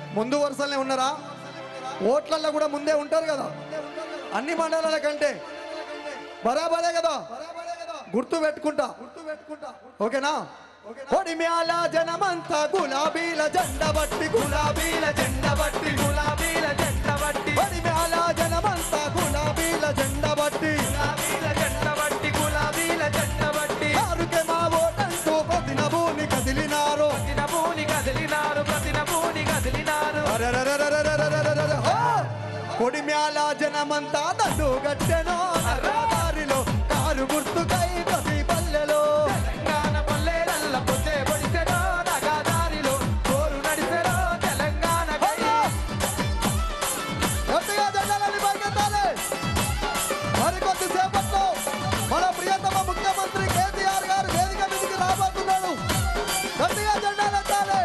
ముందు వరుసలనే ఉన్నారా ఓట్లల్లో కూడా ముందే ఉంటారు కదా అన్ని మండలాల కంటే బరాబరే కదా గుర్తు పెట్టుకుంటా ఓకేనా ఒడిమ్యాల జనమంతా గులాబీల జెండ బట్టి గులాబీల జెండ బట్టి గులాబీల జెండ బట్టి ఒడిమ్యాల జనమంతా గులాబీల జెండ బట్టి గులాబీల జెండ బట్టి గులాబీల జెండ బట్టి ఆరుకే మా ఓటంటూ ప్రతిన భూమి కదిలినారు ప్రతిన భూని కదిలినారు ప్రతిన భూని కదిలినారు అరెరెరెరెరెరెరెరెరెరె. హో! కొడిమ్యాల జనమంతా దండు గట్టెనో దారిలో కారు గుర్తుకై ప్రతి పల్లెలో తెలంగాణ పల్లెలల్ల పొద్దే పొడిసెరో నగదారిలో కోరు నడిసెరో తెలంగాణ గట్టిగా జెండాలని పరిగెత్తాలి మరికొద్ది సేపట్లో మన ప్రియతమ ముఖ్యమంత్రి కేసీఆర్ గారు వేదిక మీదకి రాబోతున్నాడు గట్టిగా జెండాలు ఎత్తాలి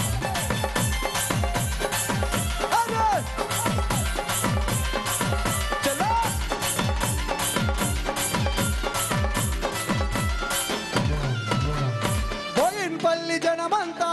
అదే! చలో బోయిన్పల్లి జనమంతా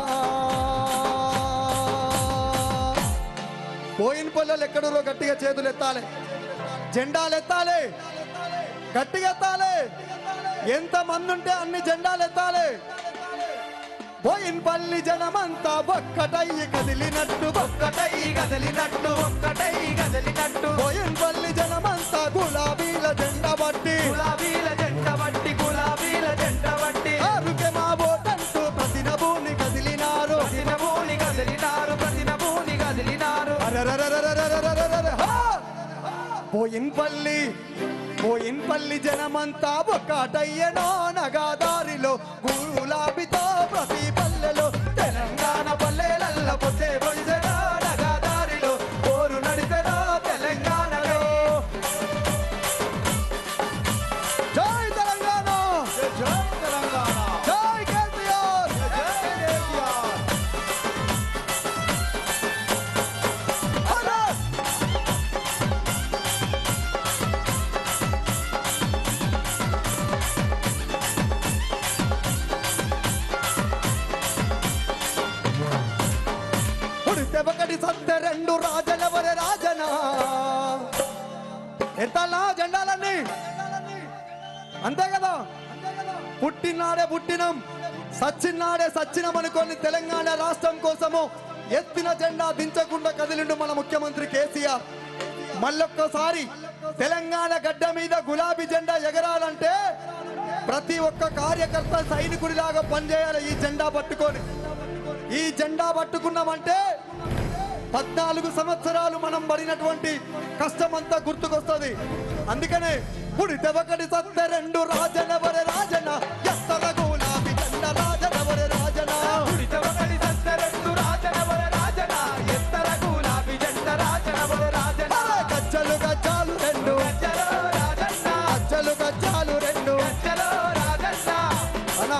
బోయిన్పల్లిలో ఎక్కడో గట్టిగా చేతులు ఎత్తాలి జెండాలు ఎత్తాలి గట్టిగా ఎత్తాలి ఎంత మంది ఉంటే అన్ని జెండాలు ఎత్తాలి బోయిన్పల్లి జనమంతా ఒక్కటయ్యి కదిలినట్టు ఒక్కటై కదిలినట్టు ఒక్కటై కదిలినట్టు బోయిన్పల్లి జనమంతా గులాబీల జెండా బట్టి గులాబీల జెండ బట్టి గులాబీల జెండ బట్టి ఆరుకే మా ఓటంటూ ప్రతిన భూమి కదిలినారు ప్రతిన భూని కదిలినారు ప్రతిన భూని కదిలినారు అరెరెరెరెరెరెరెరెరెరె. హా! పోయిన్పల్లి పోయిన్పల్లి జనమంతా ఒక్కటయ్యనో నగాదారిలో గులాబీతో ప్రతి పల్లెలో తెలంగాణ పల్లెలల్ల పొద్దే పొడిసెరో నగదారిలో కోరు నడిసెరో తెలంగాణలో జై తెలంగాణ జై తెలంగాణ జై కేసీఆర్ అలా! ఉడితే ఒకటి సత్తే రెండు రాజనవరే రాజనా ఎత్తలా జెండాలన్నీ అంతే కదా పుట్టినాడే పుట్టినం సచ్చినాడే సచ్చినం అనుకొని తెలంగాణ రాష్ట్రం కోసము ఎత్తిన జెండా దించకుండా కదిలిండు మన ముఖ్యమంత్రి కేసీఆర్ మళ్ళొక్కసారి తెలంగాణ గడ్డ మీద గులాబీ జెండా ఎగరాలంటే ప్రతి ఒక్క కార్యకర్త సైనికుడిలాగా పనిచేయాలి ఈ జెండా పట్టుకొని ఈ జెండా పట్టుకున్నామంటే పద్నాలుగు సంవత్సరాలు మనం పడినటువంటి కష్టమంతా గుర్తుకొస్తుంది అందుకనే పుడితే ఒకటి సత్తే రెండు రాజనవరే రాజన ఎత్తల గులాబీ జెండా రాజనవరే రాజన ఉడిత ఒకటి సత్త రెండు రాజనవర రాజన ఎత్తర గులాబీ జెండ రాజనవర రాజన అరే గజ్జలు గజ్జాలు రెండు గజ్జలో రాజన్న గజ్జలు గజ్జాలు రెండు గజ్జలో రాజన్న అన్నా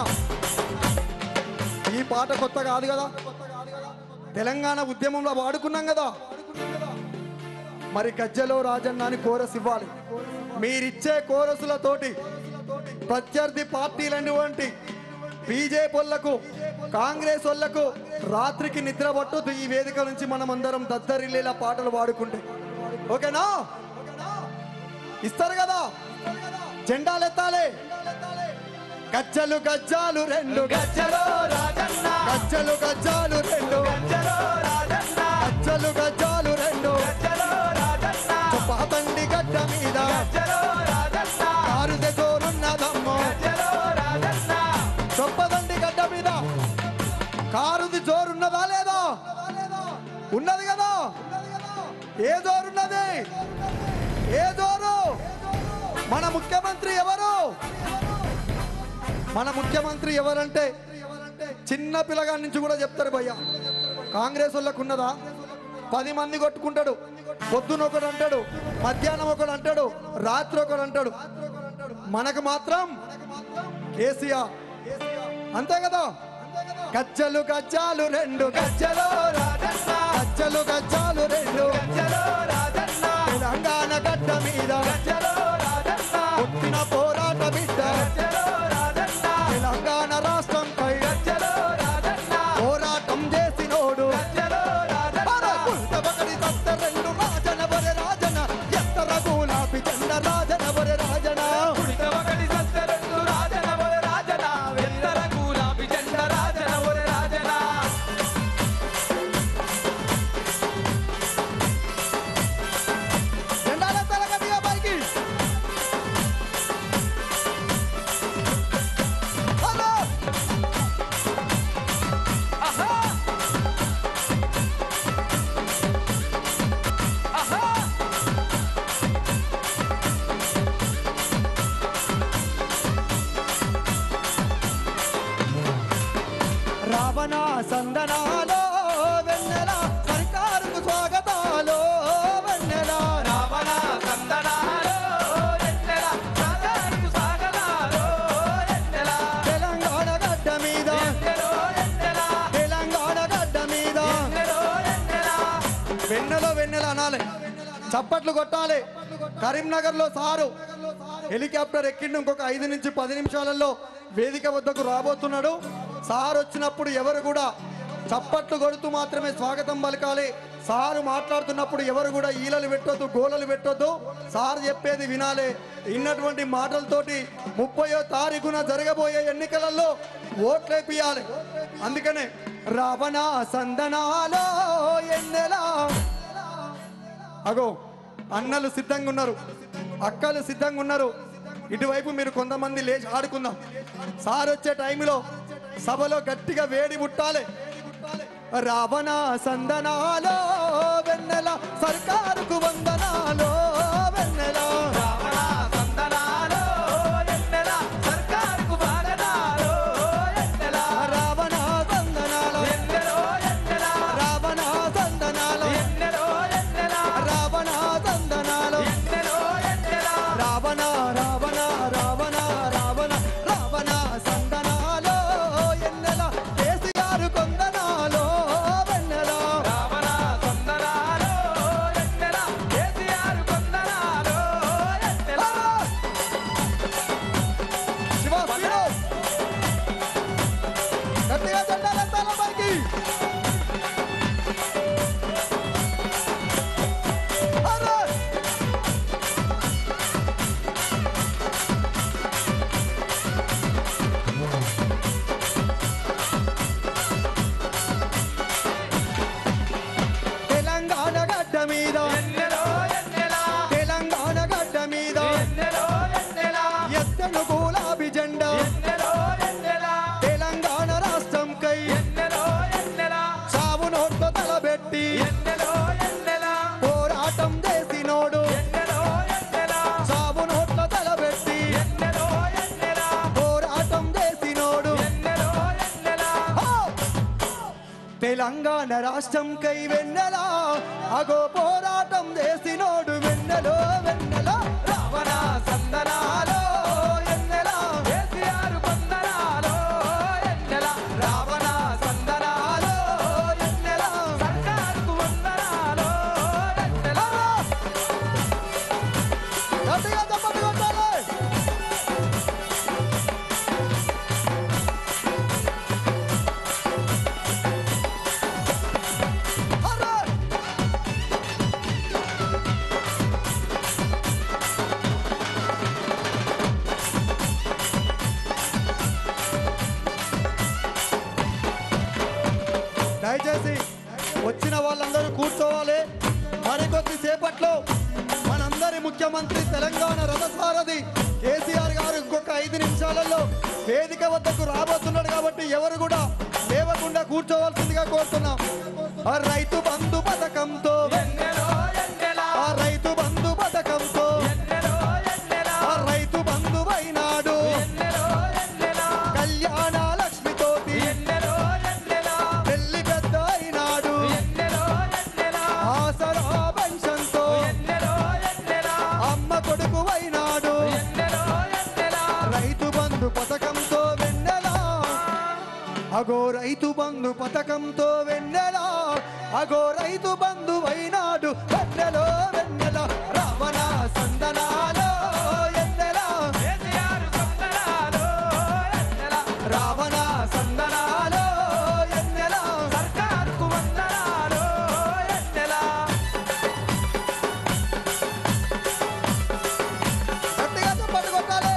ఈ పాట కొత్త కాదు కదా తెలంగాణ ఉద్యమంలో వాడుకున్నాం కదా మరి గజ్జలో రాజన్న అని కోరస్ ఇవ్వాలి మీరిచ్చే కోరసులతోటి ప్రత్యర్థి పార్టీలైనటువంటి బీజేపీ వాళ్ళకు కాంగ్రెస్ వాళ్ళకు రాత్రికి నిద్ర పట్టొద్దు ఈ వేదిక నుంచి మనం అందరం దద్దరిల్లేలా పాటలు పాడుకుంటే ఓకేనా ఇస్తారు కదా జెండాలు ఎత్తాలి గజ్జలు గజ్జాలు రెండు గజ్జలో రాజన్న గజ్జలు గజ్జాలు రెండు గజ్జలో రాజన్న గజ్జలు గజ్జాలు రెండు గజ్జలో రాజన్న పాతండి గడ్డ మీద గజ్జలో రాజన్న కారుదే జోరున్నదమ్మో గజ్జలో రాజన్న చొప్పదండి గడ్డ మీద కారుది జోరున్నదా లేదా ఉన్నది కదా ఏ జోరున్నది ఏ జోరు మన ముఖ్యమంత్రి ఎవరు మన ముఖ్యమంత్రి ఎవరంటే చిన్న పిల్లగాడి నుంచి కూడా చెప్తారు భయ్య కాంగ్రెస్ వాళ్ళకు ఉన్నదా పది మంది కొట్టుకుంటాడు పొద్దున ఒకడు అంటాడు మధ్యాహ్నం ఒకడు అంటాడు రాత్రి ఒకడు అంటాడు మనకు మాత్రం కేసీఆర్ అంతే కదా గజ్జలు గజ్జాలు రెండు గజ్జలో రాజన్న గజ్జలు గజ్జాలు రెండు గజ్జలో రాజన్న తెలంగాణ గడ్డ మీద గజ్జలో రాజన్న పుట్టిన పోరాట బిడ్డ గజ్జలో రాజన్న తెలంగాణ రాష్ట్రంపై గజ్జలో రాజన్న పోరాటం చేసినోడు గజ్జలో రాజన్న సందనాలో వెన్నెల రావణ సందనాలో ఎన్నెల సాగరు సాగనాలో ఎన్నెల తెలంగాణ గడ్డ మీద ఎన్నెలో ఎన్నెల తెలంగాణ గడ్డ మీద ఎన్నెలో ఎన్నెల వెన్నెలో వెన్నెల అనాలి చప్పట్లు కొట్టాలి కరీంనగర్ లో సారు హెలికాప్టర్ ఎక్కిండు ఇంకొక ఐదు నుంచి పది నిమిషాలలో వేదిక వద్దకు రాబోతున్నాడు సార్ వచ్చినప్పుడు ఎవరు కూడా చప్పట్లు కొడుతూ మాత్రమే స్వాగతం పలకాలి సారు మాట్లాడుతున్నప్పుడు ఎవరు కూడా ఈలలు పెట్టొద్దు గోలలు పెట్టొద్దు సార్ చెప్పేది వినాలి ఇన్నటువంటి మాటలతోటి ముప్పయో తారీఖున జరగబోయే ఎన్నికలలో ఓట్లేపియాలి అందుకనే రావణ సందనాలో ఎన్నెలా అగో అన్నలు సిద్ధంగా ఉన్నారు అక్కలు సిద్ధంగా ఉన్నారు ఇటువైపు మీరు కొంతమంది లేచి ఆడుకుందాం సార్ వచ్చే టైంలో సభలో గట్టిగా వేడి ముట్టాలి రావణ సందనాలో వెన్నెల సర్కారుకు వందనాలో వెన్నెల రావణ సందనాలో ఎన్నెల సర్కారుకు వాదనాలో ఎన్నెల రావణ సందనాలో ఎన్నెలో ఎన్నెల రావణ సందనాలో ఎన్నెలో ఎన్నెల రావణ సందనాలో ఎన్నెలో ఎన్నెల రావణ రావణ రావణ రావణ రావణ సందనాలో ఎన్నెల కేసీఆర్ కొందనాలో వెన్నెల రావణ సందనాలో ఎన్నెల కేసీఆర్ కొందనాలో ఎన్నెల శివ స్పీడు గట్టిగా చెడ్డాలంతాల పైకి అరే! తెలంగాణ గడ్డ మీద ఎన్నెలో ఎన్నెల తెలంగాణ గడ్డ మీద ఎన్నెలో ఎన్నెల ఎత్తను గులాబీ జెండా ఎన్నెలో ఎన్నెల తెలంగాణ రాష్ట్రం కై ఎన్నెలో ఎన్నెల సావు నోట్లో తలబెట్టి ఎన్నెలో ఎన్నెల పోరాటం చేసినోడు ఎన్నెలో ఎన్నెల సావు నోట్లో తలబెట్టి ఎన్నెలో ఎన్నెల పోరాటం చేసినోడు ఎన్నెలో ఎన్నెల హో! తెలంగాణ రాష్ట్రం కై వెన్నెల అగో పోరాటం చేసినోడు వెన్నెలో వెన్నెల రావణ సందనాలో ఎన్నెల కేసీఆర్ కొందనాలో ఎన్నెల రావణ సందనాలో ఎన్నెల సర్కారుకు వందనాలో ఎన్నెల గట్టిగా చప్పట్లు కొట్టాలి అరే! దయచేసి వచ్చిన వాళ్ళందరూ కూర్చోవాలి మరికొద్ది సేపట్లో మనందరి ముఖ్యమంత్రి తెలంగాణ రథసారథి కేసీఆర్ గారు ఇంకొక ఐదు నిమిషాలలో వేదిక వద్దకు రాబోతున్నాడు కాబట్టి ఎవరు కూడా లేవకుండా కూర్చోవలసిందిగా కోరుతున్నాం ఆ రైతు బంధు పథకంతో ఎన్నెలో ఎన్నెల ఆ రైతు బంధు పథకంతో ఎన్నెలో ఎన్నెల ఆ రైతు బంధు అయినాడు ఎన్నెలో ఎన్నెల కళ్యాణ లక్ష్మితోటి ఎన్నెలో ఎన్నెల పెళ్లి పెద్ద అయినాడు ఎన్నెలో ఎన్నెల ఆసరా పెన్షన్తో ఎన్నెలో ఎన్నెల అమ్మ కొడుకు అయినాడు ఎన్నెలో ఎన్నెల రైతు బంధు పథకంతో వెన్నెలా అగో రైతు బంధు పథకంతో వెన్నెలా అగో రైతు బంధు అయినాడు వెన్నెలో వెన్నెల రావణ సందనాలో ఎన్నెలా కేసీఆర్ కొందనాలో ఎన్నెల రావణ సందనాలో ఎన్నెలా సర్కారుకు వందనాలో ఎన్నెల గట్టిగా చప్పట్లు కొట్టాలి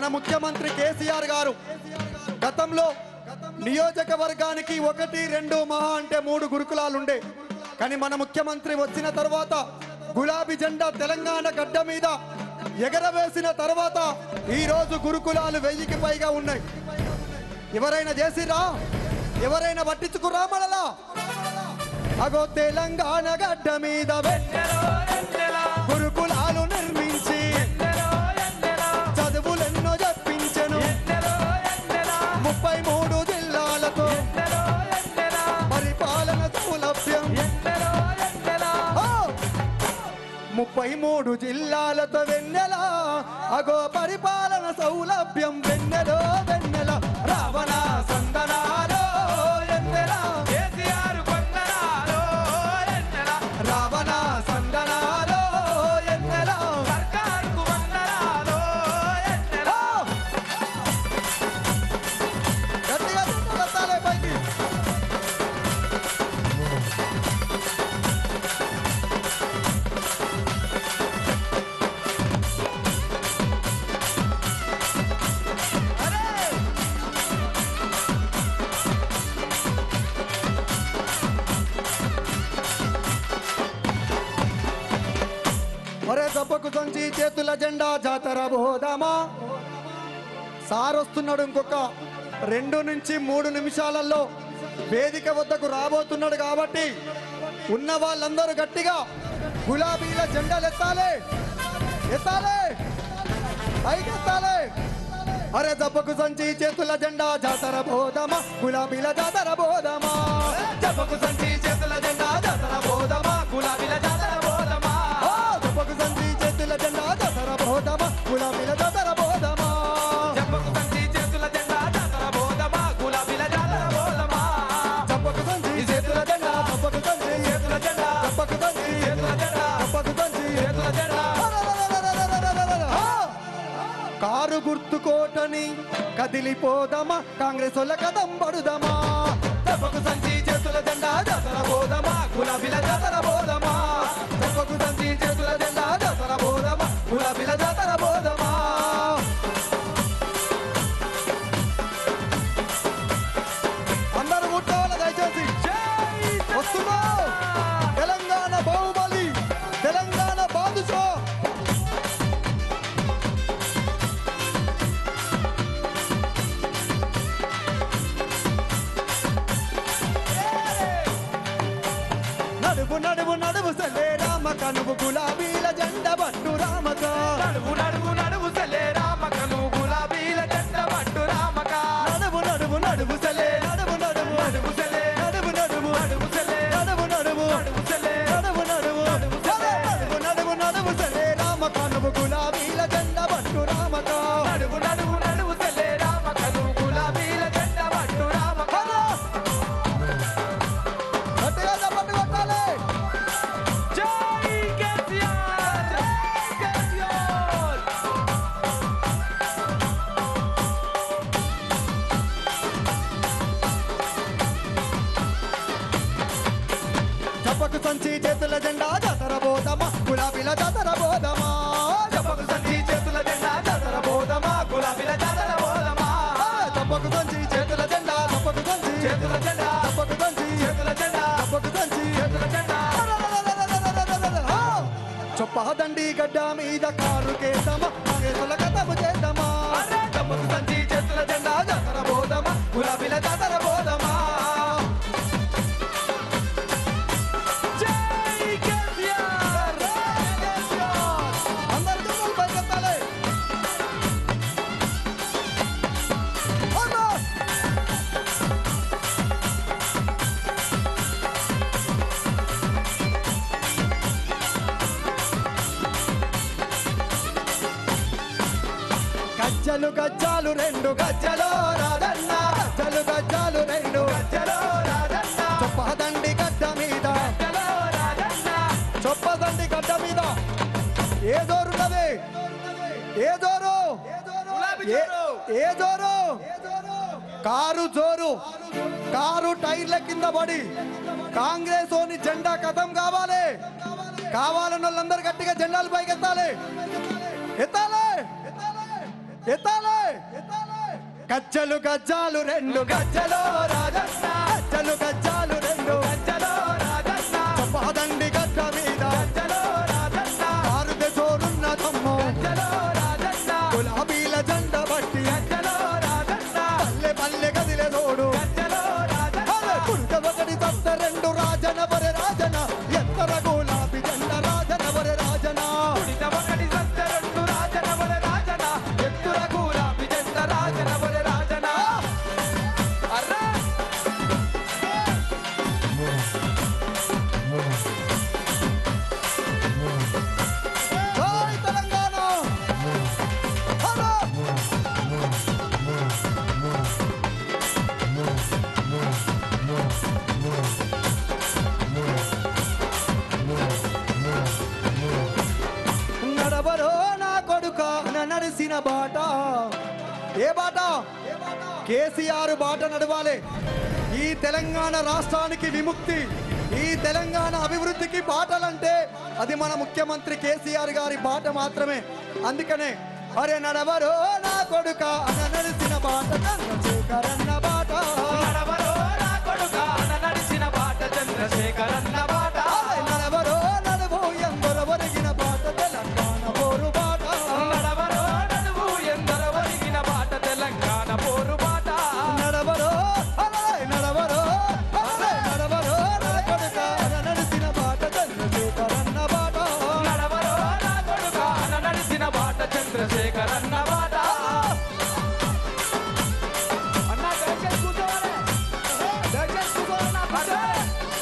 ముఖ్యమంత్రి కేసీఆర్ గారు గతంలో నియోజకవర్గానికి ఒకటి రెండు మహా అంటే మూడు గురుకులాలు ఉండే కానీ మన ముఖ్యమంత్రి వచ్చిన తర్వాత గులాబీ జెండా తెలంగాణ గడ్డ మీద ఎగరవేసిన తర్వాత ఈ రోజు గురుకులాలు వెయ్యికి పైగా ఉన్నాయి ఎవరైనా చేసిరా ఎవరైనా పట్టించుకురా మనలా అగో తెలంగాణ గడ్డ మీద ఎన్నెలో ఎన్నెలా గురుకులాలు నిర్మించి ఎన్నెలో ఎన్నెలా చదువులెన్నో చెప్పించెను ఎన్నెలో ఎన్నెలా ముప్పై మూడు జిల్లాలతో ఎన్నెలో ఎన్నెలా పరిపాలన సౌలభ్యం ఎన్నెలో ఎన్నెలా ఆ! ముప్పై మూడు జిల్లాలతో వెన్నెల అగో పరిపాలన సౌలభ్యం వెన్నెలో వెన్నెల రావణ సందనాలో ఎన్నెల కేసీఆర్ కొందనాలో ఎన్నెలా రావణ సందనాలో ఎన్నెల సర్కార్కు వందనాలో ఎన్నెలా ఆ! గట్టిగా చెప్పగలుగుతాలే పైకి ఒరే దెబ్బకు సంచి చేతుల జెండా జాతర బోదామా సార్ వస్తున్నాడు ఇంకొక రెండు నుంచి మూడు నిమిషాలలో వేదిక వద్దకు రాబోతున్నాడు కాబట్టి ఉన్న వాళ్ళందరూ గట్టిగా గులాబీల జెండాలు ఎత్తాలి ఎత్తాలి పైకి ఎత్తాలి అరే దెబ్బకు సంచి చేతుల జెండా జాతర బోదమా గులాబీల జాతర బోదమా చెప్పకు సంచి చేతుల జెండా జాతర బోధమా గులాబీల జాతర బోధమా ఆ, దెబ్బకు సంచి చేతుల జెండా జాతర బోదమా గులాబీల జాతర బోదమా చెప్పకు సంచి చేతుల జెండా జాతర బోధమా గులాబీల జాతర బోధమా దెబ్బకు సంచి చేతుల జెండా దెబ్బకు సంచి చేతుల జెండా దెబ్బకు సంచి చేతుల జెండా దెబ్బకు సంచి చేతుల జెండా కారు గుర్తుకోటని కదిలిపోదమా కాంగ్రెస్ వాళ్ళ కదం పడుదమా చెప్పకు సంచి చేతుల జెండా జాతర బోధమా గులాబీల జాతర బోధమా చెప్పకు సంచి చేతుల జెండా జాతర బోధమా గులాబీల జాతర బోధమా అందరూ కూర్చోవాలి దయచేసి వస్తున్నా తెలంగాణ బాహుబలి తెలంగాణ బాదుషా నడువు నడువు నడువు సలే రామక నువ్వు గులాబీల జెండ బట్టు రామక నడువు నడువు నడువు సలే రామక నువ్వు గులాబీల జెండ పట్టు రామక నడువు నడువు నడువు సలే నడువు నడువు నడువు సలే నడువు నడువు నడువు సలే నడువు నడువు నడువు సలే నడువు నడువు నడువు నడువు నడువు సలే రామక నువ్వు గులాబీల జెండ బట్టు రామక నడువు నడువు నడువు సలే రామక నువ్వు గులాబీల జెండ పట్టు రామక గట్టిగా చప్పట్లు కొట్టాలి జై కేసీఆర్ జై కేసీఆర్ చప్పకు సంచి చేతుల జెండా జాతర బోధమా గులాబీల జాతర బోధమా చెప్పకు సంచి చేతుల జెండా జాతర బోధమా గులాబీల జాతర బోధమా చప్పకు సంచి చేతుల జెండా చప్పకు సంచి చేతుల జెండా చప్పకు సంచి చేతుల జెండా చప్పకు సంచి చేతుల జెండా చొప్పదండి గడ్డ మీద కారు కేసమా కాంగ్రెసుల కథము చేద్దామా అరే చెప్పకు సంచి చేతుల జెండా జాతర బోధమా గులాబీల జాతర బోధమా జై కేసీఆర్ అందరు దుమ్ములు పైకెత్తాలి. అన్నా! గజ్జలు గజ్జాలు రెండు గజ్జలో రాదన్న గజ్జలు గజ్జాలు రెండు చలో రాజన్న చొప్పదండి గడ్డ మీద చలో రాజన్న చొప్పదండి గడ్డ మీద ఏ జోరున్నది ఏ జోరు గులాబీ ఏ- జోరు. ఏ జోరు కారు జోరు కారు టైర్ల కింద పడి కాంగ్రెస్ ఓని జెండా కథం కావాలి కావాలని వాళ్ళందరూ గట్టిగా జెండాలు పైకి ఎత్తాలి ఎత్తాలి ఎత్తాలి గజ్జలు గజ్జాలు రెండు గజ్జలో రాజన్న గజ్జలు గజ్జాలు రెండు గజ్జలో రాజన్న చంపాదండి గడ్డ మీద గజ్జలో రాజన్న కారుదే చోరున్న తమ్ము గజ్జలో రాజన్న గులాబీల జెండ బట్టి గజ్జలో రాజన్న పల్లె పల్లె గదిలే తోడు గజ్జలో రాజన్న కుర్త ఒకటి తత్త రెండు రాజన వరే రాజన ఎత్తర గులాబీ జెండ రాజన వరే రాజన కుడిత ఒకటి సత్య రెండు రాజన వల రాజన ఎత్తుల గులాబీ జెండ రాజన వల రాజన అర్రా జై తెలంగాణ హలో నడవరో నా కొడుక నా నడిసిన బాట ఏ బాట కేసీఆర్ బాట నడవాలి ఈ తెలంగాణ రాష్ట్రానికి విముక్తి ఈ తెలంగాణ అభివృద్ధికి బాటలంటే అది మన ముఖ్యమంత్రి కేసీఆర్ గారి బాట మాత్రమే అందుకనే అరే నడవరో నా కొడుక నా నడిసిన బాట చంద్రశేఖరన్న బాట నడవరో నా కొడుకా అన నడిచిన బాట చంద్రశేఖరన్న బాట అరే నడవరో నడువు ఎందరో ఒరిగిన బాట తెలంగాణ పోరు బాట నడవరో నడువు ఎందర ఒరిగిన బాట తెలంగాణ పోరు బాట నడవరో అరే నడవరో అరే నడవరో నా కొడుక నా నడిసిన బాట చంద్రశేఖరన్న బాట నడవరో నా కొడుకా అన నడిచిన బాట చంద్రశేఖరన్న బాట అన్నా దయచేసి కూర్చోవాలి దయచేసి కూర్చోవాలి నా కూర్చోవాలి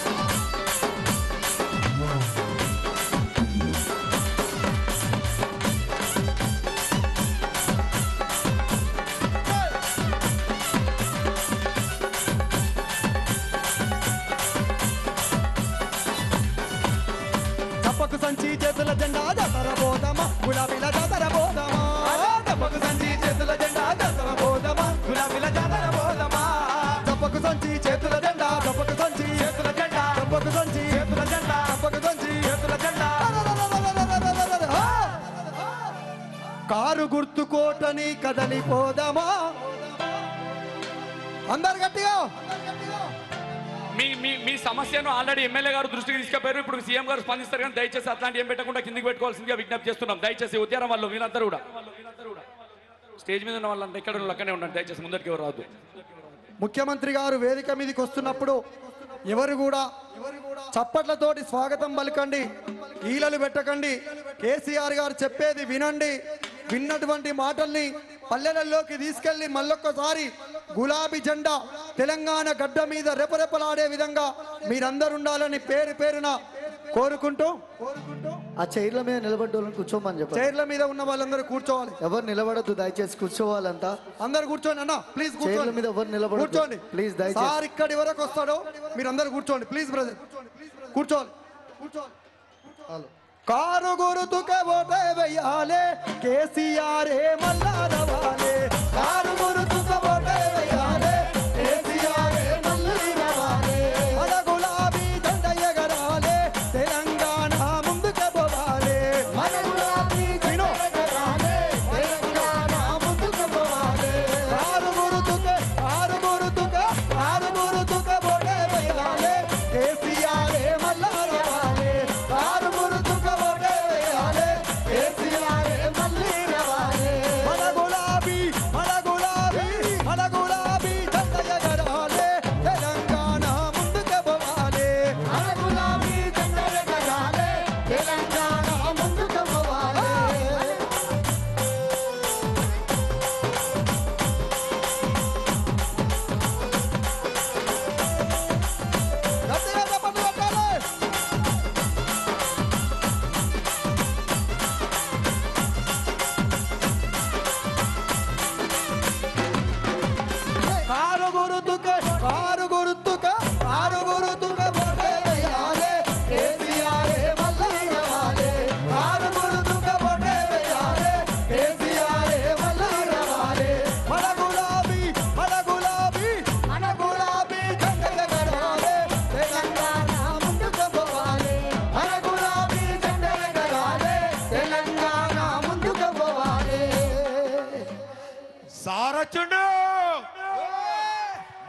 తప్పకు సంచి చేతుల జెండా జాతర పోదామా గులాబీల జాతర పోదామా దెబ్బకు సంచి చేతుల జెండా దసర పోదమా గులాబీల జాతర పోదమా తప్పకు సంచి చేతుల జెండా తప్పకు సంచి చేతుల జెండా తప్పకు సంచి చేతుల జెండా తప్పకు సంచి చేతుల జెండా ఆ! కారు గుర్తు కోటని కదలిపోదామా అందరు గట్టిగా మీ మీ మీ సమస్యను ఆల్రెడీ ఎమ్మెల్యే గారు దృష్టికి తీసుకెళ్లారు ఇప్పుడు సీఎం గారు స్పందిస్తారు కానీ దయచేసి అట్లాంటి ఏం పెట్టకుండా కిందికి పెట్టుకోవాల్సిందిగా విజ్ఞప్తి చేస్తున్నాం దయచేసి ఉద్యానం వాళ్ళు వీళ్ళందరూ కూడా స్టేజ్ మీద ఉన్న వాళ్ళంతా ఇక్కడ ఉన్న అక్కడే ఉండండి దయచేసి ముందరికి ఎవరు రావద్దు ముఖ్యమంత్రి గారు వేదిక మీదకి వస్తున్నప్పుడు ఎవరు కూడా చప్పట్లతోటి స్వాగతం పలకండి ఈలలు పెట్టకండి కేసీఆర్ గారు చెప్పేది వినండి విన్నటువంటి మాటల్ని పల్లెలలోకి తీసుకెళ్లి మళ్ళొక్కసారి గులాబీ జెండా తెలంగాణ గడ్డ మీద రెపరెపలాడే విధంగా మీరందరూ ఉండాలని పేరు పేరున కోరుకుంటూ ఆ చైర్ల మీద నిలబడ్డోళ్ళని కూర్చోమని చెప్పండి చైర్ల మీద ఉన్న వాళ్ళందరూ కూర్చోవాలి ఎవరు నిలబడద్దు దయచేసి కూర్చోవాలంతా అందరు కూర్చోండి అన్న ప్లీజ్ చైర్ల కూర్చోండి మీద ఎవరు నిలబడద్దు కూర్చోండి ప్లీజ్ దయచేసి సార్ ఇక్కడి వరకు వస్తాడో మీరు అందరు కూర్చోండి ప్లీజ్ బ్రదర్ కూర్చోవాలి కూర్చోవాలి కారు గురుతుకే ఓటే వెయ్యాలే కేసీఆర్ ఏ మల్లారవాలే కారు గురుతుకే ఓటే వెయ్యాలే కేసీఆర్ ఏ మల్లారవాలే మన గులాబీ జెండ ఎగరాలే తెలంగాణ ముందుకు పోవాలే మన గులాబీ జెండ ఎగరాలే తెలంగాణ ముందుకు పోవాలే కారు గురుతుకే కారు గురుతుకే కారు గురుతుకే ఓటే వెయ్యాలే కేసీఆర్ ఏ మల్లారవాలే కారు గురుతుకే ఓటే వెయ్యాలే కేసీఆర్ ఏ మల్లారవాలే మన గులాబీ మన గులాబీ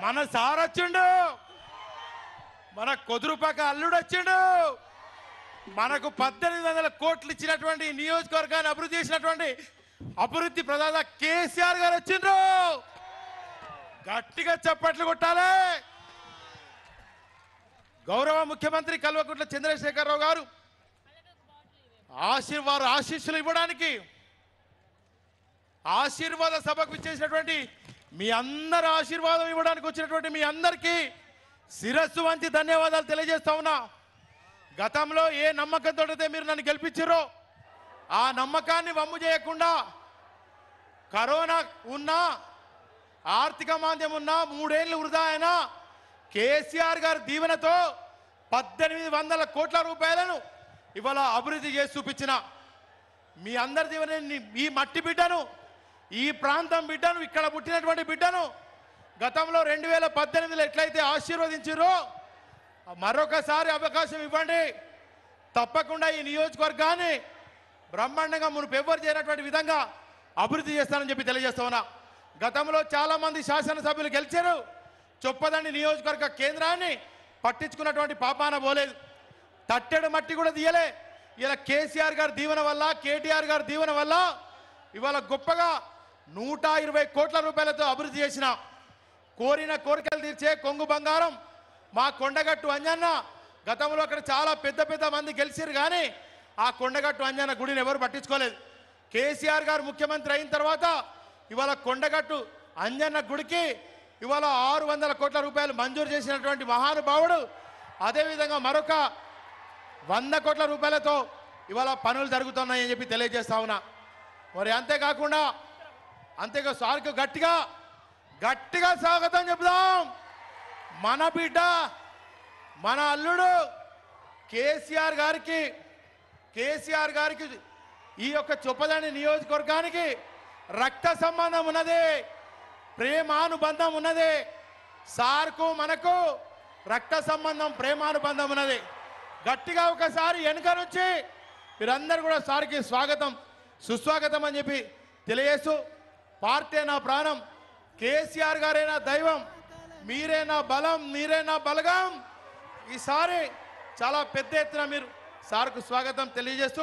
మన సార్ వచ్చిండు మన కొదురుపాక అల్లుడు వచ్చిండు మనకు పద్దెనిమిది వందల కోట్లు ఇచ్చినటువంటి ఈ నియోజకవర్గాన్ని అభివృద్ధి చేసినటువంటి అభివృద్ధి ప్రదాత కేసీఆర్ గారు వచ్చిండ్రు గట్టిగా చప్పట్లు కొట్టాలి గౌరవ ముఖ్యమంత్రి కల్వకుంట్ల చంద్రశేఖరరావు గారు ఆశీర్వాద ఆశీస్సులు ఇవ్వడానికి ఆశీర్వాద సభకు ఇచ్చేసినటువంటి మీ అందరి ఆశీర్వాదం ఇవ్వడానికి వచ్చినటువంటి మీ అందరికీ శిరస్సు వంచి ధన్యవాదాలు తెలియజేస్తా ఉన్నా గతంలో ఏ నమ్మకంతో అయితే మీరు నన్ను గెలిపించారో ఆ నమ్మకాన్ని వమ్ము చేయకుండా కరోనా ఉన్నా ఆర్థిక మాంద్యం ఉన్నా మూడేళ్లు వృధా అయినా కేసీఆర్ గారి దీవెనతో పద్దెనిమిది వందల కోట్ల రూపాయలను ఇవాళ అభివృద్ధి చేసి చూపించిన మీ అందరి దీవెన ఈ మట్టి బిడ్డను ఈ ప్రాంతం బిడ్డను ఇక్కడ పుట్టినటువంటి బిడ్డను గతంలో రెండు వేల పద్దెనిమిదిలో ఎట్లయితే ఆశీర్వదించారో మరొకసారి అవకాశం ఇవ్వండి తప్పకుండా ఈ నియోజకవర్గాన్ని బ్రహ్మాండంగా మునుపు ఎవ్వరు చేయనటువంటి విధంగా అభివృద్ధి చేస్తానని చెప్పి తెలియజేస్తా ఉన్నా గతంలో చాలా మంది శాసనసభ్యులు గెలిచారు చొప్పదండి నియోజకవర్గ కేంద్రాన్ని పట్టించుకున్నటువంటి పాపాన పోలేదు తట్టెడు మట్టి కూడా తీయలే ఇలా కేసీఆర్ గారి దీవెన వల్ల కేటీఆర్ గారి దీవెన వల్ల ఇవాళ గొప్పగా నూట ఇరవై కోట్ల రూపాయలతో అభివృద్ధి చేసిన కోరిన కోరికలు తీర్చే కొంగు బంగారం మా కొండగట్టు అంజన్న గతంలో అక్కడ చాలా పెద్ద పెద్ద మంది గెలిచారు కానీ ఆ కొండగట్టు అంజన్న గుడిని ఎవరు పట్టించుకోలేదు కేసీఆర్ గారు ముఖ్యమంత్రి అయిన తర్వాత ఇవాళ కొండగట్టు అంజన్న గుడికి ఇవాళ ఆరు వందల కోట్ల రూపాయలు మంజూరు చేసినటువంటి మహానుభావుడు అదేవిధంగా మరొక వంద కోట్ల రూపాయలతో ఇవాళ పనులు జరుగుతున్నాయని చెప్పి తెలియజేస్తా ఉన్నా మరి అంతేకాకుండా అంతేగా సార్కు గట్టిగా గట్టిగా స్వాగతం చెప్దాం మన బిడ్డ మన అల్లుడు కేసీఆర్ గారికి కేసీఆర్ గారికి ఈ యొక్క చొప్పదండి నియోజకవర్గానికి రక్త సంబంధం ఉన్నది ప్రేమానుబంధం ఉన్నది సార్కు మనకు రక్త సంబంధం ప్రేమానుబంధం ఉన్నది గట్టిగా ఒకసారి వెనుక నుంచి మీరందరూ కూడా సార్కి స్వాగతం సుస్వాగతం అని చెప్పి తెలియజేస్తూ పార్టీ నా ప్రాణం కేసీఆర్ గారే నా దైవం మీరే నా బలం మీరే నా బలగం ఈసారి చాలా పెద్ద ఎత్తున మీరు సార్కు స్వాగతం తెలియజేస్తూ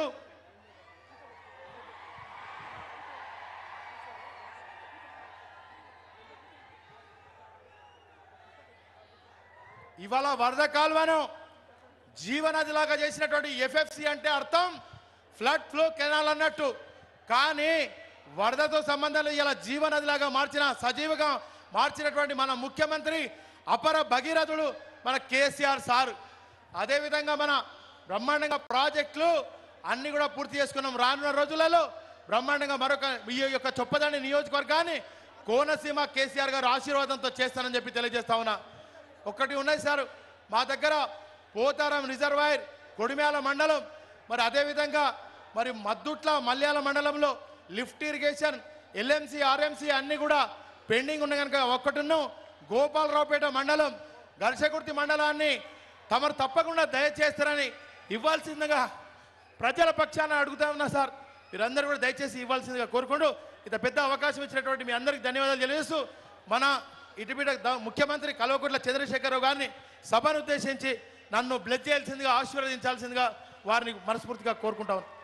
ఇవాళ వరద కాలువను జీవనదిలాగా చేసినటువంటి ఎఫ్ఎఫ్సి అంటే అర్థం ఫ్లడ్ ఫ్లో కెనాల్ అన్నట్టు కానీ వరదతో సంబంధం లేదు ఇలా జీవనదిలాగా మార్చిన సజీవగా మార్చినటువంటి మన ముఖ్యమంత్రి అపర భగీరథుడు మన కేసీఆర్ సార్ అదేవిధంగా మన బ్రహ్మాండంగా ప్రాజెక్టులు అన్ని కూడా పూర్తి చేసుకున్నాం రానున్న రోజులలో బ్రహ్మాండంగా మరొక ఈ యొక్క చొప్పదండి నియోజకవర్గాన్ని కోనసీమ కేసీఆర్ గారు ఆశీర్వాదంతో చేస్తానని చెప్పి తెలియజేస్తా ఉన్నా ఒకటి ఉన్నాయి సార్ మా దగ్గర పోతారం రిజర్వాయర్ కొడిమ్యాల మండలం మరి అదేవిధంగా మరి మద్దుట్ల మల్యాల మండలంలో లిఫ్ట్ ఇరిగేషన్ ఎల్ఎంసి ఆర్ఎంసి అన్ని కూడా పెండింగ్ ఉన్న కనుక ఒక్కటిను గోపాలరావుపేట మండలం గర్షకుర్తి మండలాన్ని తమరు తప్పకుండా దయచేస్తారని ఇవ్వాల్సిందిగా ప్రజల పక్షాన అడుగుతా ఉన్నా సార్ మీరందరూ కూడా దయచేసి ఇవ్వాల్సిందిగా కోరుకుంటూ ఇంత పెద్ద అవకాశం ఇచ్చినటువంటి మీ అందరికీ ధన్యవాదాలు తెలియజేస్తూ మన ఇటుబిట ద- ముఖ్యమంత్రి కల్వకుంట్ల చంద్రశేఖరరావు గారిని సభను ఉద్దేశించి నన్ను బ్లెస్ చేయాల్సిందిగా ఆశీర్వదించాల్సిందిగా వారిని మనస్ఫూర్తిగా కోరుకుంటా ఉన్నాను.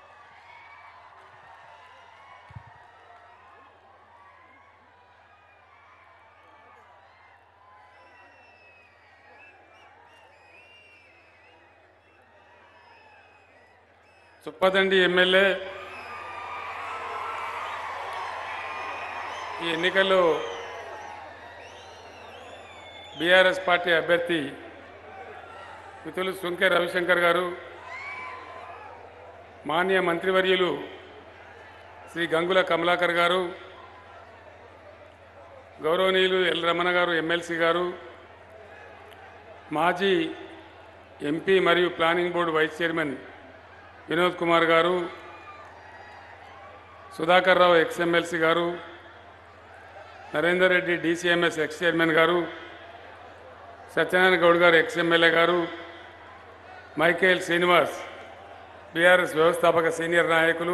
చుప్పదండి ఎమ్మెల్యే ఈ ఎన్నికల్లో బీఆర్ఎస్ పార్టీ అభ్యర్థి మిత్రులు సుంకె రవిశంకర్ గారు మాన్య మంత్రివర్యులు శ్రీ గంగుల కమలాకర్ గారు గౌరవనీయులు ఎల్ రమణ గారు ఎమ్మెల్సీ గారు మాజీ ఎంపీ మరియు planning board vice chairman Vinod Kumar గారు సుధాకర్ రావు ఎక్స్ఎమ్మెల్సీ గారు Narender Reddy DCMS ex chairman గారు సత్యనారాయణ గౌడ్ గారు ఎక్స్ఎమ్మెల్యే గారు మైకేల్ శ్రీనివాస్ బీఆర్ఎస్ వ్యవస్థాపక సీనియర్ నాయకులు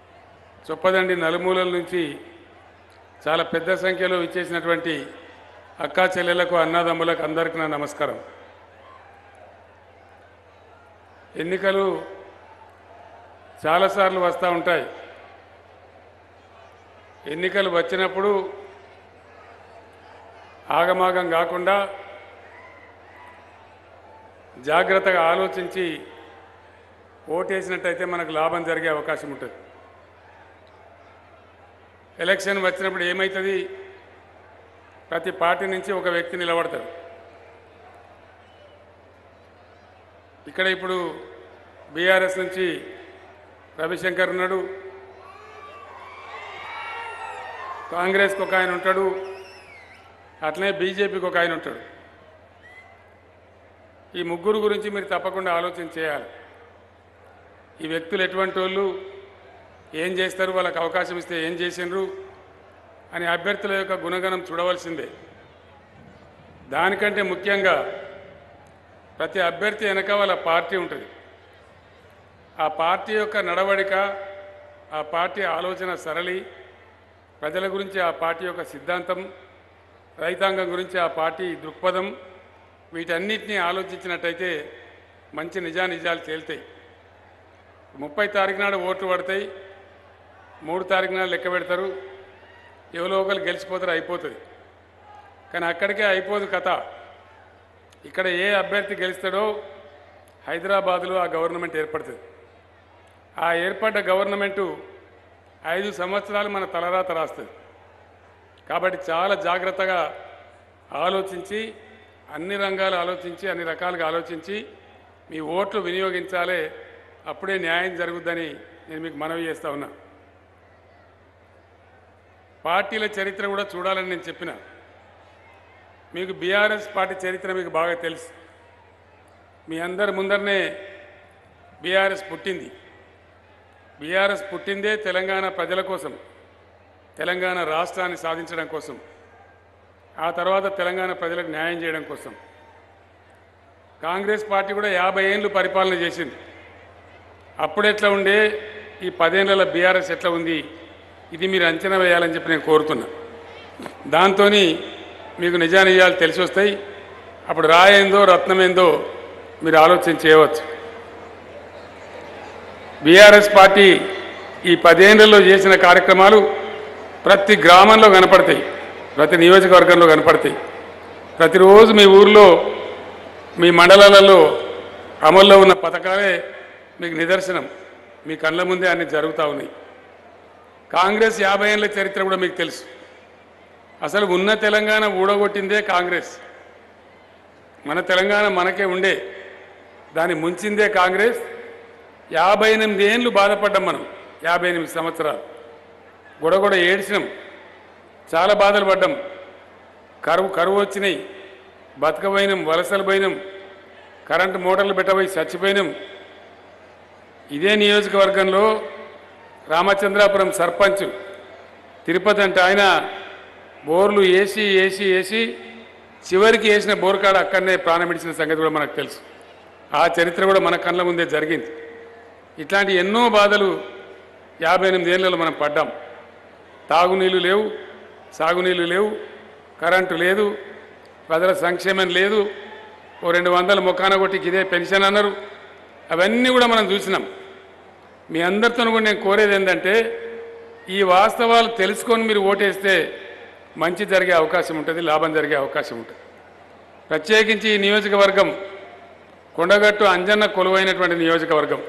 చొప్పదండి నలుమూలల నుంచి చాలా పెద్ద సంఖ్యలో ఇచ్చేసినటువంటి అక్కా చెల్లెలకు అన్నదమ్ములకు అందరికీ నా నమస్కారం ఎన్నికలు చాలాసార్లు వస్తూ ఉంటాయి ఎన్నికలు వచ్చినప్పుడు ఆగమాగం కాకుండా జాగ్రత్తగా ఆలోచించి ఓటేసినట్టయితే మనకు లాభం జరిగే అవకాశం ఉంటుంది ఎలక్షన్ వచ్చినప్పుడు ఏమవుతుంది ప్రతి పార్టీ నుంచి ఒక వ్యక్తి నిలబడతాడు ఇక్కడ ఇప్పుడు బీఆర్ఎస్ నుంచి రవిశంకర్ ఉన్నాడు కాంగ్రెస్కి ఒక ఆయన ఉంటాడు అట్లనే బీజేపీకి ఒక ఆయన ఉంటాడు ఈ ముగ్గురు గురించి మీరు తప్పకుండా ఆలోచన చేయాలి ఈ వ్యక్తులు ఎటువంటి వాళ్ళు ఏం చేస్తారు వాళ్ళకి అవకాశం ఇస్తే ఏం చేసిండ్రు అని అభ్యర్థుల యొక్క గుణగణం చూడవలసిందే దానికంటే ముఖ్యంగా ప్రతి అభ్యర్థి వెనక వాళ్ళ పార్టీ ఉంటుంది ఆ పార్టీ యొక్క నడవడిక ఆ పార్టీ ఆలోచన సరళి ప్రజల గురించి ఆ పార్టీ యొక్క సిద్ధాంతం రైతాంగం గురించి ఆ పార్టీ దృక్పథం వీటన్నిటినీ ఆలోచించినట్టయితే మంచి నిజానిజాలు తేలుతాయి ముప్పై తారీఖు నాడు ఓట్లు పడతాయి మూడు తారీఖు నాడు లెక్క పెడతారు ఎవరో ఒకరు గెలిచిపోతారు అయిపోతుంది కానీ అక్కడికే అయిపోదు కథ ఇక్కడ ఏ అభ్యర్థి గెలుస్తాడో హైదరాబాదులో ఆ గవర్నమెంట్ ఏర్పడుతుంది ఆ ఏర్పడ్డ గవర్నమెంటు ఐదు సంవత్సరాలు మన తలరాత రాస్తుంది కాబట్టి చాలా జాగ్రత్తగా ఆలోచించి అన్ని రంగాలు ఆలోచించి అన్ని రకాలుగా ఆలోచించి మీ ఓట్లు వినియోగించాలే అప్పుడే న్యాయం జరుగుద్దని నేను మీకు మనవి చేస్తా ఉన్నా పార్టీల చరిత్ర కూడా చూడాలని నేను చెప్పిన మీకు బీఆర్ఎస్ పార్టీ చరిత్ర మీకు బాగా తెలుసు మీ అందరి ముందరనే బీఆర్ఎస్ పుట్టింది బీఆర్ఎస్ పుట్టిందే తెలంగాణ ప్రజల కోసం తెలంగాణ రాష్ట్రాన్ని సాధించడం కోసం ఆ తర్వాత తెలంగాణ ప్రజలకు న్యాయం చేయడం కోసం కాంగ్రెస్ పార్టీ కూడా యాభై ఏళ్ళు పరిపాలన చేసింది అప్పుడు ఎట్లా ఉండే ఈ పదేళ్ల బీఆర్ఎస్ ఎట్లా ఉంది ఇది మీరు అంచనా వేయాలని చెప్పి నేను కోరుతున్నా దాంతో మీకు నిజానిజాలు తెలిసి వస్తాయి అప్పుడు రాయేందో రత్నమేందో మీరు ఆలోచన చేయవచ్చు బీఆర్ఎస్ పార్టీ ఈ పదేళ్లలో చేసిన కార్యక్రమాలు ప్రతి గ్రామంలో కనపడతాయి ప్రతి నియోజకవర్గంలో కనపడతాయి ప్రతిరోజు మీ ఊర్లో మీ మండలాలలో అమల్లో ఉన్న పథకాలే మీకు నిదర్శనం మీ కళ్ళ ముందే అన్ని జరుగుతూ ఉన్నాయి కాంగ్రెస్ యాభై ఏళ్ళ చరిత్ర కూడా మీకు తెలుసు అసలు ఉన్న తెలంగాణ ఊడగొట్టిందే కాంగ్రెస్ మన తెలంగాణ మనకే ఉండే దాన్ని ముంచిందే కాంగ్రెస్ యాభై ఎనిమిది ఏళ్ళు బాధపడ్డాం మనం యాభై ఎనిమిది సంవత్సరాలు గొడగొడ ఏడ్చినాం చాలా బాధలు పడ్డాం కరువు కరువు వచ్చినాయి బతకపోయినాం వలసలు పోయినాం కరెంటు మోటార్లు పెట్టబోయి చచ్చిపోయినాం ఇదే నియోజకవర్గంలో రామచంద్రాపురం సర్పంచ్ తిరుపతి అంటే ఆయన బోర్లు వేసి వేసి వేసి చివరికి వేసిన బోర్ కాడ అక్కడనే ప్రాణం విడిచిన సంగతి కూడా మనకు తెలుసు ఆ చరిత్ర కూడా మన కళ్ళ ముందే జరిగింది ఇట్లాంటి ఎన్నో బాధలు యాభై ఎనిమిది ఏళ్ళలో మనం పడ్డాం తాగునీళ్ళు లేవు సాగునీళ్ళు లేవు కరెంటు లేదు ప్రజల సంక్షేమం లేదు ఓ రెండు వందల ముఖాన కొట్టికి ఇదే పెన్షన్ అన్నారు అవన్నీ కూడా మనం చూసినాం మీ అందరితో కూడా నేను కోరేది ఏంటంటే ఈ వాస్తవాలు తెలుసుకొని మీరు ఓటేస్తే మంచి జరిగే అవకాశం ఉంటుంది లాభం జరిగే అవకాశం ఉంటుంది ప్రత్యేకించి ఈ నియోజకవర్గం కొండగట్టు అంజన్న కొలువైనటువంటి నియోజకవర్గం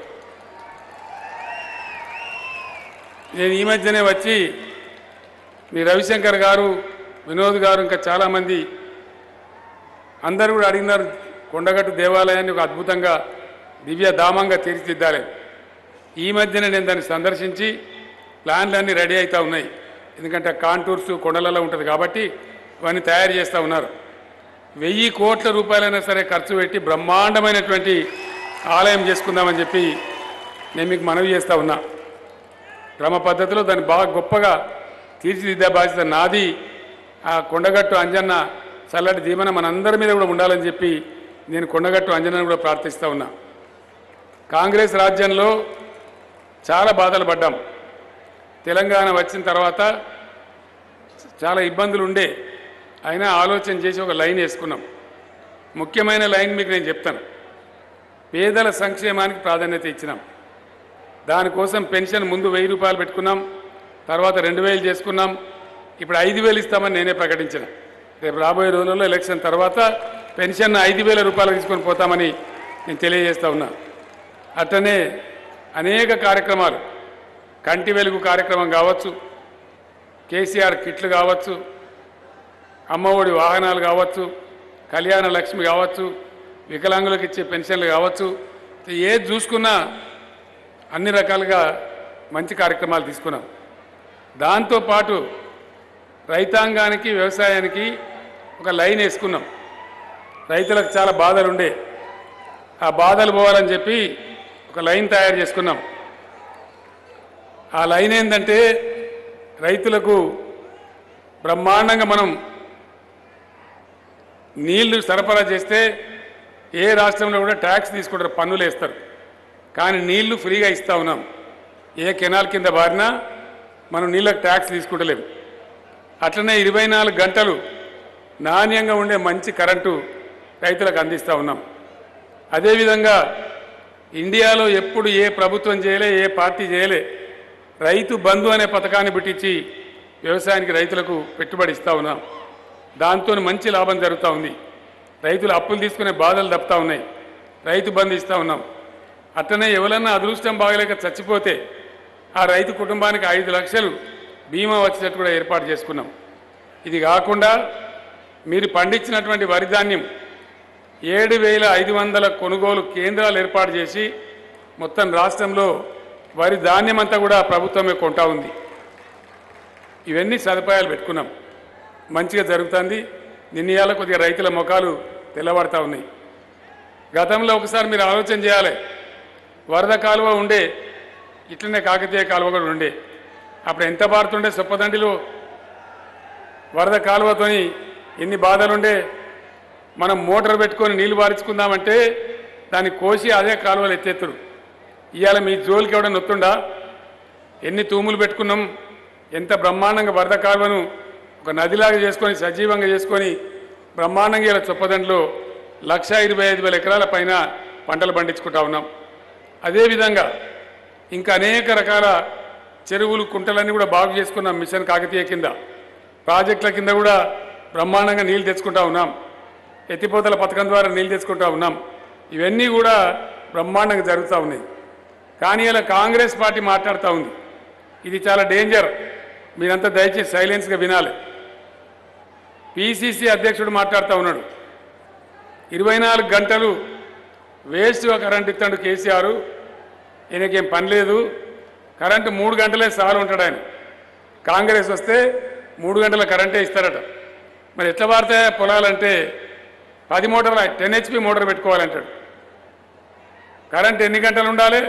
నేను ఈ మధ్యనే వచ్చి మీ రవిశంకర్ గారు వినోద్ గారు ఇంకా చాలామంది అందరూ కూడా అడిగినారు కొండగట్టు దేవాలయాన్ని ఒక అద్భుతంగా దివ్య ధామంగా తీర్చిదిద్దాలి ఈ మధ్యన నేను దాన్ని సందర్శించి ప్లాన్లు అన్నీ రెడీ అవుతూ ఉన్నాయి ఎందుకంటే కాంటూర్స్ కొండలలో ఉంటుంది కాబట్టి ఇవన్నీ తయారు చేస్తూ ఉన్నారు వెయ్యి కోట్ల రూపాయలైనా సరే ఖర్చు పెట్టి బ్రహ్మాండమైనటువంటి ఆలయం చేసుకుందామని చెప్పి నేను మీకు మనవి చేస్తూ ఉన్నా క్రమ పద్ధతిలో దాన్ని బాగా గొప్పగా తీర్చిదిద్దే బాధ్యత నాది ఆ కొండగట్టు అంజన్న చల్లటి దీవెన మనందరి మీద కూడా ఉండాలని చెప్పి నేను కొండగట్టు అంజనను కూడా ప్రార్థిస్తూ ఉన్నా కాంగ్రెస్ రాజ్యంలో చాలా బాధలు పడ్డాం తెలంగాణ వచ్చిన తర్వాత చాలా ఇబ్బందులు ఉండే అయినా ఆలోచన చేసి ఒక లైన్ వేసుకున్నాం ముఖ్యమైన లైన్ మీకు నేను చెప్తాను పేదల సంక్షేమానికి ప్రాధాన్యత ఇచ్చినాం దానికోసం పెన్షన్ ముందు వెయ్యి రూపాయలు పెట్టుకున్నాం తర్వాత రెండు వేలు చేసుకున్నాం ఇప్పుడు ఐదు వేలు ఇస్తామని నేనే ప్రకటించిన రేపు రాబోయే రోజుల్లో ఎలక్షన్ తర్వాత పెన్షన్ ఐదు వేల రూపాయలు తీసుకొని పోతామని నేను తెలియజేస్తా ఉన్నా అట్లనే అనేక కార్యక్రమాలు కంటి వెలుగు కార్యక్రమం కావచ్చు కేసీఆర్ కిట్లు కావచ్చు అమ్మఒడి వాహనాలు కావచ్చు కళ్యాణ లక్ష్మి కావచ్చు వికలాంగులకు ఇచ్చే పెన్షన్లు కావచ్చు ఏది చూసుకున్నా అన్ని రకాలుగా మంచి కార్యక్రమాలు తీసుకున్నాం దాంతోపాటు రైతాంగానికి వ్యవసాయానికి ఒక లైన్ వేసుకున్నాం రైతులకు చాలా బాధలు ఉండే ఆ బాధలు పోవాలని చెప్పి ఒక లైన్ తయారు చేసుకున్నాం ఆ లైన్ ఏంటంటే రైతులకు బ్రహ్మాండంగా మనం నీళ్లు సరఫరా చేస్తే ఏ రాష్ట్రంలో కూడా ట్యాక్స్ తీసుకుంటారు పన్నులు వేస్తారు కానీ నీళ్లు ఫ్రీగా ఇస్తా ఉన్నాం ఏ కెనాల్ కింద బారినా మనం నీళ్ళకి ట్యాక్స్ తీసుకుంటలేము అట్లనే ఇరవై నాలుగు గంటలు నాణ్యంగా ఉండే మంచి కరెంటు రైతులకు అందిస్తూ ఉన్నాం అదేవిధంగా ఇండియాలో ఎప్పుడు ఏ ప్రభుత్వం చేయలే ఏ పార్టీ చేయలే రైతు బంధు అనే పథకాన్ని పెట్టించి వ్యవసాయానికి రైతులకు పెట్టుబడి ఇస్తూ ఉన్నాం దాంతో మంచి లాభం జరుగుతూ ఉంది రైతులు అప్పులు తీసుకునే బాధలు తప్పుతూ ఉన్నాయి రైతు బంధు ఇస్తూ ఉన్నాం అట్లనే ఎవరన్నా అదృష్టం బాగలేక చచ్చిపోతే ఆ రైతు కుటుంబానికి ఐదు లక్షలు బీమా వచ్చేటట్టు కూడా ఏర్పాటు చేసుకున్నాం ఇది కాకుండా మీరు పండించినటువంటి వరి ధాన్యం ఏడు వేల ఐదు వందల కొనుగోలు కేంద్రాలు ఏర్పాటు చేసి మొత్తం రాష్ట్రంలో వరి ధాన్యం అంతా కూడా ప్రభుత్వమే కొంటా ఉంది ఇవన్నీ సదుపాయాలు పెట్టుకున్నాం మంచిగా జరుగుతుంది నిన్నయాల కొద్దిగా రైతుల ముఖాలు తెల్లబడతా ఉన్నాయి గతంలో ఒకసారి మీరు ఆలోచన చేయాలి వరద కాలువ ఉండే ఇట్లనే కాకతీయ కాలువ కూడా ఉండే అప్పుడు ఎంత పారుతుండే సొప్పదండిలో వరద కాలువతోని ఎన్ని బాధలుండే మనం మోటార్ పెట్టుకొని నీళ్లు పారించుకుందామంటే దాన్ని కోసి అదే కాలువలు ఎత్తేత్తురు ఇవాళ మీ జోలికి ఎవడన్నా నొత్తుండా ఎన్ని తూములు పెట్టుకున్నాం ఎంత బ్రహ్మాండంగా వరద కాలువను ఒక నదిలాగా చేసుకొని సజీవంగా చేసుకొని బ్రహ్మాండంగా ఇలా చొప్పదండలో లక్ష ఇరవై ఐదు వేల ఎకరాల పైన పంటలు పండించుకుంటా ఉన్నాం అదేవిధంగా ఇంకా అనేక రకాల చెరువులు కుంటలన్నీ కూడా బాగు చేసుకున్నాం మిషన్ కాకతీయ కింద ప్రాజెక్టుల కింద కూడా బ్రహ్మాండంగా నీళ్లు తెచ్చుకుంటా ఉన్నాం ఎత్తిపోతల పథకం ద్వారా నీళ్లు తెచ్చుకుంటా ఉన్నాం ఇవన్నీ కూడా బ్రహ్మాండంగా జరుగుతూ ఉన్నాయి కానీ ఇలా కాంగ్రెస్ పార్టీ మాట్లాడుతూ ఉంది ఇది చాలా డేంజర్ మీరంతా దయచేసి సైలెన్స్గా వినాలి పిసిసి అధ్యక్షుడు మాట్లాడుతూ ఉన్నాడు ఇరవై నాలుగు గంటలు వేస్ట్గా కరెంట్ ఇస్తాడు కేసీఆర్ ఈయనకేం పని లేదు కరెంటు మూడు గంటలే సాలు ఉంటాడు ఆయన కాంగ్రెస్ వస్తే మూడు గంటల కరెంటే ఇస్తారట మరి ఎట్లా వాడితే పొలాలంటే పది మోటార్లు టెన్ హెచ్పి మోటార్ పెట్టుకోవాలంటాడు కరెంట్ ఎన్ని గంటలు ఉండాలి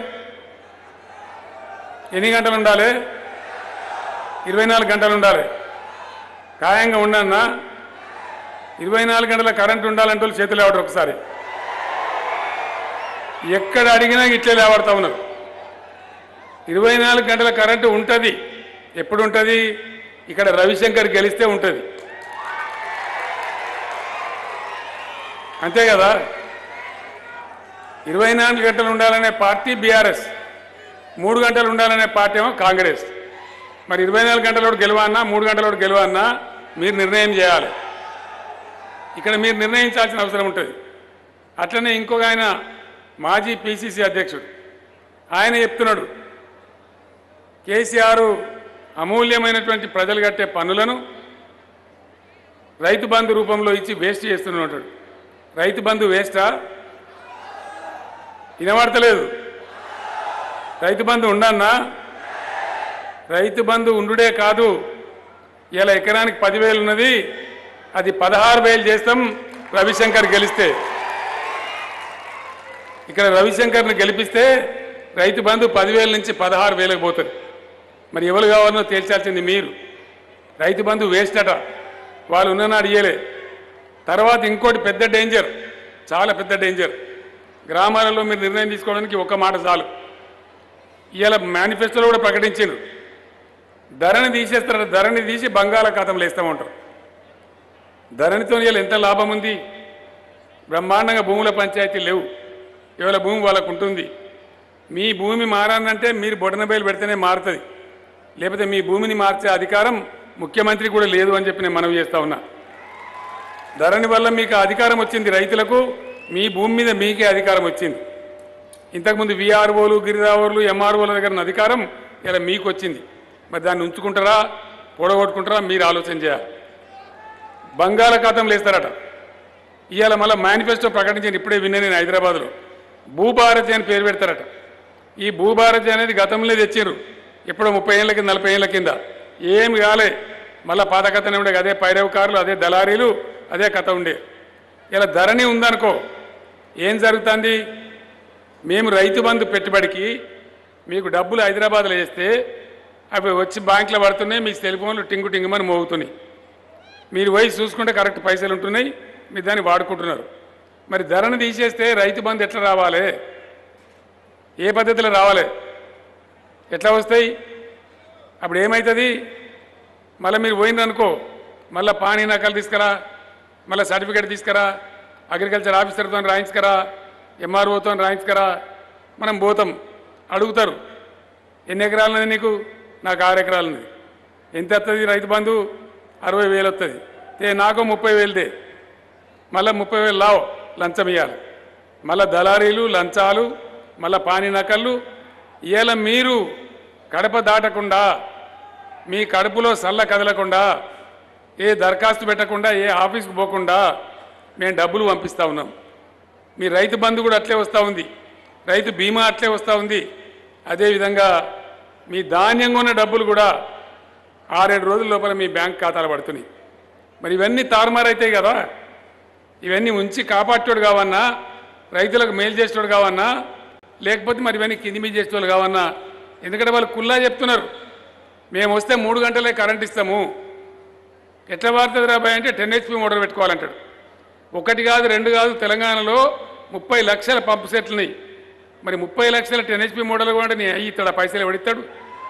ఎన్ని గంటలు ఉండాలి ఇరవై నాలుగు గంటలు ఉండాలి ఖాయంగా ఉండన్నా ఇరవై నాలుగు గంటల కరెంట్ ఉండాలంటే వాళ్ళు చేతులు లేవడం ఒకసారి ఎక్కడ అడిగినా ఇట్లే లేవడతా ఉన్నారు ఇరవై నాలుగు గంటల కరెంటు ఉంటుంది ఎప్పుడు ఉంటుంది ఇక్కడ రవిశంకర్ గెలిస్తే ఉంటుంది అంతే కదా ఇరవై నాలుగు గంటలు ఉండాలనే పార్టీ బీఆర్ఎస్ మూడు గంటలు ఉండాలనే పార్టీ ఏమో కాంగ్రెస్ మరి ఇరవై నాలుగు గంటలోడు గెలవన్నా మూడు గంటలోడు గెలవన్నా మీరు నిర్ణయం చేయాలి ఇక్కడ మీరు నిర్ణయించాల్సిన అవసరం ఉంటుంది అట్లనే ఇంకొక ఆయన మాజీ పిసిసి అధ్యక్షుడు ఆయన చెప్తున్నాడు కేసీఆర్ అమూల్యమైనటువంటి ప్రజలు కట్టే పన్నులను రైతు బంధు రూపంలో ఇచ్చి వేస్ట్ చేస్తున్నాడు రైతు బంధు వేస్టా వినబడతలేదు రైతు బంధు ఉండన్నా రైతు బంధు ఉండుడే కాదు ఇలా ఎకరానికి పదివేలు ఉన్నది అది పదహారు వేలు చేస్తాం రవిశంకర్ గెలిస్తే ఇక్కడ రవిశంకర్ని గెలిపిస్తే రైతు బంధు పదివేల నుంచి పదహారు వేలకు పోతుంది మరి ఎవరు కావాలనో తేల్చాల్సింది మీరు రైతు బంధు వేస్ట్ అట వాళ్ళు ఉన్ననాడు ఇయ్యలే తర్వాత ఇంకోటి పెద్ద డేంజర్ చాలా పెద్ద డేంజర్ గ్రామాలలో మీరు నిర్ణయం తీసుకోవడానికి ఒక మాట చాలు ఇవాళ మేనిఫెస్టోలో కూడా ప్రకటించారు ధరని తీసేస్తారు ధరని తీసి బంగాళాఖాతంలో వేస్తామంటారు ధరణితో ఇవాళ ఎంత లాభం ఉంది బ్రహ్మాండంగా భూముల పంచాయతీ లేవు ఇవాళ భూమి వాళ్ళకు ఉంటుంది మీ భూమి మారాలంటే మీరు బొడనబేలు పెడితేనే మారుతుంది లేకపోతే మీ భూమిని మార్చే అధికారం ముఖ్యమంత్రి కూడా లేదు అని చెప్పి నేను మనవి చేస్తా ఉన్నా ధరణి వల్ల మీకు అధికారం వచ్చింది రైతులకు మీ భూమి మీద మీకే అధికారం వచ్చింది ఇంతకుముందు విఆర్ఓలు గిరిదావర్లు ఎంఆర్ఓల దగ్గర ఉన్న అధికారం ఇలా మీకు వచ్చింది మరి దాన్ని ఉంచుకుంటారా పొడగొట్టుకుంటారా మీరు ఆలోచన చేయాలి బంగాళాఖాతంలో వేస్తారట ఇవాళ మళ్ళీ మేనిఫెస్టో ప్రకటించాను ఇప్పుడే విన్నా నేను హైదరాబాద్లో భూభారతి అని పేరు పెడతారట ఈ భూభారతి అనేది గతంలో తెచ్చారు ఎప్పుడో ముప్పై ఏళ్ళ కింద నలభై ఏళ్ళ కింద ఏమి కాలే మళ్ళీ పాత కథనే ఉండే అదే పైరవకారులు అదే దళారీలు అదే కథ ఉండే ఇలా ధరణి ఉందనుకో ఏం జరుగుతుంది మేము రైతు బంధు పెట్టుబడికి మీకు డబ్బులు హైదరాబాద్లో వేస్తే అవి వచ్చి బ్యాంకులో పడుతున్నాయి మీ సెల్ ఫోన్లు టింగు టింగుమని మోగుతున్నాయి మీరు పోయి చూసుకుంటే కరెక్ట్ పైసలు ఉంటున్నాయి మీరు దాన్ని వాడుకుంటున్నారు మరి ధరను తీసేస్తే రైతు బంధు ఎట్లా రావాలి ఏ పద్ధతిలో రావాలి ఎట్లా వస్తాయి అప్పుడు ఏమవుతుంది మళ్ళీ మీరు పోయిందనుకో మళ్ళీ పానీ నకలు తీసుకురా మళ్ళీ సర్టిఫికేట్ తీసుకురా అగ్రికల్చర్ ఆఫీసర్తో రాయించుకరా ఎంఆర్ఓతో రాయించుకరా మనం పోతాం అడుగుతారు ఎన్ని ఎకరాలు ఉన్నది నీకు నాకు ఆరు ఎకరాలు ఉన్నది ఎంత వస్తుంది రైతు బంధు అరవై వేలు వస్తుంది ఏ నాకు ముప్పై వేలుదే మళ్ళీ ముప్పై వేలు లావు లంచం ఇవ్వాలి మళ్ళీ దళారీలు లంచాలు మళ్ళీ పానీ నకళ్ళు ఇవాళ మీరు కడప దాటకుండా మీ కడుపులో సల్ల కదలకుండా ఏ దరఖాస్తు పెట్టకుండా ఏ ఆఫీస్కి పోకుండా మేము డబ్బులు పంపిస్తూ ఉన్నాం మీ రైతు బంధు కూడా అట్లే వస్తూ ఉంది రైతు బీమా అట్లే వస్తూ ఉంది అదేవిధంగా మీ ధాన్యంగా ఉన్న డబ్బులు కూడా ఆరేడు రోజుల లోపల మీ బ్యాంక్ ఖాతాలు పడుతున్నాయి మరి ఇవన్నీ తారుమారైతాయి కదా ఇవన్నీ ఉంచి కాపాడేటోడు కావన్నా రైతులకు మేలు చేసేటోడు కావన్నా లేకపోతే మరి ఇవన్నీ కింది మీద చేసేటోళ్ళు కావన్నా ఎందుకంటే వాళ్ళు కుల్లా చెప్తున్నారు మేము వస్తే మూడు గంటలే కరెంట్ ఇస్తాము ఎట్లా వాడుతుంది రాబాయ్ అంటే టెన్ హెచ్పి మోటార్ పెట్టుకోవాలంటాడు ఒకటి కాదు రెండు కాదు తెలంగాణలో ముప్పై లక్షల పంపు సెట్లున్నాయి మరి ముప్పై లక్షల టెన్ హెచ్పి మోడల్ కూడా నీ అయ్యి ఇస్తాడు పైసలు ఎవడిస్తాడు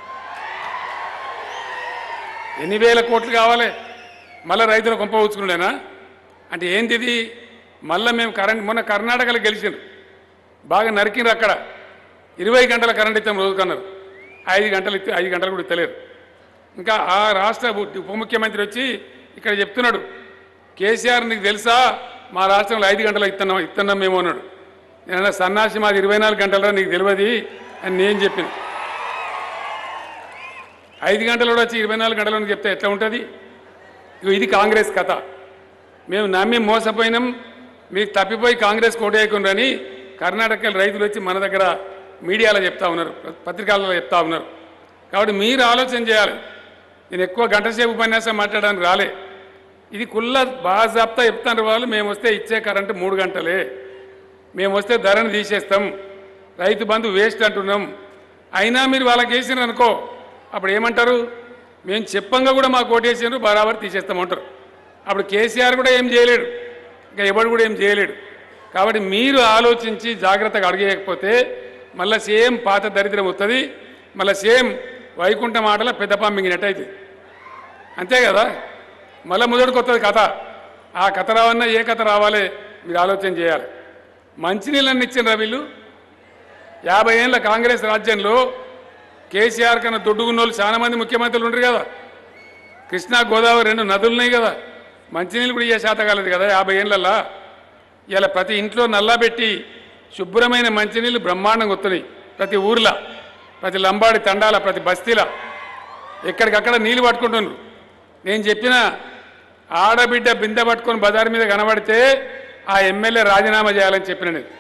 ఎన్ని వేల కోట్లు కావాలి మళ్ళీ రైతులు కొంప ఊచుకున్నాడేనా అంటే ఏంది ఇది మళ్ళీ మేము కరెంట్ మొన్న కర్ణాటకలో గెలిచిండ్రు బాగా నరికిండ్రు అక్కడ ఇరవై గంటల కరెంట్ ఇస్తాం రోజుకన్నారు ఐదు గంటలు ఇస్తే ఐదు గంటలు కూడా ఇస్తలేరు ఇంకా ఆ రాష్ట్ర ఉప- ఉప ముఖ్యమంత్రి వచ్చి ఇక్కడ చెప్తున్నాడు కేసీఆర్ నీకు తెలుసా మా రాష్ట్రంలో ఐదు గంటలు ఇస్తున్నాం ఇస్తున్నాం మేము అన్నాడు నేను సన్నాసి మాది ఇరవై నాలుగు గంటలరా నీకు తెలియదు అని నేను చెప్పిన ఐదు గంటలు కూడా వచ్చి ఇరవై నాలుగు గంటలు అని చెప్తే ఎట్లా ఉంటుంది ఇగో ఇది కాంగ్రెస్ కథ మేము నమ్మి మోసపోయినాం మీకు తప్పిపోయి కాంగ్రెస్ కోటేయకుండాని కర్ణాటక రైతులు వచ్చి మన దగ్గర మీడియాలో చెప్తా ఉన్నారు పత్రికలలో చెప్తా ఉన్నారు కాబట్టి మీరు ఆలోచన చేయాలి నేను ఎక్కువ గంట సేపు ఉపన్యాసం మాట్లాడడానికి రాలే ఇది కుల్ల బాజాప్తా చెప్తాను వాళ్ళు మేము వస్తే ఇచ్చే కరెంటు మూడు గంటలే మేము వస్తే ధరను తీసేస్తాం రైతు బంధు వేస్ట్ అంటున్నాం అయినా మీరు వాళ్ళకి వేసినారు అనుకో అప్పుడు ఏమంటారు మేము చెప్పంగా కూడా మాకు ఓటేసినారు బరాబర్ తీసేస్తామంటారు అప్పుడు కేసీఆర్ కూడా ఏం చేయలేడు ఇంకా ఎవడు కూడా ఏం చేయలేడు కాబట్టి మీరు ఆలోచించి జాగ్రత్తగా అడిగేయకపోతే మళ్ళీ సేమ్ పాత దరిద్రం వస్తుంది మళ్ళీ సేమ్ వైకుంఠం ఆటల పెద్ద పంపింగినట్టు అవుతుంది అంతే కదా మళ్ళీ మొదటికి వస్తుంది కథ ఆ కథ రావన్నా ఏ కథ రావాలి మీరు ఆలోచన చేయాలి మంచినీళ్ళని ఇచ్చిన వీళ్ళు యాభై ఏళ్ళ కాంగ్రెస్ రాజ్యంలో కేసీఆర్ కన్నా దొడ్డుకున్న వాళ్ళు చాలా మంది ముఖ్యమంత్రులు ఉండరు కదా కృష్ణా గోదావరి రెండు నదులు ఉన్నాయి కదా మంచినీళ్ళు కూడా ఇయ్యే శాత కాలేదు కదా యాభై ఏళ్ళల్లా ఇలా ప్రతి ఇంట్లో నల్లా పెట్టి శుభ్రమైన మంచినీళ్ళు బ్రహ్మాండంగా వస్తున్నాయి ప్రతి ఊర్లో ప్రతి లంబాడి తండాల ప్రతి బస్తీల ఎక్కడికక్కడ నీళ్ళు పట్టుకుంటున్నారు నేను చెప్పిన ఆడబిడ్డ బిందె పట్టుకొని బజారు మీద కనబడితే ఆ ఎమ్మెల్యే రాజీనామా చేయాలని చెప్పిన నేను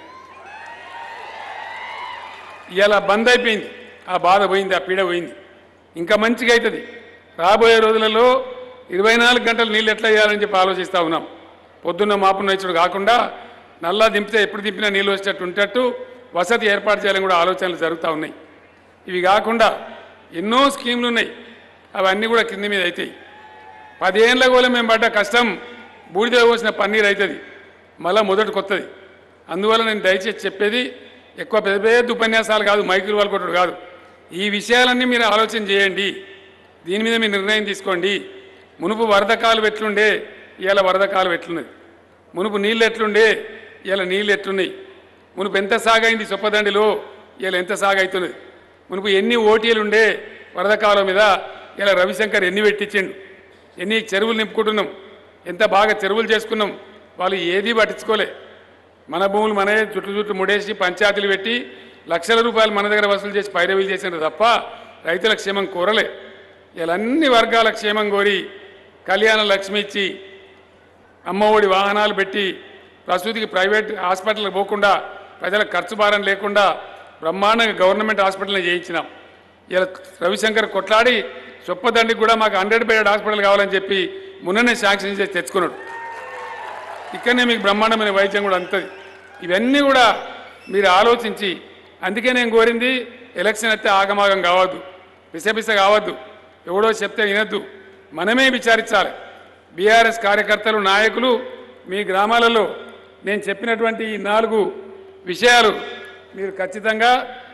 ఇలా బంద్ అయిపోయింది ఆ బాధ పోయింది ఆ పీడ పోయింది ఇంకా మంచిగా అవుతుంది రాబోయే రోజులలో ఇరవై నాలుగు గంటలు నీళ్ళు ఎట్లా చేయాలని చెప్పి ఆలోచిస్తూ ఉన్నాం పొద్దున్న మాపున్న ఇచ్చుడు కాకుండా నల్లా దింపితే ఎప్పుడు దింపినా నీళ్ళు వచ్చేటట్టు ఉంటట్టు వసతి ఏర్పాటు చేయాలని కూడా ఆలోచనలు జరుగుతూ ఉన్నాయి ఇవి కాకుండా ఎన్నో స్కీములు ఉన్నాయి అవన్నీ కూడా కింద మీద అవుతాయి పదేళ్ళ కూడా మేము పడ్డ కష్టం బూడిద పోసిన పన్నీర్ అవుతుంది మళ్ళా మొదటి కొత్తది అందువల్ల నేను దయచేసి చెప్పేది ఎక్కువ పెద్ద పెద్ద ఉపన్యాసాలు కాదు మైకులు వాళ్ళు కొట్టుడు కాదు ఈ విషయాలన్నీ మీరు ఆలోచన చేయండి దీని మీద మీరు నిర్ణయం తీసుకోండి మునుపు వరద కాలు ఎట్లుండే ఇవాళ వరద కాలం ఎట్లున్నది మునుపు నీళ్ళు ఎట్లుండే ఇవాళ నీళ్ళు ఎట్లున్నాయి మునుపు ఎంత సాగైంది చొప్పదండిలో ఇవాళ ఎంత సాగైతున్నది మునుపు ఎన్ని ఓటీలు ఉండే వరద కాలం మీద ఇలా రవిశంకర్ ఎన్ని పెట్టించిండు ఎన్ని చెరువులు నింపుకుంటున్నాం ఎంత బాగా చెరువులు చేసుకున్నాం వాళ్ళు ఏదీ పట్టించుకోలే మన భూములు మనమే చుట్టూ చుట్టూ ముడేసి పంచాయతీలు పెట్టి లక్షల రూపాయలు మన దగ్గర వసూలు చేసి పైరవీలు చేసినారు తప్ప రైతుల క్షేమం కోరలే ఇలా అన్ని వర్గాల క్షేమం కోరి కళ్యాణ లక్ష్మి ఇచ్చి అమ్మఒడి వాహనాలు పెట్టి ప్రసూతికి ప్రైవేట్ హాస్పిటల్కి పోకుండా ప్రజలకు ఖర్చు భారం లేకుండా బ్రహ్మాండంగా గవర్నమెంట్ హాస్పిటల్ని చేయించినాం ఇలా రవిశంకర్ కొట్లాడి చొప్పదండికి కూడా మాకు హండ్రెడ్ బెడ్ హాస్పిటల్ కావాలని చెప్పి మొన్ననే శాంక్షన్ చేసి తెచ్చుకున్నాడు ఇక్కడనే మీకు బ్రహ్మాండమైన వైద్యం కూడా అందుతుంది ఇవన్నీ కూడా మీరు ఆలోచించి అందుకే నేను కోరింది ఎలక్షన్ అయితే ఆగమాగం కావద్దు పిసపిస కావద్దు ఎవడో చెప్తే వినద్దు మనమే విచారించాలి బీఆర్ఎస్ కార్యకర్తలు నాయకులు మీ గ్రామాలలో నేను చెప్పినటువంటి ఈ నాలుగు విషయాలు మీరు ఖచ్చితంగా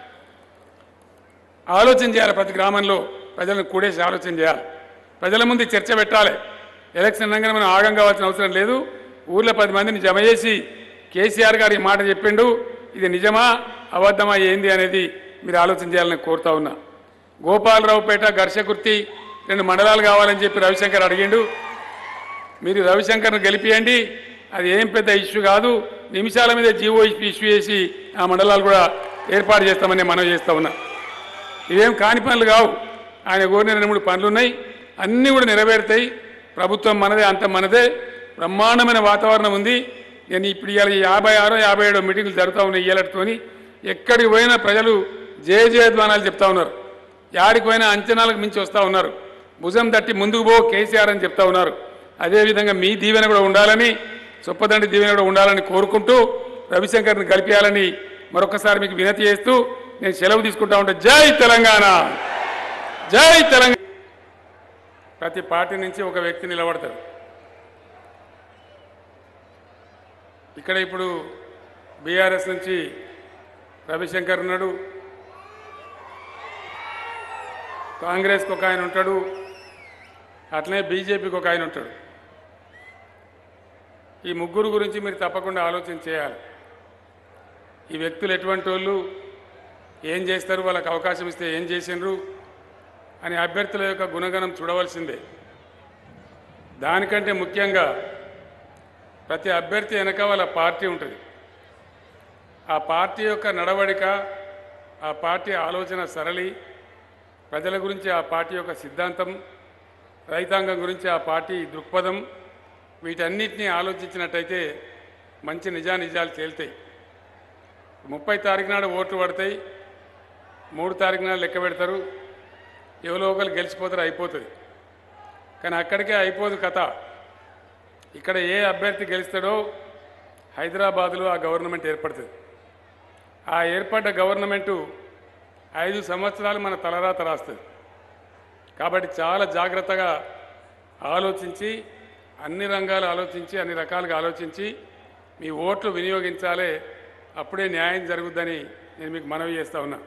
ఆలోచన చేయాలి ప్రతి గ్రామంలో ప్రజలను కూడేసి ఆలోచన చేయాలి ప్రజల ముందు చర్చ పెట్టాలి ఎలక్షన్ అనగానే మనం ఆగం కావాల్సిన అవసరం లేదు ఊర్లో పది మందిని జమ చేసి కేసీఆర్ గారు ఈ మాట చెప్పిండు ఇది నిజమా అబద్ధమా ఏంది అనేది మీరు ఆలోచన చేయాలని కోరుతా ఉన్నా గోపాలరావుపేట ఘర్షకుర్తి రెండు మండలాలు కావాలని చెప్పి రవిశంకర్ అడిగిండు మీరు రవిశంకర్ను గెలిపియండి అది ఏం పెద్ద ఇష్యూ కాదు నిమిషాల మీద జీవో ఇష్యూ చేసి ఆ మండలాలు కూడా ఏర్పాటు చేస్తామని మనం చేస్తా ఉన్నా ఇవేం కాని పనులు కావు ఆయన కోరిన రెండు మూడు పనులు ఉన్నాయి అన్నీ కూడా నెరవేరుతాయి ప్రభుత్వం మనదే అంత మనదే బ్రహ్మాండమైన వాతావరణం ఉంది నేను ఇప్పుడు ఇవాళ యాభై ఆరో యాభై ఏడో మీటింగ్లు జరుగుతూ ఉన్నాయి ఇయ్యాలతోని ఎక్కడికి పోయినా ప్రజలు జయ జయధ్వానాలు చెప్తా ఉన్నారు యాడికి పోయినా అంచనాలకు మించి వస్తూ ఉన్నారు భుజం తట్టి ముందుకు పో కేసీఆర్ అని చెప్తా ఉన్నారు అదేవిధంగా మీ దీవెన కూడా ఉండాలని చొప్పదండి దీవెన కూడా ఉండాలని కోరుకుంటూ రవిశంకర్ని కలిపేయాలని మరొకసారి మీకు వినతి చేస్తూ నేను సెలవు తీసుకుంటా ఉంటే జై తెలంగాణ జై తెలంగాణ ప్రతి పార్టీ నుంచి ఒక వ్యక్తి నిలబడతాడు ఇక్కడ ఇప్పుడు బీఆర్ఎస్ నుంచి రవిశంకర్ ఉన్నాడు కాంగ్రెస్కి ఒక ఆయన ఉంటాడు అట్లనే బీజేపీకి ఒక ఆయన ఉంటాడు ఈ ముగ్గురు గురించి మీరు తప్పకుండా ఆలోచన చేయాలి ఈ వ్యక్తులు ఎటువంటి వాళ్ళు ఏం చేస్తారు వాళ్ళకి అవకాశం ఇస్తే ఏం చేసిండ్రు అని అభ్యర్థుల యొక్క గుణగణం చూడవలసిందే దానికంటే ముఖ్యంగా ప్రతి అభ్యర్థి వెనక వాళ్ళ పార్టీ ఉంటుంది ఆ పార్టీ యొక్క నడవడిక ఆ పార్టీ ఆలోచన సరళి ప్రజల గురించి ఆ పార్టీ యొక్క సిద్ధాంతం రైతాంగం గురించి ఆ పార్టీ దృక్పథం వీటన్నిటినీ ఆలోచించినట్టయితే మంచి నిజానిజాలు తేలుతాయి ముప్పై తారీఖు నాడు ఓట్లు పడతాయి మూడు తారీఖు నాడు లెక్క పెడతారు ఎవరో ఒకరు గెలిచిపోతారు అయిపోతుంది కానీ అక్కడికే అయిపోదు కథ ఇక్కడ ఏ అభ్యర్థి గెలుస్తాడో హైదరాబాదులో ఆ గవర్నమెంట్ ఏర్పడుతుంది ఆ ఏర్పడ్డ గవర్నమెంటు ఐదు సంవత్సరాలు మన తలరాత రాస్తుంది కాబట్టి చాలా జాగ్రత్తగా ఆలోచించి అన్ని రంగాలు ఆలోచించి అన్ని రకాలుగా ఆలోచించి మీ ఓట్లు వినియోగించాలే అప్పుడే న్యాయం జరుగుద్దని నేను మీకు మనవి చేస్తా ఉన్నా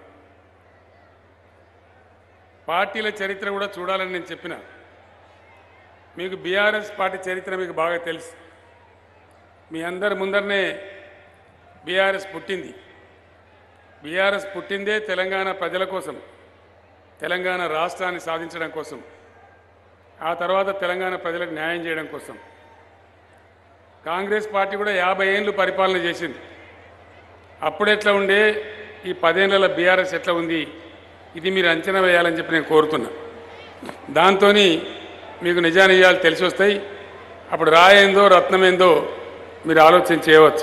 పార్టీల చరిత్ర కూడా చూడాలని నేను చెప్పిన మీకు బీఆర్ఎస్ పార్టీ చరిత్ర మీకు బాగా తెలుసు మీ అందరి ముందరనే బీఆర్ఎస్ పుట్టింది బీఆర్ఎస్ పుట్టిందే తెలంగాణ ప్రజల కోసం తెలంగాణ రాష్ట్రాన్ని సాధించడం కోసం ఆ తర్వాత తెలంగాణ ప్రజలకు న్యాయం చేయడం కోసం కాంగ్రెస్ పార్టీ కూడా యాభై ఏళ్ళు పరిపాలన చేసింది అప్పుడు ఎట్లా ఉండే ఈ పదేళ్ల బీఆర్ఎస్ ఎట్లా ఉంది ఇది మీరు అంచనా వేయాలని చెప్పి నేను కోరుతున్నా దాంతో మీకు నిజానిజాలు తెలిసి వస్తాయి అప్పుడు రాయేందో రత్నమేందో మీరు ఆలోచన చేయవచ్చు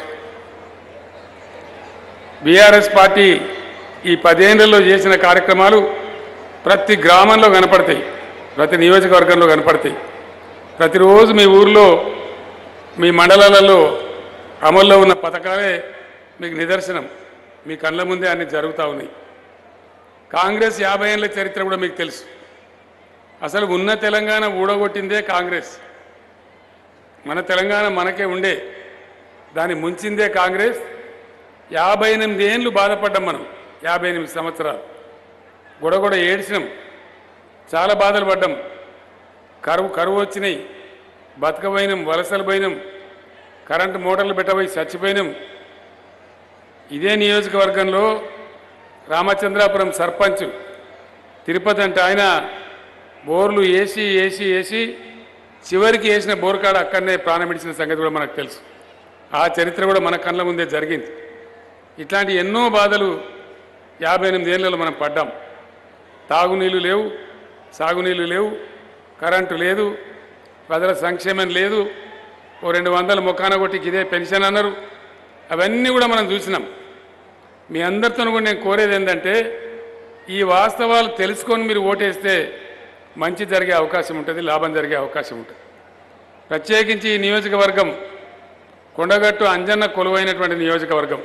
బీఆర్ఎస్ పార్టీ ఈ పదేళ్లలో చేసిన కార్యక్రమాలు ప్రతి గ్రామంలో కనపడతాయి ప్రతి నియోజకవర్గంలో కనపడతాయి ప్రతిరోజు మీ ఊర్లో మీ మండలాలలో అమల్లో ఉన్న పథకాలే మీకు నిదర్శనం మీ కళ్ళ ముందే అన్ని జరుగుతూ ఉన్నాయి కాంగ్రెస్ యాభై ఏళ్ళ చరిత్ర కూడా మీకు తెలుసు అసలు ఉన్న తెలంగాణ ఊడగొట్టిందే కాంగ్రెస్ మన తెలంగాణ మనకే ఉండే దాన్ని ముంచిందే కాంగ్రెస్ యాభై ఎనిమిది ఏళ్ళు బాధపడ్డాం మనం యాభై ఎనిమిది సంవత్సరాలు గొడగొడ ఏడ్చినాం చాలా బాధలు పడ్డాం కరువు కరువు వచ్చినాయి బతకపోయినాం వలసలు పోయినాం కరెంటు మోటార్లు పెట్టబోయి చచ్చిపోయినాం ఇదే నియోజకవర్గంలో రామచంద్రాపురం సర్పంచ్ తిరుపతి అంటే ఆయన బోర్లు వేసి వేసి వేసి చివరికి వేసిన బోర్ కాడ అక్కడనే ప్రాణం విడిచిన సంగతి కూడా మనకు తెలుసు ఆ చరిత్ర కూడా మన కళ్ళ ముందే జరిగింది ఇట్లాంటి ఎన్నో బాధలు యాభై ఎనిమిది ఏళ్ళలో మనం పడ్డాం తాగునీళ్ళు లేవు సాగునీళ్ళు లేవు కరెంటు లేదు ప్రజల సంక్షేమం లేదు ఓ రెండు వందల మొక్కాన కొట్టికి ఇదే పెన్షన్ అన్నారు అవన్నీ కూడా మనం చూసినాం మీ అందరితో కూడా నేను కోరేది ఏంటంటే ఈ వాస్తవాలు తెలుసుకొని మీరు ఓటేస్తే మంచి జరిగే అవకాశం ఉంటుంది లాభం జరిగే అవకాశం ఉంటుంది ప్రత్యేకించి ఈ నియోజకవర్గం కొండగట్టు అంజన్న కొలువైనటువంటి నియోజకవర్గం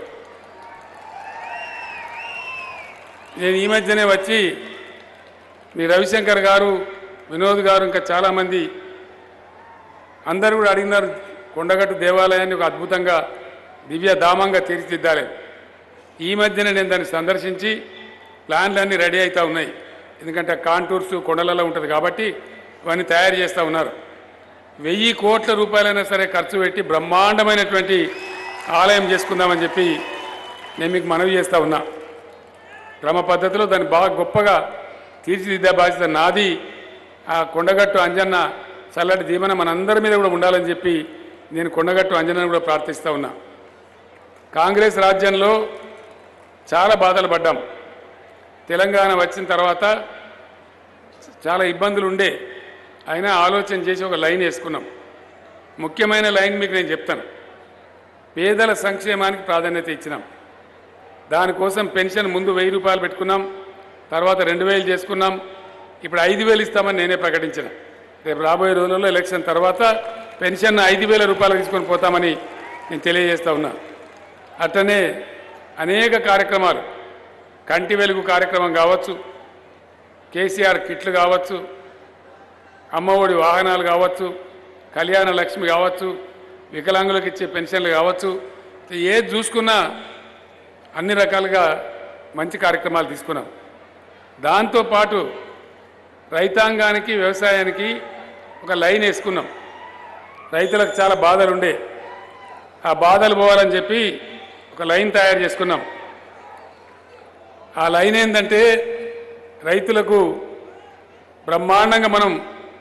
నేను ఈ మధ్యనే వచ్చి మీ రవిశంకర్ గారు వినోద్ గారు ఇంకా చాలామంది అందరూ కూడా అడిగినారు కొండగట్టు దేవాలయాన్ని ఒక అద్భుతంగా దివ్య ధామంగా తీర్చిదిద్దాలి ఈ మధ్యన నేను దాన్ని సందర్శించి ప్లాన్లు అన్నీ రెడీ అవుతూ ఉన్నాయి ఎందుకంటే కాంటూర్స్ కొండలలో ఉంటుంది కాబట్టి ఇవన్నీ తయారు చేస్తూ ఉన్నారు వెయ్యి కోట్ల రూపాయలైనా సరే ఖర్చు పెట్టి బ్రహ్మాండమైనటువంటి ఆలయం చేసుకుందామని చెప్పి నేను మీకు మనవి చేస్తూ ఉన్నా క్రమ పద్ధతిలో దాన్ని బాగా గొప్పగా తీర్చిదిద్దే బాధ్యత నాది ఆ కొండగట్టు అంజన్న చల్లటి దీవెన మనందరి మీద కూడా ఉండాలని చెప్పి నేను కొండగట్టు అంజనను కూడా ప్రార్థిస్తూ ఉన్నా కాంగ్రెస్ రాజ్యంలో చాలా బాధలు పడ్డాం తెలంగాణ వచ్చిన తర్వాత చాలా ఇబ్బందులు ఉండే అయినా ఆలోచన చేసి ఒక లైన్ వేసుకున్నాం ముఖ్యమైన లైన్ మీకు నేను చెప్తాను పేదల సంక్షేమానికి ప్రాధాన్యత ఇచ్చినాం దానికోసం పెన్షన్ ముందు వెయ్యి రూపాయలు పెట్టుకున్నాం తర్వాత రెండు వేలు చేసుకున్నాం ఇప్పుడు ఐదు వేలు ఇస్తామని నేనే ప్రకటించిన రేపు రాబోయే రోజుల్లో ఎలక్షన్ తర్వాత పెన్షన్ ఐదు వేల రూపాయలు తీసుకొని పోతామని నేను తెలియజేస్తా ఉన్నా అట్లనే అనేక కార్యక్రమాలు కంటి వెలుగు కార్యక్రమం కావచ్చు కేసీఆర్ కిట్లు కావచ్చు అమ్మఒడి వాహనాలు కావచ్చు కళ్యాణ లక్ష్మి కావచ్చు వికలాంగులకు ఇచ్చే పెన్షన్లు కావచ్చు ఏది చూసుకున్నా అన్ని రకాలుగా మంచి కార్యక్రమాలు తీసుకున్నాం దాంతోపాటు రైతాంగానికి వ్యవసాయానికి ఒక లైన్ వేసుకున్నాం రైతులకు చాలా బాధలు ఉండే ఆ బాధలు పోవాలని చెప్పి ఒక లైన్ తయారు చేసుకున్నాం ఆ లైన్ ఏంటంటే రైతులకు బ్రహ్మాండంగా మనం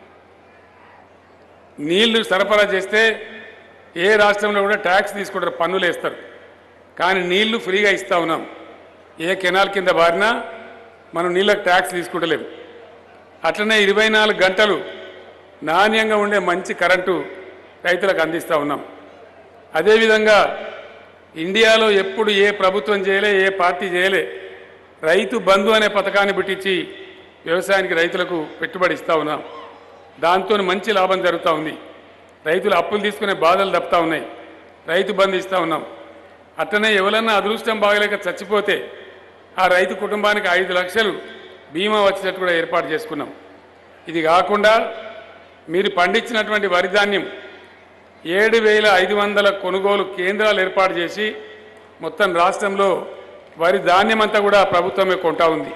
నీళ్లు సరఫరా చేస్తే ఏ రాష్ట్రంలో కూడా ట్యాక్స్ తీసుకుంటారు పన్నులు వేస్తారు కానీ నీళ్లు ఫ్రీగా ఇస్తా ఉన్నాం ఏ కెనాల్ కింద బారినా మనం నీళ్ళకి ట్యాక్స్ తీసుకుంటలేము అట్లనే ఇరవై నాలుగు గంటలు నాణ్యంగా ఉండే మంచి కరెంటు రైతులకు అందిస్తూ ఉన్నాం అదేవిధంగా ఇండియాలో ఎప్పుడు ఏ ప్రభుత్వం చేయలే ఏ పార్టీ చేయలే రైతు బంధు అనే పథకాన్ని పెట్టించి వ్యవసాయానికి రైతులకు పెట్టుబడి ఇస్తూ ఉన్నాం దాంతో మంచి లాభం జరుగుతూ ఉంది రైతులు అప్పులు తీసుకునే బాధలు తప్పుతూ ఉన్నాయి రైతు బంధు ఇస్తూ ఉన్నాం అట్లనే ఎవరన్నా అదృష్టం బాగలేక చచ్చిపోతే ఆ రైతు కుటుంబానికి ఐదు లక్షలు బీమా వచ్చేటట్టు కూడా ఏర్పాటు చేసుకున్నాం ఇది కాకుండా మీరు పండించినటువంటి వరి ధాన్యం ఏడు వేల ఐదు వందల కొనుగోలు కేంద్రాలు ఏర్పాటు చేసి మొత్తం రాష్ట్రంలో వరి ధాన్యం అంతా కూడా ప్రభుత్వమే కొంటా ఉంది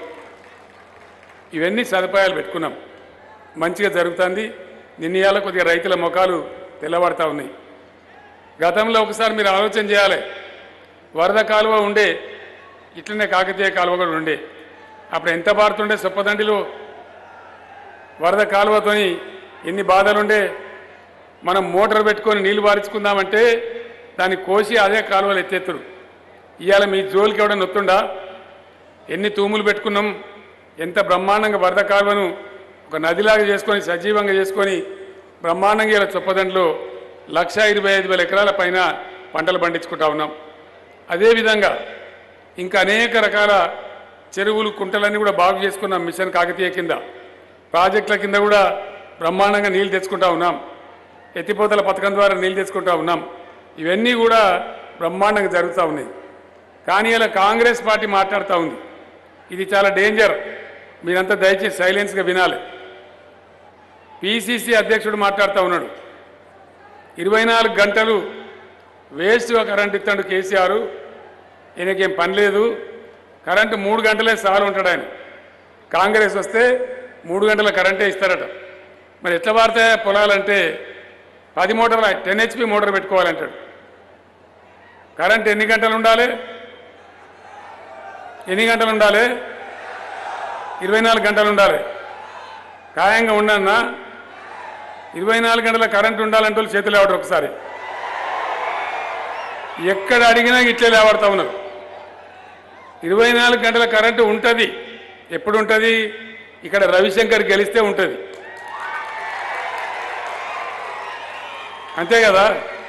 ఇవన్నీ సదుపాయాలు పెట్టుకున్నాం మంచిగా జరుగుతుంది నిన్నయాల కొద్దిగా రైతుల ముఖాలు తెల్లబడతా ఉన్నాయి గతంలో ఒకసారి మీరు ఆలోచన చేయాలి వరద కాలువ ఉండే ఇట్లనే కాకతీయ కాలువ కూడా ఉండే అప్పుడు ఎంత పారుతుండే సొప్పదండిలో వరద కాలువతోని ఎన్ని బాధలుండే మనం మోటార్ పెట్టుకొని నీళ్లు పారించుకుందామంటే దాన్ని కోసి అదే కాలువలు ఎత్తేత్తురు ఇవాళ మీ జోలికి ఎవడన్నా నొత్తుండా ఎన్ని తూములు పెట్టుకున్నాం ఎంత బ్రహ్మాండంగా వరద కాలువను ఒక నదిలాగా చేసుకొని సజీవంగా చేసుకొని బ్రహ్మాండంగా ఇలా చొప్పదండిలో లక్ష ఇరవై ఐదు వేల ఎకరాల పైన పంటలు పండించుకుంటా ఉన్నాం అదేవిధంగా ఇంకా అనేక రకాల చెరువులు కుంటలన్నీ కూడా బాగు చేసుకున్నాం మిషన్ కాకతీయ కింద ప్రాజెక్టుల కింద కూడా బ్రహ్మాండంగా నీళ్లు తెచ్చుకుంటా ఉన్నాం ఎత్తిపోతల పథకం ద్వారా నీళ్లు తెచ్చుకుంటా ఉన్నాం ఇవన్నీ కూడా బ్రహ్మాండంగా జరుగుతూ ఉన్నాయి కానీ ఇలా కాంగ్రెస్ పార్టీ మాట్లాడుతూ ఉంది ఇది చాలా డేంజర్ మీరంతా దయచేసి సైలెన్స్గా వినాలి పిసిసి అధ్యక్షుడు మాట్లాడుతూ ఉన్నాడు ఇరవై నాలుగు గంటలు వేస్ట్గా కరెంట్ ఇస్తాడు కేసీఆర్ ఈయనకేం పని లేదు కరెంటు మూడు గంటలే సాలు ఉంటాడు ఆయన కాంగ్రెస్ వస్తే మూడు గంటల కరెంటే ఇస్తారట మరి ఎట్లా వాడతాయా పొలాలంటే పది మోటార్ల టెన్ హెచ్పి మోటార్ పెట్టుకోవాలంటాడు కరెంట్ ఎన్ని గంటలు ఉండాలి ఎన్ని గంటలు ఉండాలి ఇరవై నాలుగు గంటలు ఉండాలి ఖాయంగా ఉండన్నా ఇరవై నాలుగు గంటల కరెంట్ ఉండాలంటే వాళ్ళు చేతులు లేవడం ఒకసారి ఎక్కడ అడిగినా ఇట్లే లేవడతా ఉన్నారు ఇరవై నాలుగు గంటల కరెంటు ఉంటుంది ఎప్పుడు ఉంటుంది ఇక్కడ రవిశంకర్ గెలిస్తే ఉంటుంది అంతే కదా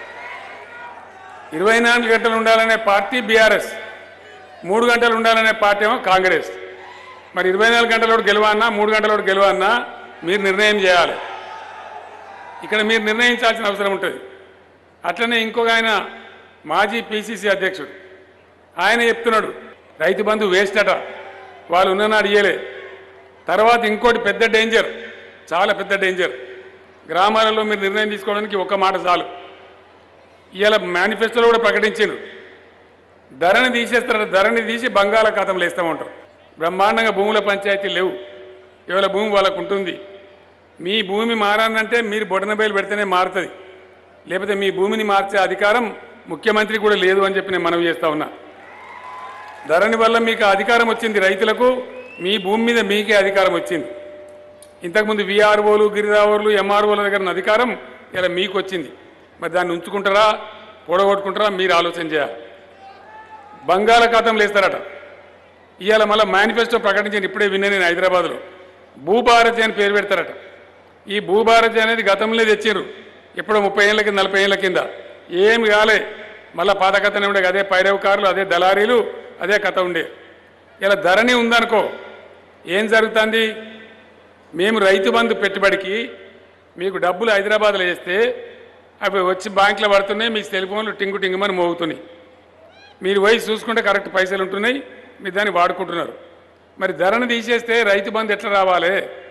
ఇరవై నాలుగు గంటలు ఉండాలనే పార్టీ బీఆర్ఎస్ మూడు గంటలు ఉండాలనే పార్టీ ఏమో కాంగ్రెస్ మరి ఇరవై నాలుగు గంటలోడు గెలవన్నా మూడు గంటలోడు గెలవన్నా మీరు నిర్ణయం చేయాలి ఇక్కడ మీరు నిర్ణయించాల్సిన అవసరం ఉంటుంది అట్లనే ఇంకొక ఆయన మాజీ పిసిసి అధ్యక్షుడు ఆయన చెప్తున్నాడు రైతు బంధు వేస్ట్ అట వాళ్ళు ఉన్ననాడు ఇయ్యలే తర్వాత ఇంకోటి పెద్ద డేంజర్ చాలా పెద్ద డేంజర్ గ్రామాలలో మీరు నిర్ణయం తీసుకోవడానికి ఒక మాట చాలు ఇవాళ మేనిఫెస్టోలో కూడా ప్రకటించారు ధరని తీసేస్తారు ధరని తీసి బంగాళాఖాతంలో వేస్తామంటారు బ్రహ్మాండంగా భూముల పంచాయతీ లేవు ఇవాళ భూమి వాళ్ళకు ఉంటుంది మీ భూమి మారాలంటే మీరు బొడనబయలు పెడితేనే మారుతుంది లేకపోతే మీ భూమిని మార్చే అధికారం ముఖ్యమంత్రి కూడా లేదు అని చెప్పి నేను మనవి చేస్తా ఉన్నా ధరణి వల్ల మీకు ఆ అధికారం వచ్చింది రైతులకు మీ భూమి మీద మీకే అధికారం వచ్చింది ఇంతకుముందు విఆర్ఓలు గిరిదావర్లు ఎంఆర్ఓల దగ్గర ఉన్న అధికారం ఇలా మీకు వచ్చింది మరి దాన్ని ఉంచుకుంటారా పొడగొట్టుకుంటారా మీరు ఆలోచన చేయాలి బంగాళాఖాతంలో వేస్తారట ఇవాళ మళ్ళీ మేనిఫెస్టో ప్రకటించిన ఇప్పుడే విన్నా నేను హైదరాబాద్లో భూభారతి అని పేరు పెడతారట ఈ భూభారతి అనేది గతంలో తెచ్చారు ఎప్పుడో ముప్పై ఏళ్ళ కింద నలభై ఏళ్ళ కింద ఏమి కాలే మళ్ళీ పాత కథనే ఉండే అదే పైరవకారులు అదే దళారీలు అదే కథ ఉండే ఇలా ధరణి ఉందనుకో ఏం జరుగుతుంది మేము రైతు బంధు పెట్టుబడికి మీకు డబ్బులు హైదరాబాద్లో వేస్తే అవి వచ్చి బ్యాంకులో పడుతున్నాయి మీ సెల్ ఫోన్లు టింగు టింగుమని మోగుతున్నాయి మీరు పోయి చూసుకుంటే కరెక్ట్ పైసలు ఉంటున్నాయి మీరు దాన్ని వాడుకుంటున్నారు మరి ధరను తీసేస్తే రైతు బంధు ఎట్లా రావాలి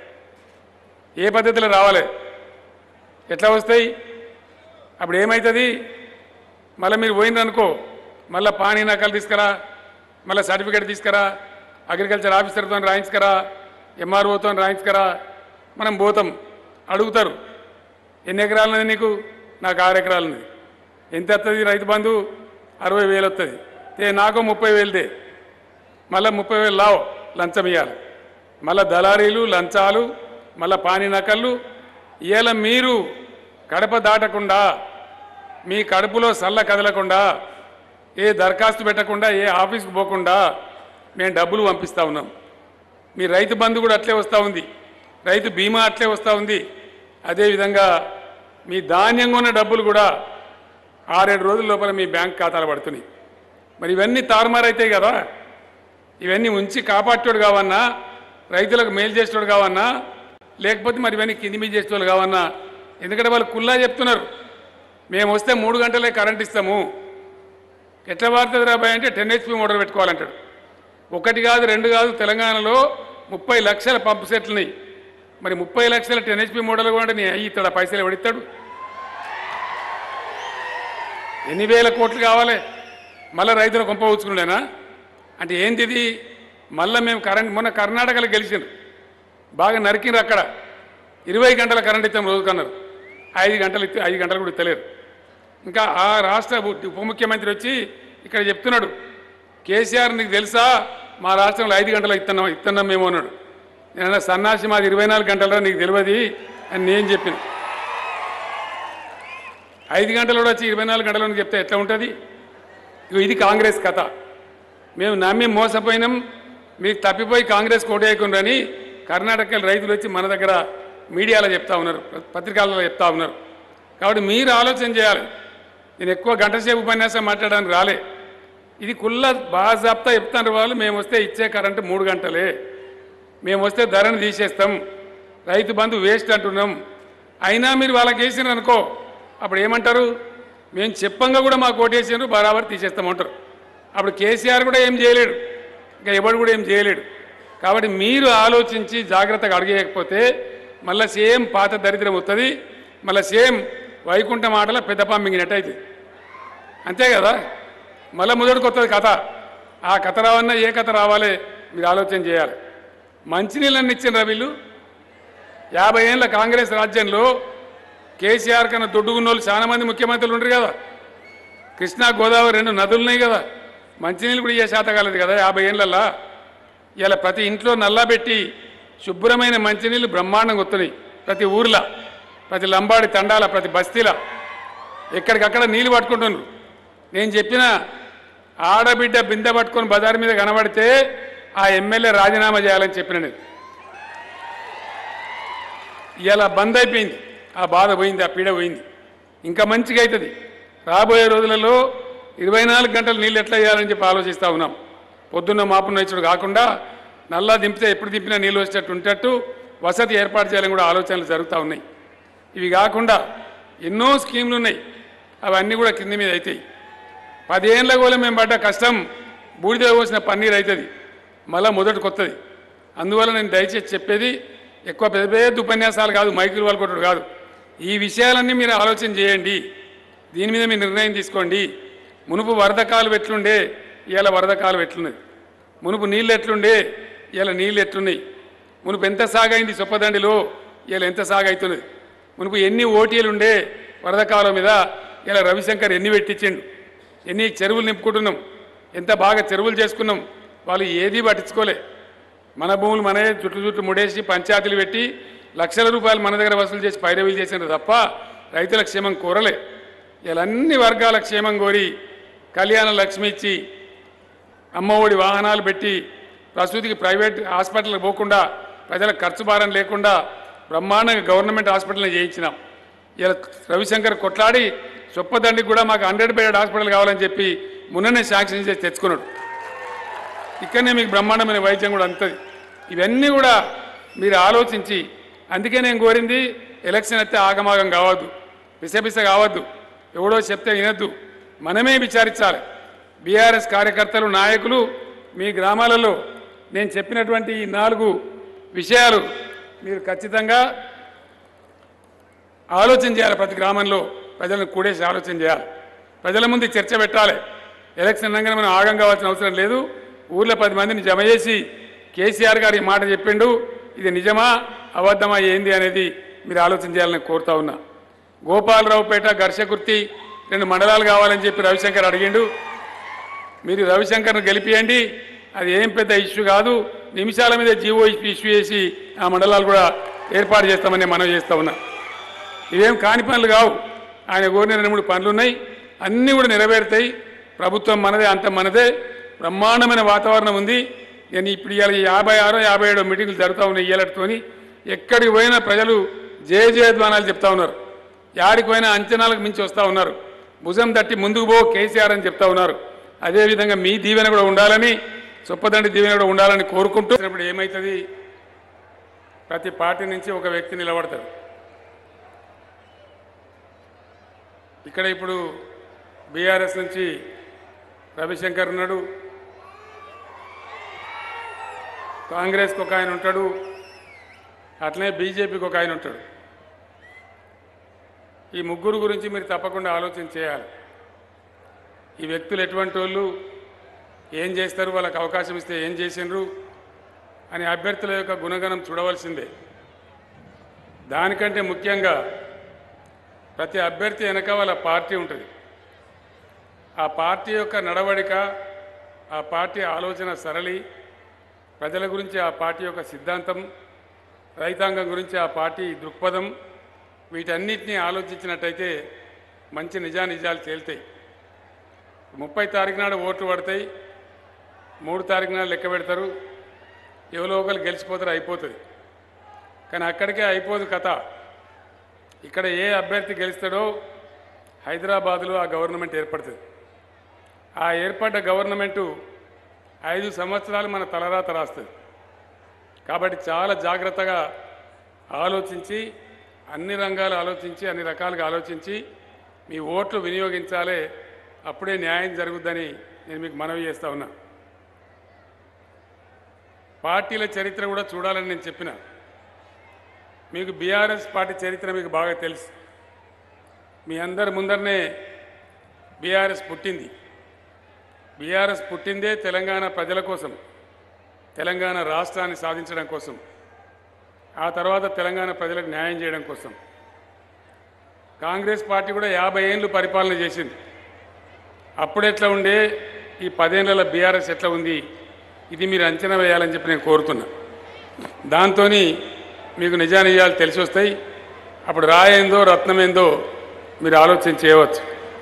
ఏ పద్ధతిలో రావాలి ఎట్లా వస్తాయి అప్పుడు ఏమవుతుంది మళ్ళీ మీరు పోయిందనుకో మళ్ళీ పానీ నకలు తీసుకురా మళ్ళీ సర్టిఫికేట్ తీసుకురా అగ్రికల్చర్ ఆఫీసర్తో రాయించుకరా ఎంఆర్ఓతో రాయించుకరా మనం పోతాం అడుగుతారు ఎన్ని ఎకరాలున్నది నీకు నాకు ఆరు ఎకరాలున్నది ఎంత వస్తుంది రైతు బంధు అరవై వేలు వస్తుంది ఏ నాకు ముప్పై వేలుదే మళ్ళీ ముప్పై వేలు లావు లంచం ఇవ్వాలి మళ్ళీ దళారీలు లంచాలు మళ్ళీ పానీ నకళ్ళు ఇవాళ మీరు కడప దాటకుండా మీ కడుపులో సల్ల కదలకుండా ఏ దరఖాస్తు పెట్టకుండా ఏ ఆఫీస్కి పోకుండా మేము డబ్బులు పంపిస్తూ ఉన్నాం మీ రైతు బంధు కూడా అట్లే వస్తూ ఉంది రైతు బీమా అట్లే వస్తూ ఉంది అదేవిధంగా మీ ధాన్యంగా ఉన్న డబ్బులు కూడా ఆరేడు రోజుల లోపల మీ బ్యాంక్ ఖాతాలు పడుతున్నాయి మరి ఇవన్నీ తారుమారైతాయి కదా ఇవన్నీ ఉంచి కాపాడేటోడు కావన్నా రైతులకు మేలు చేసేటోడు కావన్నా లేకపోతే మరి ఇవన్నీ కింది మీద చేసేటోళ్ళు కావన్నా ఎందుకంటే వాళ్ళు కుల్లా చెప్తున్నారు మేము వస్తే మూడు గంటలే కరెంట్ ఇస్తాము ఎట్లా వాడుతుంది రాబాయ్ అంటే టెన్ హెచ్పి మోటార్ పెట్టుకోవాలంటాడు ఒకటి కాదు రెండు కాదు తెలంగాణలో ముప్పై లక్షల పంపు సెట్లున్నాయి మరి ముప్పై లక్షల టెన్ హెచ్పి మోడల్ కూడా నీ అయ్యి ఇస్తాడు పైసలు ఎవడిస్తాడు ఎన్ని వేల కోట్లు కావాలి మళ్ళీ రైతులు కొంప ఊచుకున్నాడేనా అంటే ఏంటిది మళ్ళీ మేము కరెంట్ మొన్న కర్ణాటకలో గెలిచిండ్రు బాగా నరికిండ్రు అక్కడ ఇరవై గంటల కరెంట్ ఇస్తాం రోజుకన్నారు ఐదు గంటలు ఇస్తే ఐదు గంటలు కూడా ఇస్తలేరు ఇంకా ఆ రాష్ట్ర ఉప ఉప ముఖ్యమంత్రి వచ్చి ఇక్కడ చెప్తున్నాడు కేసీఆర్ నీకు తెలుసా మా రాష్ట్రంలో ఐదు గంటలు ఇస్తున్నాం ఇస్తున్నాం మేము అన్నాడు నేను సన్నాసి మాది ఇరవై నాలుగు గంటలరా నీకు తెలియదు అని నేను చెప్పిన ఐదు గంటలు కూడా వచ్చి ఇరవై నాలుగు గంటలు అని చెప్తే ఎట్లా ఉంటుంది ఇగో ఇది కాంగ్రెస్ కథ మేము నమ్మి మోసపోయినాం మీకు తప్పిపోయి కాంగ్రెస్ కోటేయకుండాని కర్ణాటక రైతులు వచ్చి మన దగ్గర మీడియాలో చెప్తా ఉన్నారు పత్రికలలో చెప్తా ఉన్నారు కాబట్టి మీరు ఆలోచన చేయాలి నేను ఎక్కువ గంట సేపు ఉపన్యాసం మాట్లాడడానికి రాలే ఇది కుల్ల బాజాప్తా చెప్తాను వాళ్ళు మేము వస్తే ఇచ్చే కరెంటు మూడు గంటలే మేము వస్తే ధరను తీసేస్తాం రైతు బంధు వేస్ట్ అంటున్నాం అయినా మీరు వాళ్ళకి వేసినారు అనుకో అప్పుడు ఏమంటారు మేము చెప్పంగా కూడా మాకు ఓటేసినారు బరాబర్ తీసేస్తామంటారు అప్పుడు కేసీఆర్ కూడా ఏం చేయలేడు ఇంకా ఎవడు కూడా ఏం చేయలేడు కాబట్టి మీరు ఆలోచించి జాగ్రత్తగా అడిగేయకపోతే మళ్ళీ సేమ్ పాత దరిద్రం వస్తుంది మళ్ళీ సేమ్ వైకుంఠ మాటల పెద్ద పంపింగినట్టు అవుతుంది అంతే కదా మళ్ళీ మొదటికి వస్తుంది కథ ఆ కథ రావన్నా ఏ కథ రావాలి మీరు ఆలోచన చేయాలి మంచినీళ్ళని ఇచ్చిన వీళ్ళు యాభై ఏళ్ళ కాంగ్రెస్ రాజ్యంలో కేసీఆర్ కన్నా దొడ్డుగున్న వాళ్ళు చాలా మంది ముఖ్యమంత్రులు ఉండరు కదా కృష్ణా గోదావరి రెండు నదులు ఉన్నాయి కదా మంచినీళ్ళు కూడా ఇయ్యే శాత కాలేదు కదా యాభై ఏళ్ళల్లా ఇలా ప్రతి ఇంట్లో నల్లా పెట్టి శుభ్రమైన మంచినీళ్ళు బ్రహ్మాండంగా వస్తున్నాయి ప్రతి ఊర్లో ప్రతి లంబాడి తండాల ప్రతి బస్తీల ఎక్కడికక్కడ నీళ్ళు పట్టుకుంటున్నారు నేను చెప్పిన ఆడబిడ్డ బిందె పట్టుకొని బజార్ మీద కనబడితే ఆ ఎమ్మెల్యే రాజీనామా చేయాలని చెప్పిన నేను ఇలా బంద్ అయిపోయింది ఆ బాధ పోయింది ఆ పీడ పోయింది ఇంకా మంచిగా అవుతుంది రాబోయే రోజులలో ఇరవై నాలుగు గంటలు నీళ్ళు ఎట్లా చేయాలని చెప్పి ఆలోచిస్తూ ఉన్నాం పొద్దున్న మాపున్న ఇచ్చుడు కాకుండా నల్లా దింపితే ఎప్పుడు దింపినా నీళ్ళు వచ్చేటట్టు ఉంటట్టు వసతి ఏర్పాటు చేయాలని కూడా ఆలోచనలు జరుగుతూ ఉన్నాయి ఇవి కాకుండా ఎన్నో స్కీములు ఉన్నాయి అవన్నీ కూడా కింది మీద అవుతాయి పదేళ్ళ కూడా మేము పడ్డ కష్టం బూడిద పోసిన పన్నీర్ అవుతుంది మళ్ళా మొదటి కొత్తది అందువల్ల నేను దయచేసి చెప్పేది ఎక్కువ పెద్ద పెద్ద ఉపన్యాసాలు కాదు మైకులు వాళ్ళు కొట్టడు కాదు ఈ విషయాలన్నీ మీరు ఆలోచన చేయండి దీని మీద మీరు నిర్ణయం తీసుకోండి మునుపు వరద కాలు ఎట్లుండే ఇవాళ వరద కాలు ఎట్లున్నది మునుపు నీళ్ళు ఎట్లుండే ఇవాళ నీళ్ళు ఎట్లున్నాయి మునుపు ఎంత సాగైంది చొప్పదండిలో ఇవాళ ఎంత సాగైతున్నది మునుపు ఎన్ని ఓటీలు ఉండే వరద కాలం మీద ఇలా రవిశంకర్ ఎన్ని పెట్టించిండు ఎన్ని చెరువులు నింపుకుంటున్నాం ఎంత బాగా చెరువులు చేసుకున్నాం వాళ్ళు ఏది పట్టించుకోలే మన భూములు మనమే చుట్టూ చుట్టూ ముడేసి పంచాయతీలు పెట్టి లక్షల రూపాయలు మన దగ్గర వసూలు చేసి పైరవీలు చేసినారు తప్ప రైతుల క్షేమం కోరలే ఇలా అన్ని వర్గాల క్షేమం కోరి కళ్యాణ లక్ష్మి ఇచ్చి అమ్మఒడి వాహనాలు పెట్టి ప్రసూతికి ప్రైవేట్ హాస్పిటల్కి పోకుండా ప్రజలకు ఖర్చు భారం లేకుండా బ్రహ్మాండంగా గవర్నమెంట్ హాస్పిటల్ని చేయించినాం ఇలా రవిశంకర్ కొట్లాడి చొప్పదండికి కూడా మాకు హండ్రెడ్ బెడెడ్ హాస్పిటల్ కావాలని చెప్పి మొన్ననే శాంక్షన్ చేసి తెచ్చుకున్నాడు ఇక్కడనే మీకు బ్రహ్మాండమైన వైద్యం కూడా అందుతుంది ఇవన్నీ కూడా మీరు ఆలోచించి అందుకే నేను కోరింది ఎలక్షన్ అయితే ఆగమాగం కావద్దు పిసపిస కావద్దు ఎవడో చెప్తే వినద్దు మనమే విచారించాలి బీఆర్ఎస్ కార్యకర్తలు నాయకులు మీ గ్రామాలలో నేను చెప్పినటువంటి ఈ నాలుగు విషయాలు మీరు ఖచ్చితంగా ఆలోచన చేయాలి ప్రతి గ్రామంలో ప్రజలను కూడేసి ఆలోచన చేయాలి ప్రజల ముందు చర్చ పెట్టాలి ఎలక్షన్ అనగానే మనం ఆగం కావాల్సిన అవసరం లేదు ఊర్లో పది మందిని జమ చేసి కేసీఆర్ గారు ఈ మాట చెప్పిండు ఇది నిజమా అబద్ధమా ఏంది అనేది మీరు ఆలోచన చేయాలని కోరుతా ఉన్నా గోపాలరావుపేట ఘర్షకుర్తి రెండు మండలాలు కావాలని చెప్పి రవిశంకర్ అడిగిండు మీరు రవిశంకర్ను గెలిపియండి అది ఏం పెద్ద ఇష్యూ కాదు నిమిషాల మీద జీవో ఇష్యూ చేసి ఆ మండలాలు కూడా ఏర్పాటు చేస్తామని మనం చేస్తా ఉన్నా ఇవేం కాని పనులు కావు ఆయన కోరిన రెండు మూడు పనులు ఉన్నాయి అన్నీ కూడా నెరవేరుతాయి ప్రభుత్వం మనదే అంత మనదే బ్రహ్మాండమైన వాతావరణం ఉంది నేను ఇప్పుడు ఇవాళ యాభై ఆరో యాభై ఏడో మీటింగ్లు జరుగుతూ ఉన్నాయి ఇయ్యాలతోని ఎక్కడికి పోయినా ప్రజలు జయ జయధ్వానాలు చెప్తా ఉన్నారు యాడికి పోయినా అంచనాలకు మించి వస్తూ ఉన్నారు భుజం తట్టి ముందుకు పో కేసీఆర్ అని చెప్తా ఉన్నారు అదేవిధంగా మీ దీవెన కూడా ఉండాలని చొప్పదండి దీవెన కూడా ఉండాలని కోరుకుంటూ ఇప్పుడు ఏమవుతుంది ప్రతి పార్టీ నుంచి ఒక వ్యక్తి నిలబడతాడు ఇక్కడ ఇప్పుడు బీఆర్ఎస్ నుంచి రవిశంకర్ ఉన్నాడు కాంగ్రెస్కి ఒక ఆయన ఉంటాడు అట్లనే బీజేపీకి ఒక ఆయన ఉంటాడు ఈ ముగ్గురు గురించి మీరు తప్పకుండా ఆలోచన చేయాలి ఈ వ్యక్తులు ఎటువంటి వాళ్ళు ఏం చేస్తారు వాళ్ళకి అవకాశం ఇస్తే ఏం చేసిండ్రు అని అభ్యర్థుల యొక్క గుణగణం చూడవలసిందే దానికంటే ముఖ్యంగా ప్రతి అభ్యర్థి వెనక వాళ్ళ పార్టీ ఉంటుంది ఆ పార్టీ యొక్క నడవడిక ఆ పార్టీ ఆలోచన సరళి ప్రజల గురించి ఆ పార్టీ యొక్క సిద్ధాంతం రైతాంగం గురించి ఆ పార్టీ దృక్పథం వీటన్నిటినీ ఆలోచించినట్టయితే మంచి నిజానిజాలు తేలుతాయి ముప్పై తారీఖు నాడు ఓట్లు పడతాయి మూడు తారీఖు నాడు లెక్క పెడతారు ఎవరో ఒకరు గెలిచిపోతారు అయిపోతుంది కానీ అక్కడికే అయిపోదు కథ ఇక్కడ ఏ అభ్యర్థి గెలుస్తాడో హైదరాబాదులో ఆ గవర్నమెంట్ ఏర్పడుతుంది ఆ ఏర్పడ్డ గవర్నమెంటు ఐదు సంవత్సరాలు మన తలరాత రాస్తుంది కాబట్టి చాలా జాగ్రత్తగా ఆలోచించి అన్ని రంగాలు ఆలోచించి అన్ని రకాలుగా ఆలోచించి మీ ఓట్లు వినియోగించాలే అప్పుడే న్యాయం జరుగుద్దని నేను మీకు మనవి చేస్తా ఉన్నా పార్టీల చరిత్ర కూడా చూడాలని నేను చెప్పిన మీకు బీఆర్ఎస్ పార్టీ చరిత్ర మీకు బాగా తెలుసు మీ అందరి ముందరనే బీఆర్ఎస్ పుట్టింది బీఆర్ఎస్ పుట్టిందే తెలంగాణ ప్రజల కోసం తెలంగాణ రాష్ట్రాన్ని సాధించడం కోసం ఆ తర్వాత తెలంగాణ ప్రజలకు న్యాయం చేయడం కోసం కాంగ్రెస్ పార్టీ కూడా యాభై ఏళ్ళు పరిపాలన చేసింది అప్పుడు ఎట్లా ఉండే ఈ పదేళ్ల బీఆర్ఎస్ ఎట్లా ఉంది ఇది మీరు అంచనా వేయాలని చెప్పి నేను కోరుతున్నా దాంతో మీకు నిజానిజాలు తెలిసి వస్తాయి అప్పుడు రాయేందో రత్నమేందో మీరు ఆలోచన చేయవచ్చు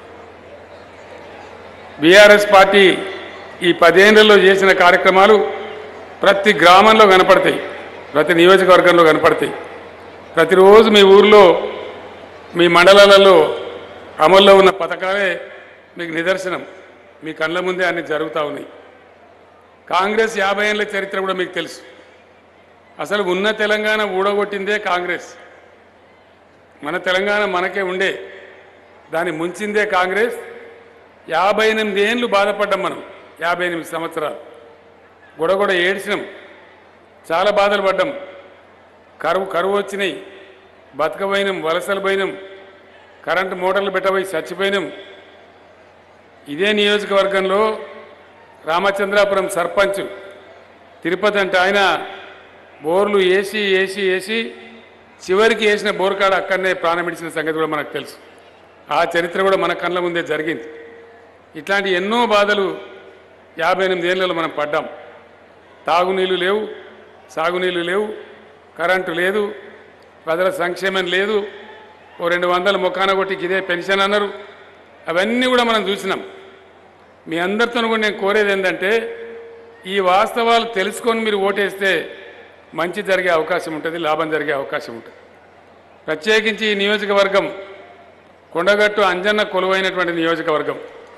బీఆర్ఎస్ పార్టీ ఈ పదేళ్లలో చేసిన కార్యక్రమాలు ప్రతి గ్రామంలో కనపడతాయి ప్రతి నియోజకవర్గంలో కనపడతాయి ప్రతిరోజు మీ ఊర్లో మీ మండలాలలో అమల్లో ఉన్న పథకాలే మీకు నిదర్శనం మీ కళ్ళ ముందే అన్ని జరుగుతూ ఉన్నాయి కాంగ్రెస్ యాభై ఏళ్ళ చరిత్ర కూడా మీకు తెలుసు అసలు ఉన్న తెలంగాణ ఊడగొట్టిందే కాంగ్రెస్ మన తెలంగాణ మనకే ఉండే దాన్ని ముంచిందే కాంగ్రెస్ యాభై ఎనిమిది ఏళ్ళు బాధపడ్డాం మనం యాభై ఎనిమిది సంవత్సరాలు గొడగొడ ఏడ్చినాం చాలా బాధలు పడ్డాం కరువు కరువు వచ్చినాయి బతకపోయినాం వలసలు పోయినాం కరెంటు మోటార్లు పెట్టబోయి చచ్చిపోయినాం ఇదే నియోజకవర్గంలో రామచంద్రాపురం సర్పంచ్ తిరుపతి అంటే ఆయన బోర్లు వేసి వేసి వేసి చివరికి వేసిన బోర్ కాడ అక్కడనే ప్రాణం విడిచిన సంగతి కూడా మనకు తెలుసు ఆ చరిత్ర కూడా మన కళ్ళ ముందే జరిగింది ఇట్లాంటి ఎన్నో బాధలు యాభై ఎనిమిది ఏళ్ళలో మనం పడ్డాం తాగునీళ్ళు లేవు సాగునీళ్ళు లేవు కరెంటు లేదు ప్రజల సంక్షేమం లేదు ఓ రెండు వందల ముఖాన కొట్టికి ఇదే పెన్షన్ అన్నారు అవన్నీ కూడా మనం చూసినాం మీ అందరితో కూడా నేను కోరేది ఏంటంటే ఈ వాస్తవాలు తెలుసుకొని మీరు ఓటేస్తే మంచి జరిగే అవకాశం ఉంటుంది లాభం జరిగే అవకాశం ఉంటుంది ప్రత్యేకించి ఈ నియోజకవర్గం కొండగట్టు అంజన్న కొలువైనటువంటి నియోజకవర్గం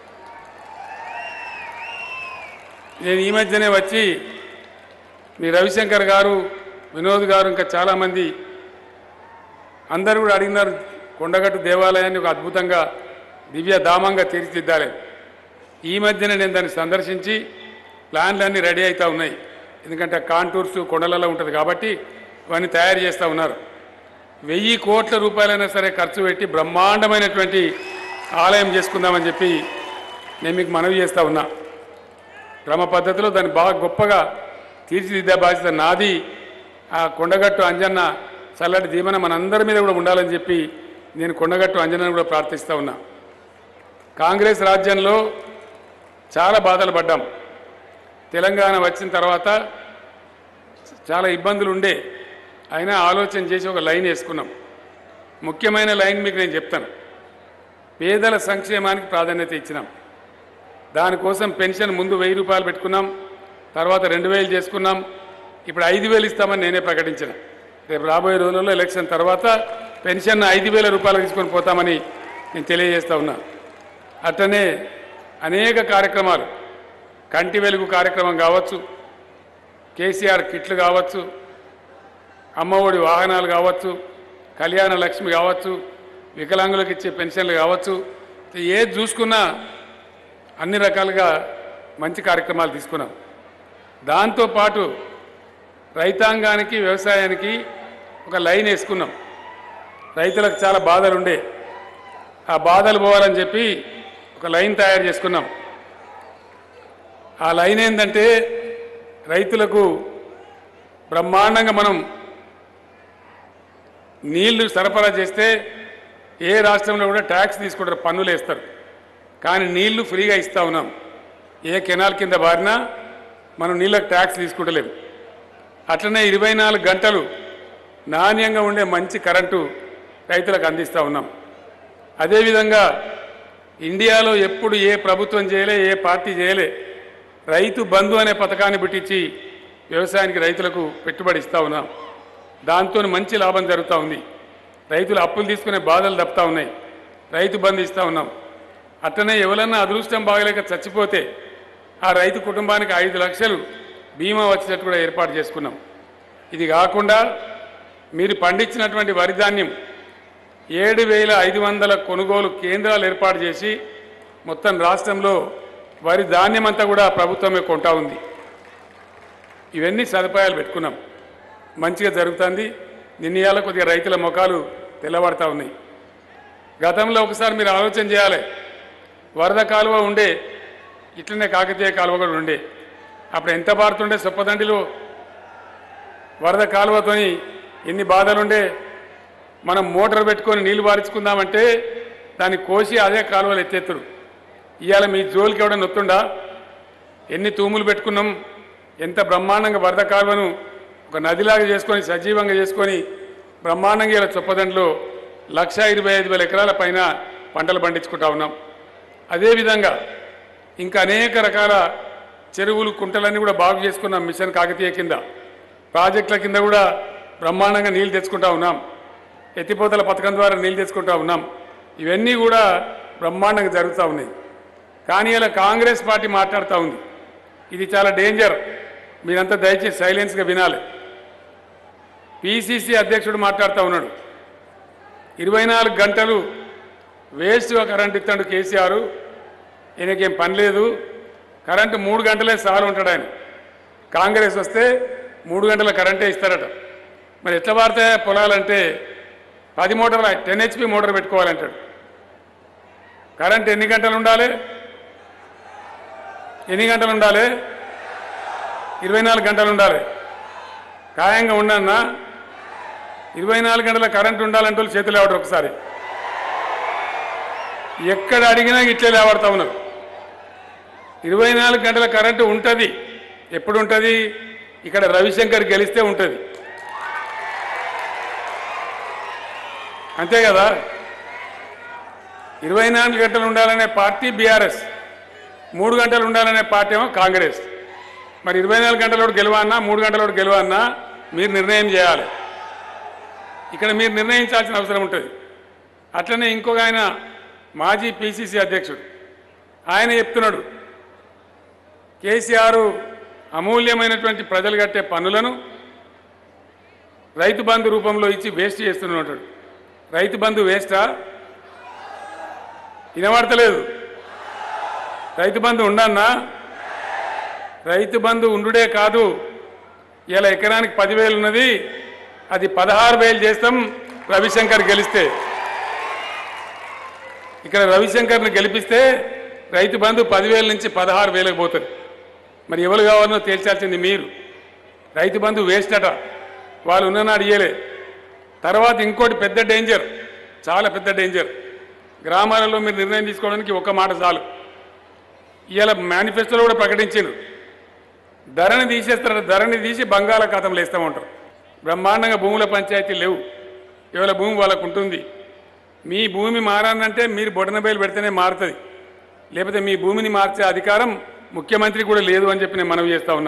నేను ఈ మధ్యనే వచ్చి మీ రవిశంకర్ గారు వినోద్ గారు ఇంకా చాలామంది అందరూ కూడా అడిగినారు కొండగట్టు దేవాలయాన్ని ఒక అద్భుతంగా దివ్య ధామంగా తీర్చిదిద్దాలి ఈ మధ్యన నేను దాన్ని సందర్శించి ప్లాన్లు అన్నీ రెడీ అవుతూ ఉన్నాయి ఎందుకంటే కాంటూర్స్ కొండలలో ఉంటుంది కాబట్టి ఇవన్నీ తయారు చేస్తూ ఉన్నారు వెయ్యి కోట్ల రూపాయలైనా సరే ఖర్చు పెట్టి బ్రహ్మాండమైనటువంటి ఆలయం చేసుకుందామని చెప్పి నేను మీకు మనవి చేస్తూ ఉన్నా క్రమ పద్ధతిలో దాన్ని బాగా గొప్పగా తీర్చిదిద్దే బాధ్యత నాది ఆ కొండగట్టు అంజన్న చల్లటి దీవెన మనందరి మీద కూడా ఉండాలని చెప్పి నేను కొండగట్టు అంజన్నను కూడా ప్రార్థిస్తూ ఉన్నా కాంగ్రెస్ రాజ్యంలో చాలా బాధలు పడ్డాం తెలంగాణ వచ్చిన తర్వాత చాలా ఇబ్బందులు ఉండే అయినా ఆలోచన చేసి ఒక లైన్ వేసుకున్నాం ముఖ్యమైన లైన్ మీకు నేను చెప్తాను పేదల సంక్షేమానికి ప్రాధాన్యత ఇచ్చినాం దానికోసం పెన్షన్ ముందు వెయ్యి రూపాయలు పెట్టుకున్నాం తర్వాత రెండు వేలు చేసుకున్నాం ఇప్పుడు ఐదు వేలు ఇస్తామని నేనే ప్రకటించిన రేపు రాబోయే రోజుల్లో ఎలక్షన్ తర్వాత పెన్షన్ ఐదు వేల రూపాయలు తీసుకొని పోతామని నేను తెలియజేస్తా ఉన్నా అట్లనే అనేక కార్యక్రమాలు కంటి వెలుగు కార్యక్రమం కావచ్చు కేసీఆర్ కిట్లు కావచ్చు అమ్మఒడి వాహనాలు కావచ్చు కళ్యాణ లక్ష్మి కావచ్చు వికలాంగులకు ఇచ్చే పెన్షన్లు కావచ్చు ఏది చూసుకున్నా అన్ని రకాలుగా మంచి కార్యక్రమాలు తీసుకున్నాం దాంతోపాటు రైతాంగానికి వ్యవసాయానికి ఒక లైన్ వేసుకున్నాం రైతులకు చాలా బాధలు ఉండే ఆ బాధలు పోవాలని చెప్పి ఒక లైన్ తయారు చేసుకున్నాం ఆ లైన్ ఏంటంటే రైతులకు బ్రహ్మాండంగా మనం నీళ్లు సరఫరా చేస్తే ఏ రాష్ట్రంలో కూడా ట్యాక్స్ తీసుకుంటారు పన్నులు వేస్తారు కానీ నీళ్లు ఫ్రీగా ఇస్తా ఉన్నాం ఏ కెనాల్ కింద బారినా మనం నీళ్ళకి ట్యాక్స్ తీసుకుంటలేము అట్లనే ఇరవై నాలుగు గంటలు నాణ్యంగా ఉండే మంచి కరెంటు రైతులకు అందిస్తూ ఉన్నాం అదేవిధంగా ఇండియాలో ఎప్పుడు ఏ ప్రభుత్వం చేయలే ఏ పార్టీ చేయలే రైతు బంధు అనే పథకాన్ని పెట్టించి వ్యవసాయానికి రైతులకు పెట్టుబడి ఇస్తూ ఉన్నాం దాంతో మంచి లాభం జరుగుతూ ఉంది రైతులు అప్పులు తీసుకునే బాధలు తప్పుతూ ఉన్నాయి రైతు బంధు ఇస్తూ ఉన్నాం అట్లనే ఎవరన్నా అదృష్టం బాగలేక చచ్చిపోతే ఆ రైతు కుటుంబానికి ఐదు లక్షలు బీమా వచ్చేటట్టు కూడా ఏర్పాటు చేసుకున్నాం ఇది కాకుండా మీరు పండించినటువంటి వరి ధాన్యం ఏడు వేల ఐదు వందల కొనుగోలు కేంద్రాలు ఏర్పాటు చేసి మొత్తం రాష్ట్రంలో వరి ధాన్యం అంతా కూడా ప్రభుత్వమే కొంటా ఉంది ఇవన్నీ సదుపాయాలు పెట్టుకున్నాం మంచిగా జరుగుతుంది నిన్నయాల కొద్దిగా రైతుల ముఖాలు తెల్లబడతా ఉన్నాయి గతంలో ఒకసారి మీరు ఆలోచన చేయాలి వరద కాలువ ఉండే ఇట్లనే కాకతీయ కాలువ కూడా ఉండే అప్పుడు ఎంత పారుతుండే సొప్పదండిలో వరద కాలువతోని ఎన్ని బాధలుండే మనం మోటార్ పెట్టుకొని నీళ్లు పారించుకుందామంటే దాన్ని కోసి అదే కాలువలు ఎత్తేత్తరు ఇవాళ మీ జోలికి ఎవడన్నా నొత్తుండా ఎన్ని తూములు పెట్టుకున్నాం ఎంత బ్రహ్మాండంగా వరద కాలువను ఒక నదిలాగా చేసుకొని సజీవంగా చేసుకొని బ్రహ్మాండంగా ఇలా చొప్పదండ్లో లక్ష ఇరవై ఐదు వేల ఎకరాల పైన పంటలు పండించుకుంటా ఉన్నాం అదేవిధంగా ఇంకా అనేక రకాల చెరువులు కుంటలన్నీ కూడా బాగు చేసుకున్నాం మిషన్ కాకతీయ కింద ప్రాజెక్టుల కింద కూడా బ్రహ్మాండంగా నీళ్లు తెచ్చుకుంటా ఉన్నాం ఎత్తిపోతల పథకం ద్వారా నీళ్లు తెచ్చుకుంటా ఉన్నాం ఇవన్నీ కూడా బ్రహ్మాండంగా జరుగుతూ ఉన్నాయి కానీ ఇలా కాంగ్రెస్ పార్టీ మాట్లాడుతూ ఉంది ఇది చాలా డేంజర్ మీరంతా దయచేసి సైలెన్స్గా వినాలి పిసిసి అధ్యక్షుడు మాట్లాడుతూ ఉన్నాడు ఇరవై నాలుగు గంటలు వేస్ట్గా కరెంట్ ఇస్తాడు కేసీఆర్ ఈయనకేం పని లేదు కరెంటు మూడు గంటలే సాలు ఉంటాడు ఆయన కాంగ్రెస్ వస్తే మూడు గంటల కరెంటే ఇస్తారట మరి ఎట్లా వాడతాయి పొలాలంటే పది మోటార్లు టెన్ హెచ్పి మోటార్ పెట్టుకోవాలంటాడు కరెంట్ ఎన్ని గంటలు ఉండాలి ఎన్ని గంటలు ఉండాలి ఇరవై నాలుగు గంటలు ఉండాలి ఖాయంగా ఉండన్నా ఇరవై నాలుగు గంటల కరెంట్ ఉండాలంటే వాళ్ళు చేతులు లేవడం ఒకసారి ఎక్కడ అడిగినా ఇట్లే లేవడతా ఉన్నారు ఇరవై నాలుగు గంటల కరెంటు ఉంటుంది ఎప్పుడు ఉంటుంది ఇక్కడ రవిశంకర్ గెలిస్తే ఉంటుంది అంతే కదా ఇరవై నాలుగు గంటలు ఉండాలనే పార్టీ బీఆర్ఎస్ మూడు గంటలు ఉండాలనే పార్టీ ఏమో కాంగ్రెస్ మరి ఇరవై నాలుగు గంటలోడు గెలవన్నా మూడు గంటలోడు గెలవన్నా మీరు నిర్ణయం చేయాలి ఇక్కడ మీరు నిర్ణయించాల్సిన అవసరం ఉంటుంది అట్లనే ఇంకొక ఆయన మాజీ పిసిసి అధ్యక్షుడు ఆయన చెప్తున్నాడు కేసీఆర్ అమూల్యమైనటువంటి ప్రజలు కట్టే పన్నులను రైతు బంధు రూపంలో ఇచ్చి వేస్ట్ చేస్తున్నాడు రైతు బంధు వేస్టా వినబడతలేదు రైతు బంధు ఉండన్నా రైతు బంధు ఉండుడే కాదు ఇలా ఎకరానికి పదివేలు ఉన్నది అది పదహారు వేలు చేస్తాం రవిశంకర్ గెలిస్తే ఇక్కడ రవిశంకర్ని గెలిపిస్తే రైతు బంధు పదివేల నుంచి పదహారు వేలకు పోతుంది మరి ఎవరు కావాలనో తేల్చాల్సింది మీరు రైతు బంధు వేస్ట్ అట వాళ్ళు ఉన్ననాడు ఇయ్యలే తర్వాత ఇంకోటి పెద్ద డేంజర్ చాలా పెద్ద డేంజర్ గ్రామాలలో మీరు నిర్ణయం తీసుకోవడానికి ఒక మాట చాలు ఇవాళ మేనిఫెస్టోలో కూడా ప్రకటించారు ధరని తీసేస్తారు ధరని తీసి బంగాళాఖాతంలో వేస్తామంటారు బ్రహ్మాండంగా భూముల పంచాయతీ లేవు ఇవాళ భూమి వాళ్ళకు ఉంటుంది మీ భూమి మారాలంటే మీరు బొడనబేలు పెడితేనే మారుతుంది లేకపోతే మీ భూమిని మార్చే అధికారం ముఖ్యమంత్రి కూడా లేదు అని చెప్పి నేను మనవి చేస్తా ఉన్నా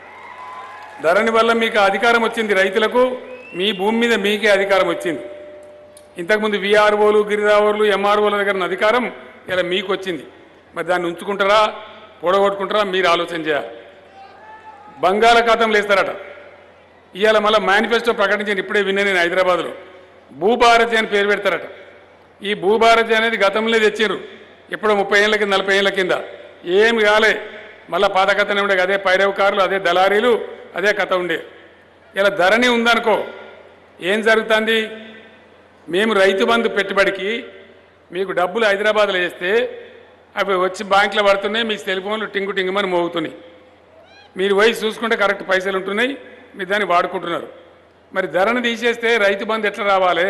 ధరణి వల్ల మీకు ఆ అధికారం వచ్చింది రైతులకు మీ భూమి మీద మీకే అధికారం వచ్చింది ఇంతకుముందు విఆర్ఓలు గిరిదావర్లు ఎంఆర్ఓల దగ్గర ఉన్న అధికారం ఇలా మీకు వచ్చింది మరి దాన్ని ఉంచుకుంటారా పొడగొట్టుకుంటారా మీరు ఆలోచన చేయాలి బంగాళాఖాతంలో వేస్తారట ఇవాళ మళ్ళీ మేనిఫెస్టో ప్రకటించాను ఇప్పుడే విన్నా నేను హైదరాబాద్లో భూభారతి అని పేరు పెడతారట ఈ భూభారతి అనేది గతంలో తెచ్చారు ఎప్పుడో ముప్పై ఏళ్ళ కింద నలభై ఏళ్ళ కింద ఏమి కాలే మళ్ళీ పాత కథనే ఉండే అదే పైరవకారులు అదే దళారీలు అదే కథ ఉండే ఇలా ధరణి ఉందనుకో ఏం జరుగుతుంది మేము రైతు బంధు పెట్టుబడికి మీకు డబ్బులు హైదరాబాద్లో వేస్తే అవి వచ్చి బ్యాంకులో పడుతున్నాయి మీ సెల్ ఫోన్లు టింగు టింగుమని మోగుతున్నాయి మీరు పోయి చూసుకుంటే కరెక్ట్ పైసలు ఉంటున్నాయి మీరు దాన్ని వాడుకుంటున్నారు మరి ధరను తీసేస్తే రైతు బంధు ఎట్లా రావాలి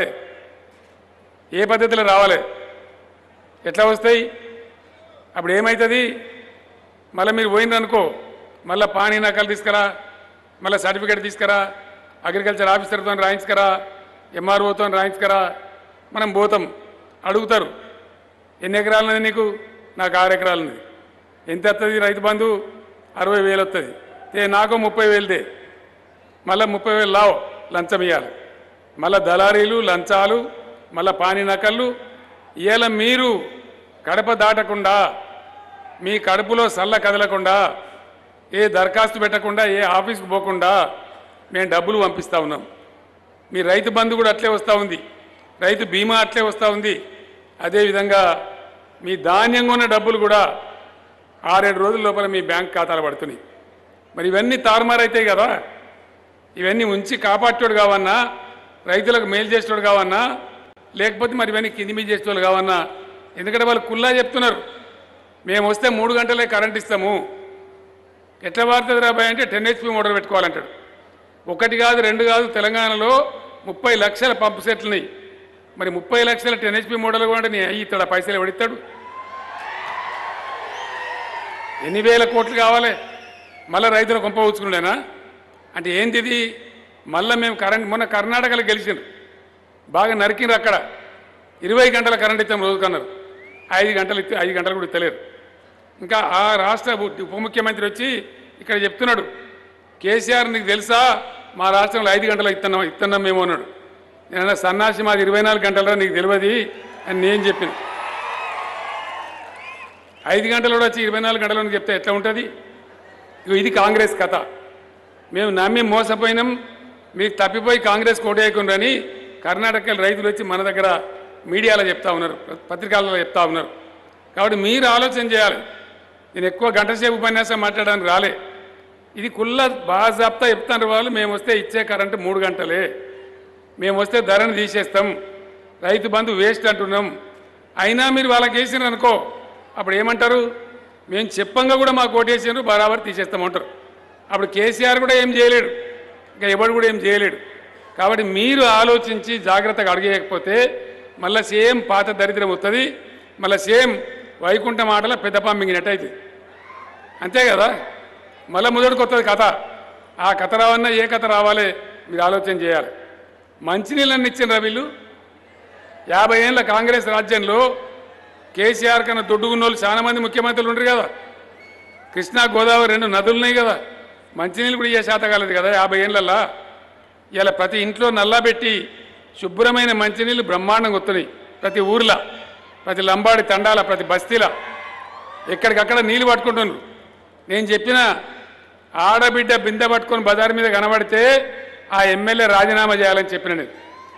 ఏ పద్ధతిలో రావాలి ఎట్లా వస్తాయి అప్పుడు ఏమవుతుంది మళ్ళీ మీరు పోయిందనుకో మళ్ళీ పానీ నకలు తీసుకురా మళ్ళీ సర్టిఫికేట్ తీసుకురా అగ్రికల్చర్ ఆఫీసర్తో రాయించుకరా ఎంఆర్ఓతో రాయించుకరా మనం పోతాం అడుగుతారు ఎన్ని ఎకరాలు ఉన్నది నీకు నాకు ఆరు ఎకరాలు ఉన్నది ఎంత వస్తుంది రైతు బంధు అరవై వేలు వస్తుంది ఏ నాకు ముప్పై వేలుదే మళ్ళీ ముప్పై వేలు లావు లంచం ఇవ్వాలి మళ్ళీ దళారీలు లంచాలు మళ్ళీ పానీ నకళ్ళు ఇవాళ మీరు కడప దాటకుండా మీ కడుపులో సల్ల కదలకుండా ఏ దరఖాస్తు పెట్టకుండా ఏ ఆఫీస్కి పోకుండా మేము డబ్బులు పంపిస్తూ ఉన్నాం మీ రైతు బంధు కూడా అట్లే వస్తూ ఉంది రైతు బీమా అట్లే వస్తూ ఉంది అదేవిధంగా మీ ధాన్యం కొన్న డబ్బులు కూడా ఆరేడు రోజుల లోపల మీ బ్యాంక్ ఖాతాలు పడుతున్నాయి మరి ఇవన్నీ తారుమారైతాయి కదా ఇవన్నీ ఉంచి కాపాడేటోడు కావన్నా రైతులకు మేలు చేసేటోడు కావన్నా లేకపోతే మరి ఇవన్నీ కింది మీద చేసేటోళ్ళు కావన్నా ఎందుకంటే వాళ్ళు కుల్లా చెప్తున్నారు మేము వస్తే మూడు గంటలే కరెంట్ ఇస్తాము ఎట్లా వాడుతుంది రాబాయ్ అంటే టెన్ హెచ్పి మోటార్ పెట్టుకోవాలంటాడు ఒకటి కాదు రెండు కాదు తెలంగాణలో ముప్పై లక్షల పంపు సెట్లున్నాయి మరి ముప్పై లక్షల టెన్ హెచ్పి మోడల్ కూడా నీ అయ్యి ఇస్తాడు పైసలు ఎవడిస్తాడు ఎన్ని వేల కోట్లు కావాలి మళ్ళీ రైతులు కొంప ఊచుకున్నాడేనా అంటే ఏంది ఇది మళ్ళీ మేము కరెంట్ మొన్న కర్ణాటకలో గెలిచిండ్రు బాగా నరికిండ్రు అక్కడ ఇరవై గంటల కరెంట్ ఇస్తాం రోజుకన్నారు ఐదు గంటలు ఇస్తే ఐదు గంటలు కూడా ఇస్తలేరు ఇంకా ఆ రాష్ట్ర ఉప ఉప ముఖ్యమంత్రి వచ్చి ఇక్కడ చెప్తున్నాడు కేసీఆర్ నీకు తెలుసా మా రాష్ట్రంలో ఐదు గంటలు ఇస్తున్నాం ఇస్తున్నాం మేము అన్నాడు నేను సన్నాసి మాది ఇరవై నాలుగు గంటలలో నీకు తెలియదు అని నేను చెప్పిన ఐదు గంటలు కూడా వచ్చి ఇరవై నాలుగు గంటలు చెప్తే ఎట్లా ఉంటుంది ఇగో ఇది కాంగ్రెస్ కథ మేము నమ్మి మోసపోయినాం మీకు తప్పిపోయి కాంగ్రెస్ కోటేయకుండాని కర్ణాటక రైతులు వచ్చి మన దగ్గర మీడియాలో చెప్తా ఉన్నారు పత్రికలలో చెప్తా ఉన్నారు కాబట్టి మీరు ఆలోచన చేయాలి నేను ఎక్కువ గంట సేపు ఉపన్యాసం మాట్లాడడానికి రాలే ఇది కుల్ల బాజాప్తా చెప్తాను వాళ్ళు మేము వస్తే ఇచ్చే కరెంటు మూడు గంటలే మేము వస్తే ధరను తీసేస్తాం రైతు బంధు వేస్ట్ అంటున్నాం అయినా మీరు వాళ్ళకి వేసినారు అనుకో అప్పుడు ఏమంటారు మేము చెప్పంగా కూడా మాకు ఓటేసినారు బరాబర్ తీసేస్తామంటారు అప్పుడు కేసీఆర్ కూడా ఏం చేయలేడు ఇంకా ఎవడు కూడా ఏం చేయలేడు కాబట్టి మీరు ఆలోచించి జాగ్రత్తగా అడిగేయకపోతే మళ్ళీ సేమ్ పాత దరిద్రం వస్తుంది మళ్ళీ సేమ్ వైకుంఠం ఆటల పెద్ద పంపింగినట్టు అవుతుంది అంతే కదా మళ్ళీ మొదటికి వస్తుంది కథ ఆ కథ రావన్నా ఏ కథ రావాలి మీరు ఆలోచన చేయాలి మంచినీళ్ళని ఇచ్చిన వీళ్ళు యాభై ఏళ్ళ కాంగ్రెస్ రాజ్యంలో కేసీఆర్ కన్నా దొడ్డుకున్న వాళ్ళు చాలా మంది ముఖ్యమంత్రులు ఉండరు కదా కృష్ణా గోదావరి రెండు నదులు ఉన్నాయి కదా మంచినీళ్ళు కూడా ఇయ్యే శాత కాలేదు కదా యాభై ఏళ్ళల్లా ఇలా ప్రతి ఇంట్లో నల్లా పెట్టి శుభ్రమైన మంచినీళ్ళు బ్రహ్మాండంగా వస్తున్నాయి ప్రతి ఊర్లో ప్రతి లంబాడి తండాల ప్రతి బస్తీల ఎక్కడికక్కడ నీళ్ళు పట్టుకుంటున్నారు నేను చెప్పిన ఆడబిడ్డ బిందె పట్టుకొని బజార్ మీద కనబడితే ఆ ఎమ్మెల్యే రాజీనామా చేయాలని చెప్పిన నేను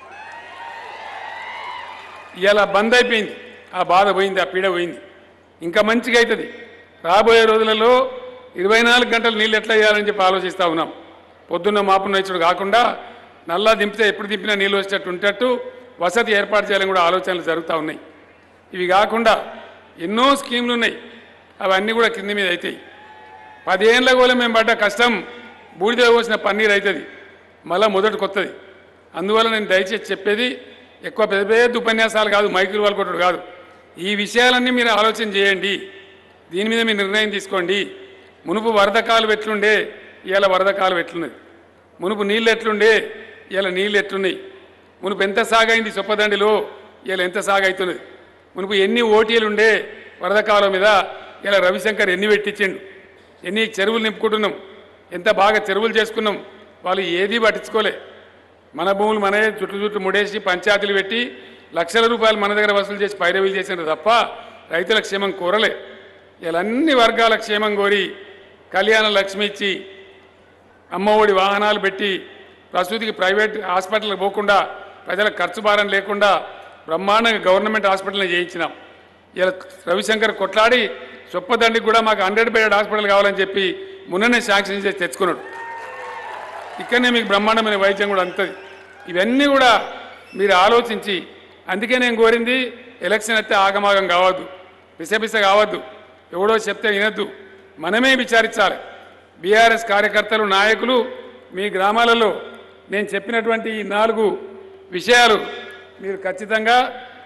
ఇలా బంద్ అయిపోయింది ఆ బాధ పోయింది ఆ పీడ పోయింది ఇంకా మంచిగా అవుతుంది రాబోయే రోజులలో ఇరవై నాలుగు గంటలు నీళ్ళు ఎట్లా చేయాలని చెప్పి ఆలోచిస్తూ ఉన్నాం పొద్దున్న మాపున్న ఇచ్చుడు కాకుండా నల్లా దింపితే ఎప్పుడు దింపినా నీళ్ళు వచ్చేటట్టు ఉంటట్టు వసతి ఏర్పాటు చేయాలని కూడా ఆలోచనలు జరుగుతూ ఉన్నాయి ఇవి కాకుండా ఎన్నో స్కీములు ఉన్నాయి అవన్నీ కూడా కింద మీద అవుతాయి పదేళ్ళ కూడా మేము పడ్డ కష్టం బూడిద పోసిన పన్నీర్ అవుతుంది మళ్ళా మొదటి కొత్తది అందువల్ల నేను దయచేసి చెప్పేది ఎక్కువ పెద్ద పెద్ద ఉపన్యాసాలు కాదు మైకులు వాళ్ళు కొట్టడు కాదు ఈ విషయాలన్నీ మీరు ఆలోచన చేయండి దీని మీద మీరు నిర్ణయం తీసుకోండి మునుపు వరద కాలు ఎట్లుండే ఇవాళ వరద కాలు ఎట్లున్నది మునుపు నీళ్ళు ఎట్లుండే ఇవాళ నీళ్ళు ఎట్లున్నాయి మునుపు ఎంత సాగైంది చొప్పదండిలో ఇవాళ ఎంత సాగైతున్నది మునుపు ఎన్ని ఓటీలు ఉండే వరద కాలం మీద ఇలా రవిశంకర్ ఎన్ని పెట్టించిండు ఎన్ని చెరువులు నింపుకుంటున్నాం ఎంత బాగా చెరువులు చేసుకున్నాం వాళ్ళు ఏదీ పట్టించుకోలే మన భూములు మనమే చుట్టూ చుట్టూ ముడేసి పంచాయతీలు పెట్టి లక్షల రూపాయలు మన దగ్గర వసూలు చేసి పైరవీలు చేసినారు తప్ప రైతుల క్షేమం కోరలే ఇలా అన్ని వర్గాల క్షేమం కోరి కళ్యాణ లక్ష్మి ఇచ్చి అమ్మఒడి వాహనాలు పెట్టి ప్రసూతికి ప్రైవేట్ హాస్పిటల్కి పోకుండా ప్రజలకు ఖర్చు భారం లేకుండా బ్రహ్మాండంగా గవర్నమెంట్ హాస్పిటల్ని చేయించినాం ఇలా రవిశంకర్ కొట్లాడి చొప్పదండికి కూడా మాకు హండ్రెడ్ బెడ్ హాస్పిటల్ కావాలని చెప్పి మొన్ననే శాంక్షన్ చేసి తెచ్చుకున్నాడు ఇక్కడనే మీకు బ్రహ్మాండమైన వైద్యం కూడా అందుతుంది ఇవన్నీ కూడా మీరు ఆలోచించి అందుకే నేను కోరింది ఎలక్షన్ అయితే ఆగమాగం కావద్దు పిసపిస కావద్దు ఎవడో చెప్తే వినద్దు మనమే విచారించాలి బీఆర్ఎస్ కార్యకర్తలు నాయకులు మీ గ్రామాలలో నేను చెప్పినటువంటి ఈ నాలుగు విషయాలు మీరు ఖచ్చితంగా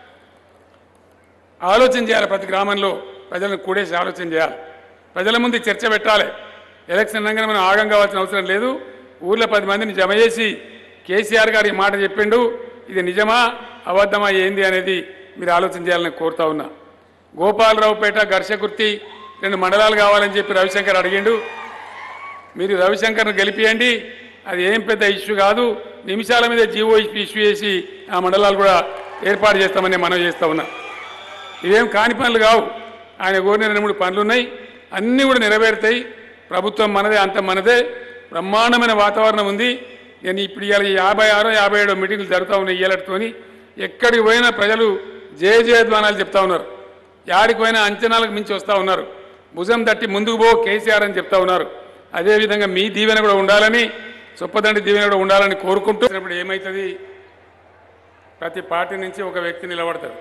ఆలోచన చేయాలి ప్రతి గ్రామంలో ప్రజలను కూడేసి ఆలోచన చేయాలి ప్రజల ముందు చర్చ పెట్టాలి ఎలక్షన్ అనగానే మనం ఆగం కావాల్సిన అవసరం లేదు ఊర్లో పది మందిని జమ చేసి కేసీఆర్ గారు ఈ మాట చెప్పిండు ఇది నిజమా అబద్ధమా ఏంది అనేది మీరు ఆలోచన చేయాలని కోరుతా ఉన్నా గోపాలరావుపేట ఘర్షకుర్తి రెండు మండలాలు కావాలని చెప్పి రవిశంకర్ అడిగిండు మీరు రవిశంకర్ను గెలిపియండి అది ఏం పెద్ద ఇష్యూ కాదు నిమిషాల మీద జీవో ఇష్యూ చేసి ఆ మండలాలు కూడా ఏర్పాటు చేస్తామని మనం చేస్తా ఉన్నా ఇవేం కాని పనులు కావు ఆయన కోరిన రెండు మూడు పనులు ఉన్నాయి అన్నీ కూడా నెరవేరుతాయి ప్రభుత్వం మనదే అంత మనదే బ్రహ్మాండమైన వాతావరణం ఉంది నేను ఇప్పుడు ఇవాళ యాభై ఆరో యాభై ఏడో మీటింగ్లు జరుగుతూ ఉన్నాయి ఇయ్యాలతోని ఎక్కడికి పోయినా ప్రజలు జయ జయధ్వానాలు చెప్తా ఉన్నారు యాడికి పోయినా అంచనాలకు మించి వస్తూ ఉన్నారు భుజం తట్టి ముందుకు పో కేసీఆర్ అని చెప్తా ఉన్నారు అదేవిధంగా మీ దీవెన కూడా ఉండాలని చొప్పదండి దీవెన కూడా ఉండాలని కోరుకుంటూ ఇప్పుడు ఏమవుతుంది ప్రతి పార్టీ నుంచి ఒక వ్యక్తి నిలబడతారు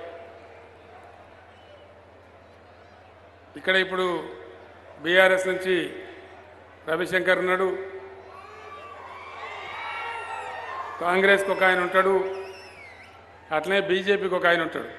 ఇక్కడ ఇప్పుడు బీఆర్ఎస్ నుంచి రవిశంకర్ ఉన్నాడు కాంగ్రెస్కి ఒక ఆయన ఉంటాడు అట్లనే బీజేపీకి ఒక ఆయన ఉంటాడు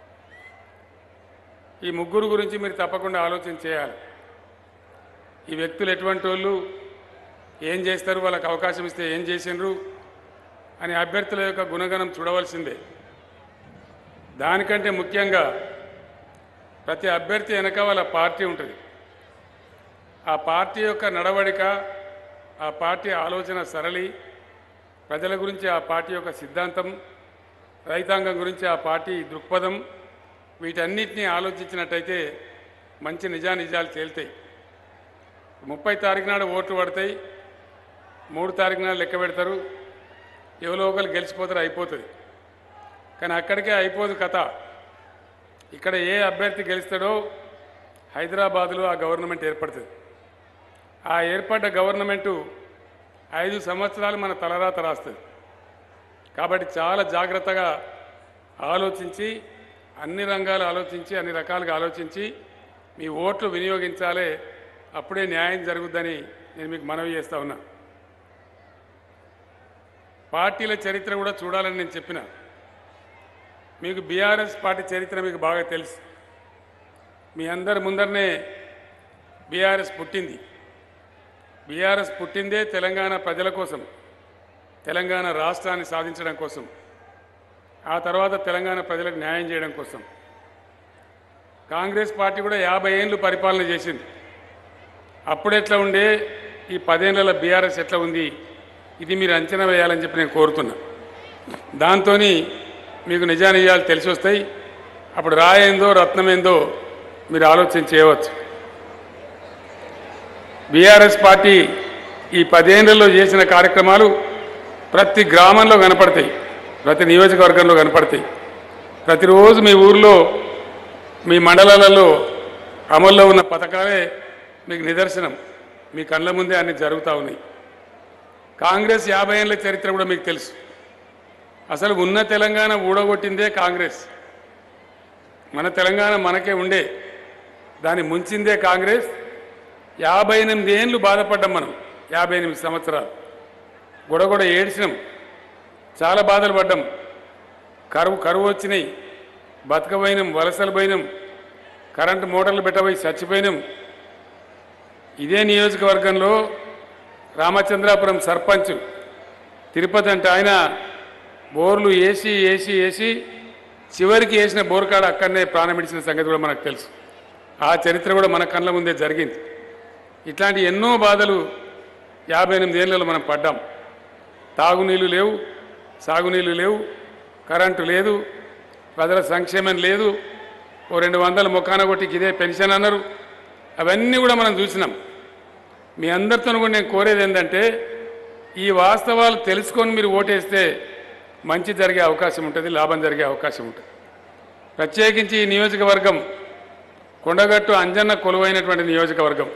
ఈ ముగ్గురు గురించి మీరు తప్పకుండా ఆలోచన చేయాలి ఈ వ్యక్తులు ఎటువంటి వాళ్ళు ఏం చేస్తారు వాళ్ళకి అవకాశం ఇస్తే ఏం చేసిండ్రు అని అభ్యర్థుల యొక్క గుణగణం చూడవలసిందే దానికంటే ముఖ్యంగా ప్రతి అభ్యర్థి వెనక వాళ్ళ పార్టీ ఉంటుంది ఆ పార్టీ యొక్క నడవడిక ఆ పార్టీ ఆలోచన సరళి ప్రజల గురించి ఆ పార్టీ యొక్క సిద్ధాంతం రైతాంగం గురించి ఆ పార్టీ దృక్పథం వీటన్నిటినీ ఆలోచించినట్టయితే మంచి నిజానిజాలు తేలుతాయి ముప్పై తారీఖు నాడు ఓట్లు పడతాయి మూడు తారీఖు నాడు లెక్క పెడతారు ఎవరో ఒకరు గెలిచిపోతారు అయిపోతుంది కానీ అక్కడికే అయిపోదు కథ ఇక్కడ ఏ అభ్యర్థి గెలుస్తాడో హైదరాబాదులో ఆ గవర్నమెంట్ ఏర్పడుతుంది ఆ ఏర్పడ్డ గవర్నమెంటు ఐదు సంవత్సరాలు మన తలరాత రాస్తుంది కాబట్టి చాలా జాగ్రత్తగా ఆలోచించి అన్ని రంగాలు ఆలోచించి అన్ని రకాలుగా ఆలోచించి మీ ఓట్లు వినియోగించాలే అప్పుడే న్యాయం జరుగుద్దని నేను మీకు మనవి చేస్తా ఉన్నా పార్టీల చరిత్ర కూడా చూడాలని నేను చెప్పిన మీకు బీఆర్ఎస్ పార్టీ చరిత్ర మీకు బాగా తెలుసు మీ అందరి ముందరనే బీఆర్ఎస్ పుట్టింది బీఆర్ఎస్ పుట్టిందే తెలంగాణ ప్రజల కోసం తెలంగాణ రాష్ట్రాన్ని సాధించడం కోసం ఆ తర్వాత తెలంగాణ ప్రజలకు న్యాయం చేయడం కోసం కాంగ్రెస్ పార్టీ కూడా యాభై ఏళ్ళు పరిపాలన చేసింది అప్పుడు ఎట్లా ఉండే ఈ పదేళ్ల బీఆర్ఎస్ ఎట్లా ఉంది ఇది మీరు అంచనా వేయాలని చెప్పి నేను కోరుతున్నా దాంతో మీకు నిజానిజాలు తెలిసి వస్తాయి అప్పుడు రాయేందో రత్నమేందో మీరు ఆలోచన చేయవచ్చు బీఆర్ఎస్ పార్టీ ఈ పదేళ్లలో చేసిన కార్యక్రమాలు ప్రతి గ్రామంలో కనపడతాయి ప్రతి నియోజకవర్గంలో కనపడతాయి ప్రతిరోజు మీ ఊర్లో మీ మండలాలలో అమల్లో ఉన్న పథకాలే మీకు నిదర్శనం మీ కళ్ళ ముందే అన్ని జరుగుతూ ఉన్నాయి కాంగ్రెస్ యాభై ఏళ్ళ చరిత్ర కూడా మీకు తెలుసు అసలు ఉన్న తెలంగాణ ఊడగొట్టిందే కాంగ్రెస్ మన తెలంగాణ మనకే ఉండే దాన్ని ముంచిందే కాంగ్రెస్ యాభై ఎనిమిది ఏళ్ళు బాధపడ్డాం మనం యాభై ఎనిమిది సంవత్సరాలు గొడగొడ ఏడ్చినాం చాలా బాధలు పడ్డాం కరువు కరువు వచ్చినాయి బతకపోయినాం వలసలు పోయినాం కరెంటు మోటార్లు పెట్టబోయి చచ్చిపోయినాం ఇదే నియోజకవర్గంలో రామచంద్రాపురం సర్పంచ్ తిరుపతి అంటే ఆయన బోర్లు వేసి వేసి వేసి చివరికి వేసిన బోర్ కాడ అక్కడనే ప్రాణం ఇడిచిన సంగతి కూడా మనకు తెలుసు ఆ చరిత్ర కూడా మన కళ్ళ ముందే జరిగింది ఇట్లాంటి ఎన్నో బాధలు యాభై ఎనిమిది ఏళ్ళలో మనం పడ్డాం తాగునీళ్ళు లేవు సాగునీళ్ళు లేవు కరెంటు లేదు ప్రజల సంక్షేమం లేదు ఓ రెండు వందల ముఖాన కొట్టికి ఇదే పెన్షన్ అన్నారు అవన్నీ కూడా మనం చూసినాం మీ అందరితో కూడా నేను కోరేది ఏంటంటే ఈ వాస్తవాలు తెలుసుకొని మీరు ఓటేస్తే మంచి జరిగే అవకాశం ఉంటుంది లాభం జరిగే అవకాశం ఉంటుంది ప్రత్యేకించి ఈ నియోజకవర్గం కొండగట్టు అంజన్న కొలువైనటువంటి నియోజకవర్గం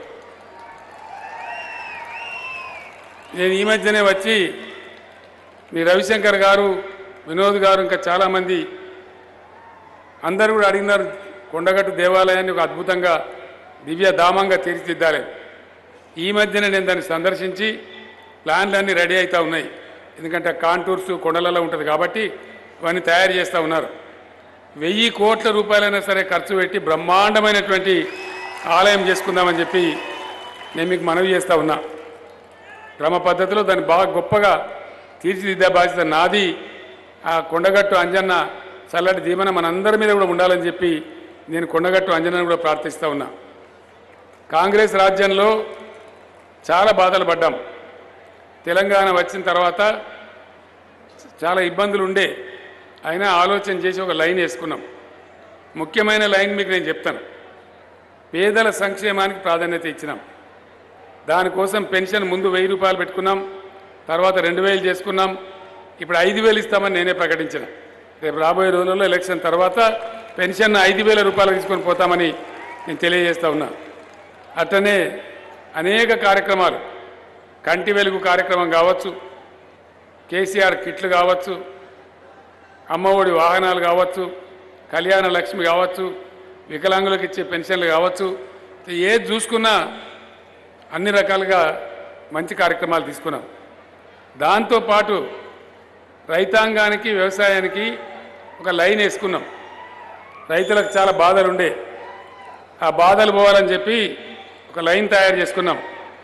నేను ఈ మధ్యనే వచ్చి మీ రవిశంకర్ గారు వినోద్ గారు ఇంకా చాలామంది అందరూ కూడా అడిగినారు కొండగట్టు దేవాలయాన్ని ఒక అద్భుతంగా దివ్య ధామంగా తీర్చిదిద్దాలి ఈ మధ్యన నేను దాన్ని సందర్శించి ప్లాన్లన్నీ రెడీ అవుతూ ఉన్నాయి ఎందుకంటే కాంటూర్స్ కొండలలో ఉంటుంది కాబట్టి ఇవన్నీ తయారు చేస్తూ ఉన్నారు వెయ్యి కోట్ల రూపాయలైనా సరే ఖర్చు పెట్టి బ్రహ్మాండమైనటువంటి ఆలయం చేసుకుందామని చెప్పి నేను మీకు మనవి చేస్తూ ఉన్నా క్రమ పద్ధతిలో దాన్ని బాగా గొప్పగా తీర్చిదిద్దే బాధ్యత నాది ఆ కొండగట్టు అంజన్న చల్లటి దీవెన మనందరి మీద కూడా ఉండాలని చెప్పి నేను కొండగట్టు అంజన్నను కూడా ప్రార్థిస్తూ ఉన్నా కాంగ్రెస్ రాజ్యంలో చాలా బాధలు పడ్డాం తెలంగాణ వచ్చిన తర్వాత చాలా ఇబ్బందులు ఉండే అయినా ఆలోచన చేసి ఒక లైన్ వేసుకున్నాం ముఖ్యమైన లైన్ మీకు నేను చెప్తాను పేదల సంక్షేమానికి ప్రాధాన్యత ఇచ్చినాం దానికోసం పెన్షన్ ముందు వెయ్యి రూపాయలు పెట్టుకున్నాం తర్వాత రెండు వేలు చేసుకున్నాం ఇప్పుడు ఐదు వేలు ఇస్తామని నేనే ప్రకటించిన రేపు రాబోయే రోజుల్లో ఎలక్షన్ తర్వాత పెన్షన్ ఐదు వేల రూపాయలు తీసుకొని పోతామని నేను తెలియజేస్తా ఉన్నా అట్లనే అనేక కార్యక్రమాలు కంటి వెలుగు కార్యక్రమం కావచ్చు కేసీఆర్ కిట్లు కావచ్చు అమ్మఒడి వాహనాలు కావచ్చు కళ్యాణ లక్ష్మి కావచ్చు వికలాంగులకు ఇచ్చే పెన్షన్లు కావచ్చు ఏది చూసుకున్నా అన్ని రకాలుగా మంచి కార్యక్రమాలు తీసుకున్నాం దాంతోపాటు రైతాంగానికి వ్యవసాయానికి ఒక లైన్ వేసుకున్నాం రైతులకు చాలా బాధలు ఉండే ఆ బాధలు పోవాలని చెప్పి ఒక లైన్ తయారు చేసుకున్నాం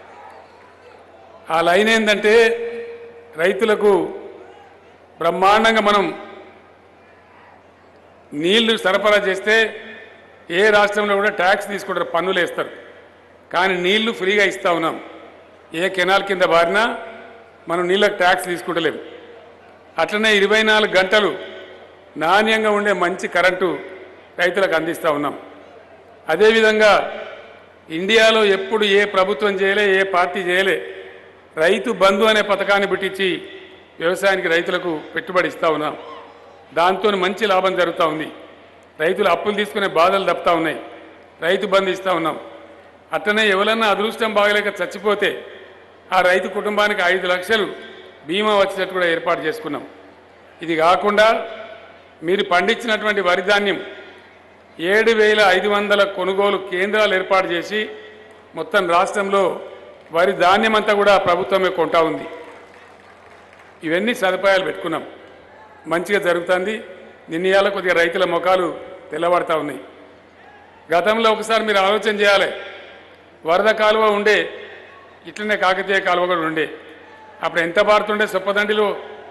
ఆ లైన్ ఏంటంటే రైతులకు బ్రహ్మాండంగా మనం నీళ్లు సరఫరా చేస్తే ఏ రాష్ట్రంలో కూడా ట్యాక్స్ తీసుకుంటారు పన్నులు వేస్తారు కానీ నీళ్లు ఫ్రీగా ఇస్తా ఉన్నాం ఏ కెనాల్ కింద బారినా మనం నీళ్ళకి ట్యాక్స్ తీసుకుంటలేము అట్లనే ఇరవై నాలుగు గంటలు నాణ్యంగా ఉండే మంచి కరెంటు రైతులకు అందిస్తూ ఉన్నాం అదేవిధంగా ఇండియాలో ఎప్పుడు ఏ ప్రభుత్వం చేయలే ఏ పార్టీ చేయలే రైతు బంధు అనే పథకాన్ని పెట్టించి వ్యవసాయానికి రైతులకు పెట్టుబడి ఇస్తూ ఉన్నాం దాంతో మంచి లాభం జరుగుతూ ఉంది రైతులు అప్పులు తీసుకునే బాధలు తప్పుతూ ఉన్నాయి రైతు బంధు ఇస్తూ ఉన్నాం అట్లనే ఎవరన్నా అదృష్టం బాగలేక చచ్చిపోతే ఆ రైతు కుటుంబానికి ఐదు లక్షలు బీమా వచ్చేటట్టు కూడా ఏర్పాటు చేసుకున్నాం ఇది కాకుండా మీరు పండించినటువంటి వరి ధాన్యం ఏడు వేల ఐదు వందల కొనుగోలు కేంద్రాలు ఏర్పాటు చేసి మొత్తం రాష్ట్రంలో వరి ధాన్యం అంతా కూడా ప్రభుత్వమే కొంటా ఉంది ఇవన్నీ సదుపాయాలు పెట్టుకున్నాం మంచిగా జరుగుతుంది నిన్నయాల కొద్దిగా రైతుల ముఖాలు తెల్లబడతా ఉన్నాయి గతంలో ఒకసారి మీరు ఆలోచన చేయాలి వరద కాలువ ఉండే ఇట్లనే కాకతీయ కాలువ కూడా ఉండే అప్పుడు ఎంత పారుతుండే సొప్పదండిలో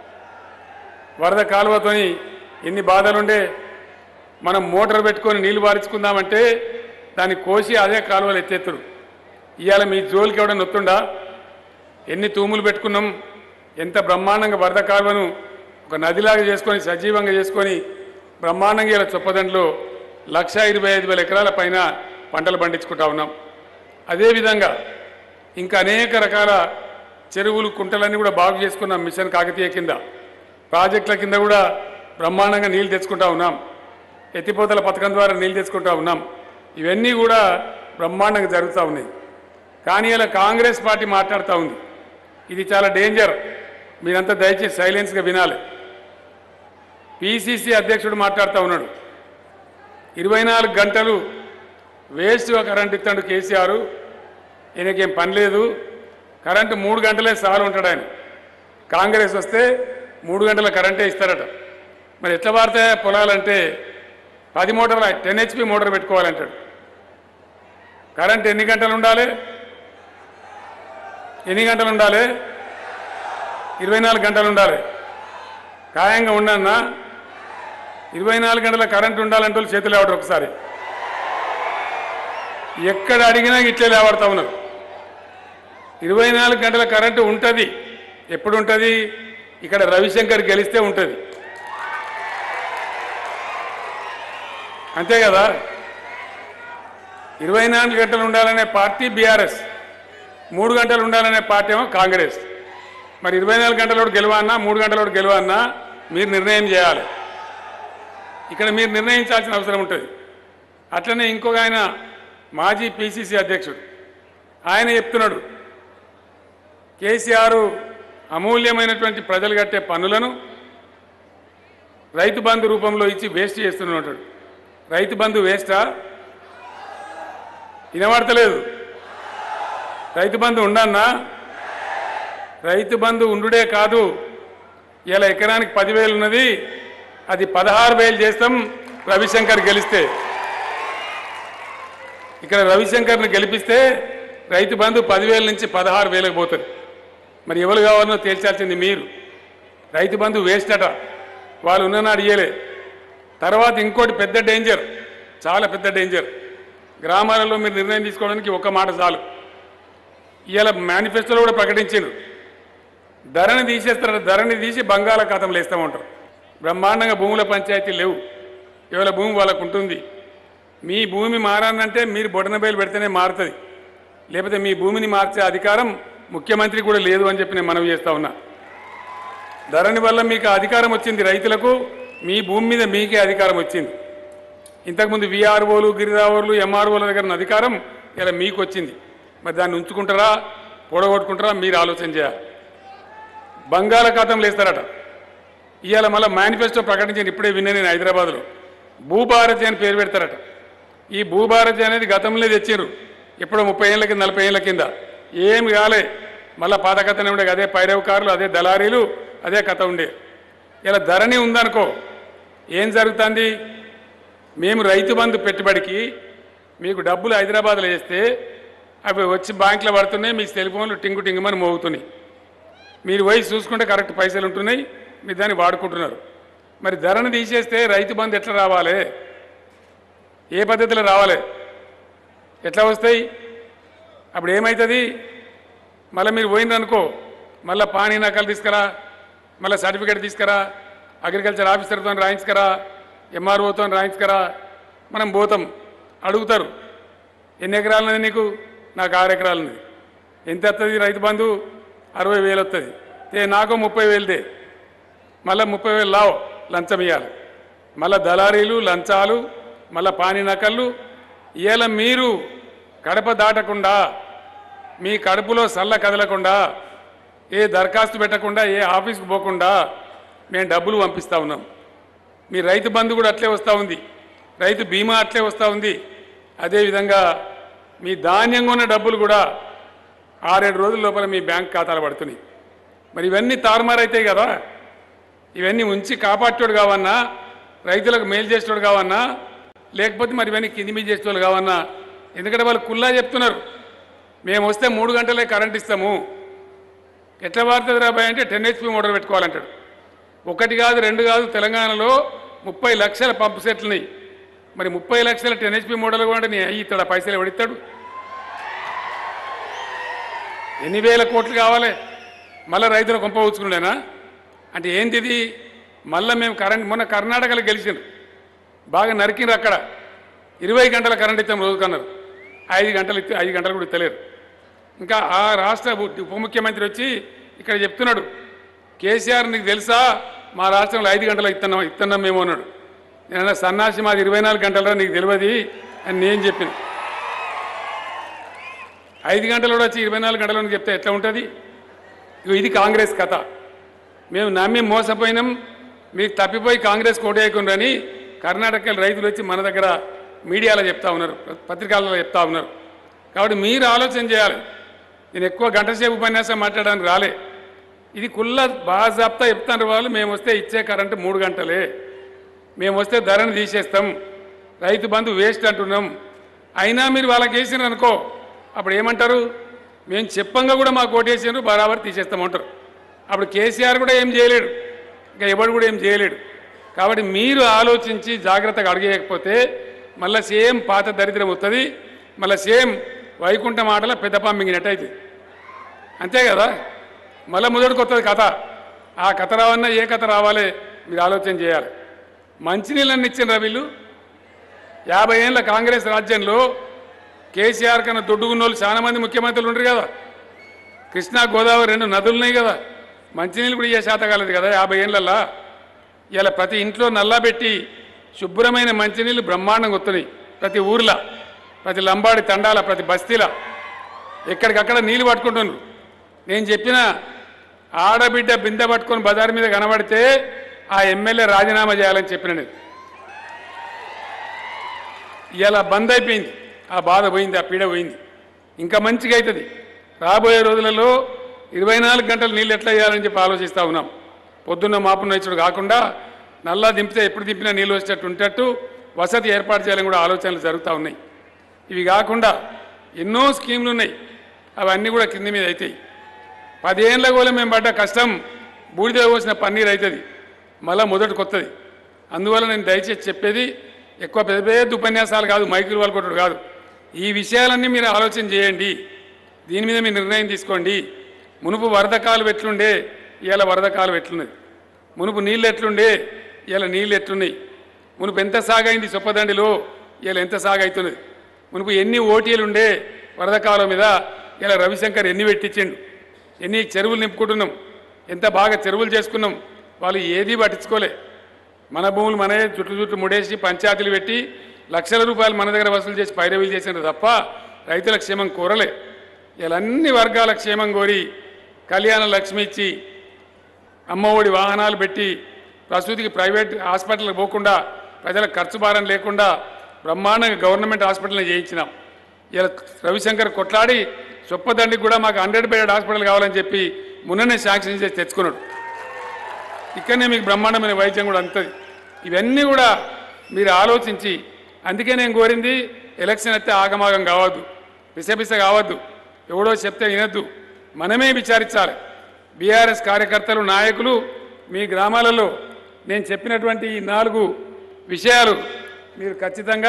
వరద కాలువతోని ఎన్ని బాధలుండే మనం మోటార్ పెట్టుకొని నీళ్లు పారించుకుందామంటే దాన్ని కోసి అదే కాలువలు ఎత్తేత్తురు ఇవాళ మీ జోలికి ఎవడన్నా నొత్తుండా ఎన్ని తూములు పెట్టుకున్నాం ఎంత బ్రహ్మాండంగా వరద కాలువను ఒక నదిలాగా చేసుకొని సజీవంగా చేసుకొని బ్రహ్మాండంగా ఇలా చొప్పదండ్లో లక్ష ఇరవై ఐదు వేల ఎకరాల పైన పంటలు పండించుకుంటా ఉన్నాం అదేవిధంగా ఇంకా అనేక రకాల చెరువులు కుంటలన్నీ కూడా బాగు చేసుకున్నాం మిషన్ కాకతీయ కింద ప్రాజెక్టుల కింద కూడా బ్రహ్మాండంగా నీళ్లు తెచ్చుకుంటా ఉన్నాం ఎత్తిపోతల పథకం ద్వారా నీళ్లు తెచ్చుకుంటా ఉన్నాం ఇవన్నీ కూడా బ్రహ్మాండంగా జరుగుతూ ఉన్నాయి కానీ ఇలా కాంగ్రెస్ పార్టీ మాట్లాడుతూ ఉంది ఇది చాలా డేంజర్ మీరంతా దయచేసి సైలెన్స్గా వినాలి పిసిసి అధ్యక్షుడు మాట్లాడుతూ ఉన్నాడు ఇరవై నాలుగు గంటలు వేస్ట్గా కరెంట్ ఇస్తాడు కేసీఆర్ ఈయనకేం పని లేదు కరెంటు మూడు గంటలే సాలు ఉంటాడు ఆయన కాంగ్రెస్ వస్తే మూడు గంటల కరెంటే ఇస్తారట మరి ఎట్లా వాడతాయా పొలాలంటే పది మోటార్లు టెన్ హెచ్పి మోటార్ పెట్టుకోవాలంటాడు కరెంట్ ఎన్ని గంటలు ఉండాలి ఎన్ని గంటలు ఉండాలి ఇరవై నాలుగు గంటలు ఉండాలి ఖాయంగా ఉండన్నా ఇరవై నాలుగు గంటల కరెంట్ ఉండాలంటే వాళ్ళు చేతులు లేవడరు ఒకసారి ఎక్కడ అడిగినా ఇట్లే లేవడతా ఉన్నారు ఇరవై నాలుగు గంటల కరెంటు ఉంటుంది ఎప్పుడు ఉంటుంది ఇక్కడ రవిశంకర్ గెలిస్తే ఉంటుంది అంతే కదా ఇరవై నాలుగు గంటలు ఉండాలనే పార్టీ బీఆర్ఎస్ మూడు గంటలు ఉండాలనే పార్టీ ఏమో కాంగ్రెస్ మరి ఇరవై నాలుగు గంటలోడు గెలవన్నా మూడు గంటలోడు గెలవన్నా మీరు నిర్ణయం చేయాలి ఇక్కడ మీరు నిర్ణయించాల్సిన అవసరం ఉంటుంది అట్లనే ఇంకొక ఆయన మాజీ పిసిసి అధ్యక్షుడు ఆయన చెప్తున్నాడు కేసీఆర్ అమూల్యమైనటువంటి ప్రజలు కట్టే పన్నులను రైతు బంధు రూపంలో ఇచ్చి వేస్ట్ చేస్తున్నాడు రైతు బంధు వేస్టా వినబడతలేదు రైతు బంధు ఉండన్నా రైతు బంధు ఉండుడే కాదు ఇలా ఎకరానికి పదివేలు ఉన్నది అది పదహారు వేలు చేస్తాం రవిశంకర్ గెలిస్తే ఇక్కడ రవిశంకర్ని గెలిపిస్తే రైతు బంధు పదివేల నుంచి పదహారు వేలకు పోతుంది మరి ఎవరు కావాలనో తేల్చాల్సింది మీరు రైతు బంధు వేస్ట్ అట వాళ్ళు ఉన్ననాడు ఇయ్యలే తర్వాత ఇంకోటి పెద్ద డేంజర్ చాలా పెద్ద డేంజర్ గ్రామాలలో మీరు నిర్ణయం తీసుకోవడానికి ఒక మాట చాలు ఇవాళ మేనిఫెస్టోలో కూడా ప్రకటించారు ధరని తీసేస్తారు ధరని తీసి బంగాళాఖాతంలో వేస్తామంటారు బ్రహ్మాండంగా భూముల పంచాయతీ లేవు ఇవాళ భూమి వాళ్ళకు ఉంటుంది మీ భూమి మారాలంటే మీరు బొడనబయలు పెడితేనే మారుతుంది లేకపోతే మీ భూమిని మార్చే అధికారం ముఖ్యమంత్రి కూడా లేదు అని చెప్పి నేను మనవి చేస్తా ఉన్నా ధరణి వల్ల మీకు అధికారం వచ్చింది రైతులకు మీ భూమి మీద మీకే అధికారం వచ్చింది ఇంతకుముందు విఆర్ఓలు గిరిదావర్లు ఎంఆర్ఓల దగ్గర ఉన్న అధికారం ఇలా మీకు వచ్చింది మరి దాన్ని ఉంచుకుంటారా పొడగొట్టుకుంటారా మీరు ఆలోచన చేయాలి బంగాళాఖాతంలో వేస్తారట ఇవాళ మళ్ళీ మేనిఫెస్టో ప్రకటించిన ఇప్పుడే విన్నా నేను హైదరాబాద్లో భూభారతి అని పేరు పెడతారట ఈ భూభారతి అనేది గతంలో తెచ్చారు ఎప్పుడో ముప్పై ఏళ్ళ కింద నలభై ఏళ్ళ కింద ఏమి కాలే మళ్ళీ పాత కథనే ఉండే అదే పైరవకారులు అదే దళారీలు అదే కథ ఉండే ఇలా ధరణి ఉందనుకో ఏం జరుగుతుంది మేము రైతు బంధు పెట్టుబడికి మీకు డబ్బులు హైదరాబాద్లో వేస్తే అవి వచ్చి బ్యాంకులో పడుతున్నాయి మీ సెల్ ఫోన్లు టింగు టింగుమని మోగుతున్నాయి మీరు పోయి చూసుకుంటే కరెక్ట్ పైసలు ఉంటున్నాయి మీరు దాన్ని వాడుకుంటున్నారు మరి ధరను తీసేస్తే రైతు బంధు ఎట్లా రావాలి ఏ పద్ధతిలో రావాలి ఎట్లా వస్తాయి అప్పుడు ఏమవుతుంది మళ్ళీ మీరు పోయిందనుకో మళ్ళీ పానీ నకలు తీసుకురా మళ్ళీ సర్టిఫికేట్ తీసుకురా అగ్రికల్చర్ ఆఫీసర్తో రాయించుకరా ఎంఆర్ఓతో రాయించుకరా మనం పోతాం అడుగుతారు ఎన్ని ఎకరాలున్నది నీకు నాకు ఆరు ఎకరాలున్నది ఎంత వస్తుంది రైతు బంధు అరవై వేలు వస్తుంది ఏ నాకు ముప్పై వేలుదే మళ్ళీ ముప్పై వేలు లావు లంచం ఇవ్వాలి మళ్ళీ దళారీలు లంచాలు మళ్ళీ పానీ నకళ్ళు ఇవాళ మీరు కడప దాటకుండా మీ కడుపులో సల్ల కదలకుండా ఏ దరఖాస్తు పెట్టకుండా ఏ ఆఫీస్కి పోకుండా మేము డబ్బులు పంపిస్తూ ఉన్నాం మీ రైతు బంధు కూడా అట్లే వస్తూ ఉంది రైతు బీమా అట్లే వస్తూ ఉంది అదేవిధంగా మీ ధాన్యంగా ఉన్న డబ్బులు కూడా ఆరేడు రోజుల లోపల మీ బ్యాంక్ ఖాతాలు పడుతున్నాయి మరి ఇవన్నీ తారుమారైతాయి కదా ఇవన్నీ ఉంచి కాపాడేటోడు కావన్నా రైతులకు మేలు చేసేటోడు కావన్నా లేకపోతే మరి ఇవన్నీ కింది మీద చేసేటోళ్ళు కావన్నా ఎందుకంటే వాళ్ళు కుల్లా చెప్తున్నారు మేము వస్తే మూడు గంటలే కరెంట్ ఇస్తాము ఎట్లా వాడుతుంది రాబాయ్ అంటే టెన్ హెచ్పి మోటార్ పెట్టుకోవాలంటాడు ఒకటి కాదు రెండు కాదు తెలంగాణలో ముప్పై లక్షల పంపు సెట్లున్నాయి మరి ముప్పై లక్షల టెన్ హెచ్పి మోడల్ కూడా నీ అయ్యి ఇస్తాడు పైసలు ఎవడిస్తాడు ఎన్ని వేల కోట్లు కావాలి మళ్ళీ రైతులు కొంప ఊచుకున్నాడేనా అంటే ఏంది ఇది మళ్ళీ మేము కరెంట్ మొన్న కర్ణాటకలో గెలిచిండ్రు బాగా నరికిండ్రు అక్కడ ఇరవై గంటల కరెంట్ ఇస్తాం రోజుకన్నారు ఐదు గంటలు ఇస్తే ఐదు గంటలు కూడా ఇస్తలేరు ఇంకా ఆ రాష్ట్ర ఉప ముఖ్యమంత్రి వచ్చి ఇక్కడ చెప్తున్నాడు కేసీఆర్ నీకు తెలుసా మా రాష్ట్రంలో ఐదు గంటలు ఇస్తున్నాం ఇస్తున్నాం మేము అన్నాడు నేను సన్నాసి మాది ఇరవై నాలుగు గంటలరా నీకు తెలియదు అని నేను చెప్పిన ఐదు గంటలు కూడా వచ్చి ఇరవై నాలుగు గంటలు అని చెప్తే ఎట్లా ఉంటుంది ఇగో ఇది కాంగ్రెస్ కథ మేము నమ్మి మోసపోయినాం మీరు తప్పిపోయి కాంగ్రెస్ కోటేయకుండ్రని కర్ణాటక రైతులు వచ్చి మన దగ్గర మీడియాలో చెప్తా ఉన్నారు పత్రికలలో చెప్తా ఉన్నారు కాబట్టి మీరు ఆలోచన చేయాలి నేను ఎక్కువ గంట సేపు ఉపన్యాసం మాట్లాడడానికి రాలే ఇది కుల్ల బాజాప్తా చెప్తాను వాళ్ళు మేము వస్తే ఇచ్చే కరెంటు మూడు గంటలే మేము వస్తే ధరను తీసేస్తాం రైతు బంధు వేస్ట్ అంటున్నాం అయినా మీరు వాళ్ళకి వేసినారు అనుకో అప్పుడు ఏమంటారు మేము చెప్పంగా కూడా మాకు ఓటేసినారు బరాబర్ తీసేస్తామంటారు అప్పుడు కేసీఆర్ కూడా ఏం చేయలేడు ఇంకా ఎవడు కూడా ఏం చేయలేడు కాబట్టి మీరు ఆలోచించి జాగ్రత్తగా అడిగేయకపోతే మళ్ళీ సేమ్ పాత దరిద్రం వస్తుంది మళ్ళీ సేమ్ వైకుంఠ మాటల పెద్ద పంపింగినట్టు అవుతుంది అంతే కదా మళ్ళీ మొదటికి వస్తుంది కథ ఆ కథ రావన్నా ఏ కథ రావాలి మీరు ఆలోచన చేయాలి మంచినీళ్ళని ఇచ్చిన వీళ్ళు యాభై ఏళ్ళ కాంగ్రెస్ రాజ్యంలో కేసీఆర్ కన్నా దొడ్డుకున్న వాళ్ళు చాలా మంది ముఖ్యమంత్రులు ఉండరు కదా కృష్ణా గోదావరి రెండు నదులు ఉన్నాయి కదా మంచినీళ్ళు కూడా ఇయ్యే శాత కాలేదు కదా యాభై ఏళ్ళల్లా ఇలా ప్రతి ఇంట్లో నల్లా పెట్టి శుభ్రమైన మంచినీళ్ళు బ్రహ్మాండంగా వస్తున్నాయి ప్రతి ఊర్లో ప్రతి లంబాడి తండాల ప్రతి బస్తీల ఎక్కడికక్కడ నీళ్ళు పట్టుకుంటున్నారు నేను చెప్పిన ఆడబిడ్డ బిందె పట్టుకొని బజార్ మీద కనబడితే ఆ ఎమ్మెల్యే రాజీనామా చేయాలని చెప్పిన నేను ఇలా బంద్ అయిపోయింది ఆ బాధ పోయింది ఆ పీడ పోయింది ఇంకా మంచిగా అవుతుంది రాబోయే రోజులలో ఇరవై నాలుగు గంటలు నీళ్ళు ఎట్లా చేయాలని చెప్పి ఆలోచిస్తూ ఉన్నాం పొద్దున్న మాపున్న ఇచ్చుడు కాకుండా నల్లా దింపితే ఎప్పుడు దింపినా నీళ్ళు వచ్చేటట్టు ఉంటట్టు వసతి ఏర్పాటు చేయాలని కూడా ఆలోచనలు జరుగుతూ ఉన్నాయి ఇవి కాకుండా ఎన్నో స్కీమ్లు ఉన్నాయి అవన్నీ కూడా కింది మీద అవుతాయి పదేళ్ళ కూడా మేము పడ్డ కష్టం బూడిద పోసిన పన్నీర్ అవుతుంది మళ్ళీ మొదటి కొత్తది అందువల్ల నేను దయచేసి చెప్పేది ఎక్కువ పెద్ద పెద్ద ఉపన్యాసాలు కాదు మైకులు వాళ్ళు కొట్టడు కాదు ఈ విషయాలన్నీ మీరు ఆలోచన చేయండి దీని మీద మీరు నిర్ణయం తీసుకోండి మునుపు వరద కాలు ఎట్లుండే ఇవాళ వరద కాలు ఎట్లున్నది మునుపు నీళ్ళు ఎట్లుండే ఇవాళ నీళ్ళు ఎట్లున్నాయి మునుపు ఎంత సాగైంది చొప్పదండిలో ఇవాళ ఎంత సాగైతున్నది మునుపు ఎన్ని ఓటీలు ఉండే వరద కాలం మీద ఇలా రవిశంకర్ ఎన్ని పెట్టించిండు ఎన్ని చెరువులు నింపుకుంటున్నాం ఎంత బాగా చెరువులు చేసుకున్నాం వాళ్ళు ఏదీ పట్టించుకోలే మన భూములు మనమే చుట్టూ చుట్టూ ముడేసి పంచాయతీలు పెట్టి లక్షల రూపాయలు మన దగ్గర వసూలు చేసి పైరవీలు చేసినారు తప్ప రైతుల క్షేమం కోరలే ఇలా అన్ని వర్గాల క్షేమం కోరి కళ్యాణ లక్ష్మి ఇచ్చి అమ్మఒడి వాహనాలు పెట్టి ప్రసూతికి ప్రైవేట్ హాస్పిటల్కి పోకుండా ప్రజలకు ఖర్చు భారం లేకుండా బ్రహ్మాండంగా గవర్నమెంట్ హాస్పిటల్ని చేయించినాం ఇలా రవిశంకర్ కొట్లాడి చొప్పదండికి కూడా మాకు హండ్రెడ్ బెడ్ హాస్పిటల్ కావాలని చెప్పి మొన్ననే శాంక్షన్ చేసి తెచ్చుకున్నాడు ఇక్కడనే మీకు బ్రహ్మాండమైన వైద్యం కూడా అందుతుంది ఇవన్నీ కూడా మీరు ఆలోచించి అందుకే నేను కోరింది ఎలక్షన్ అయితే ఆగమాగం కావద్దు పిసపిస కావద్దు ఎవడో చెప్తే వినద్దు మనమే విచారించాలి బీఆర్ఎస్ కార్యకర్తలు నాయకులు మీ గ్రామాలలో నేను చెప్పినటువంటి ఈ నాలుగు విషయాలు మీరు ఖచ్చితంగా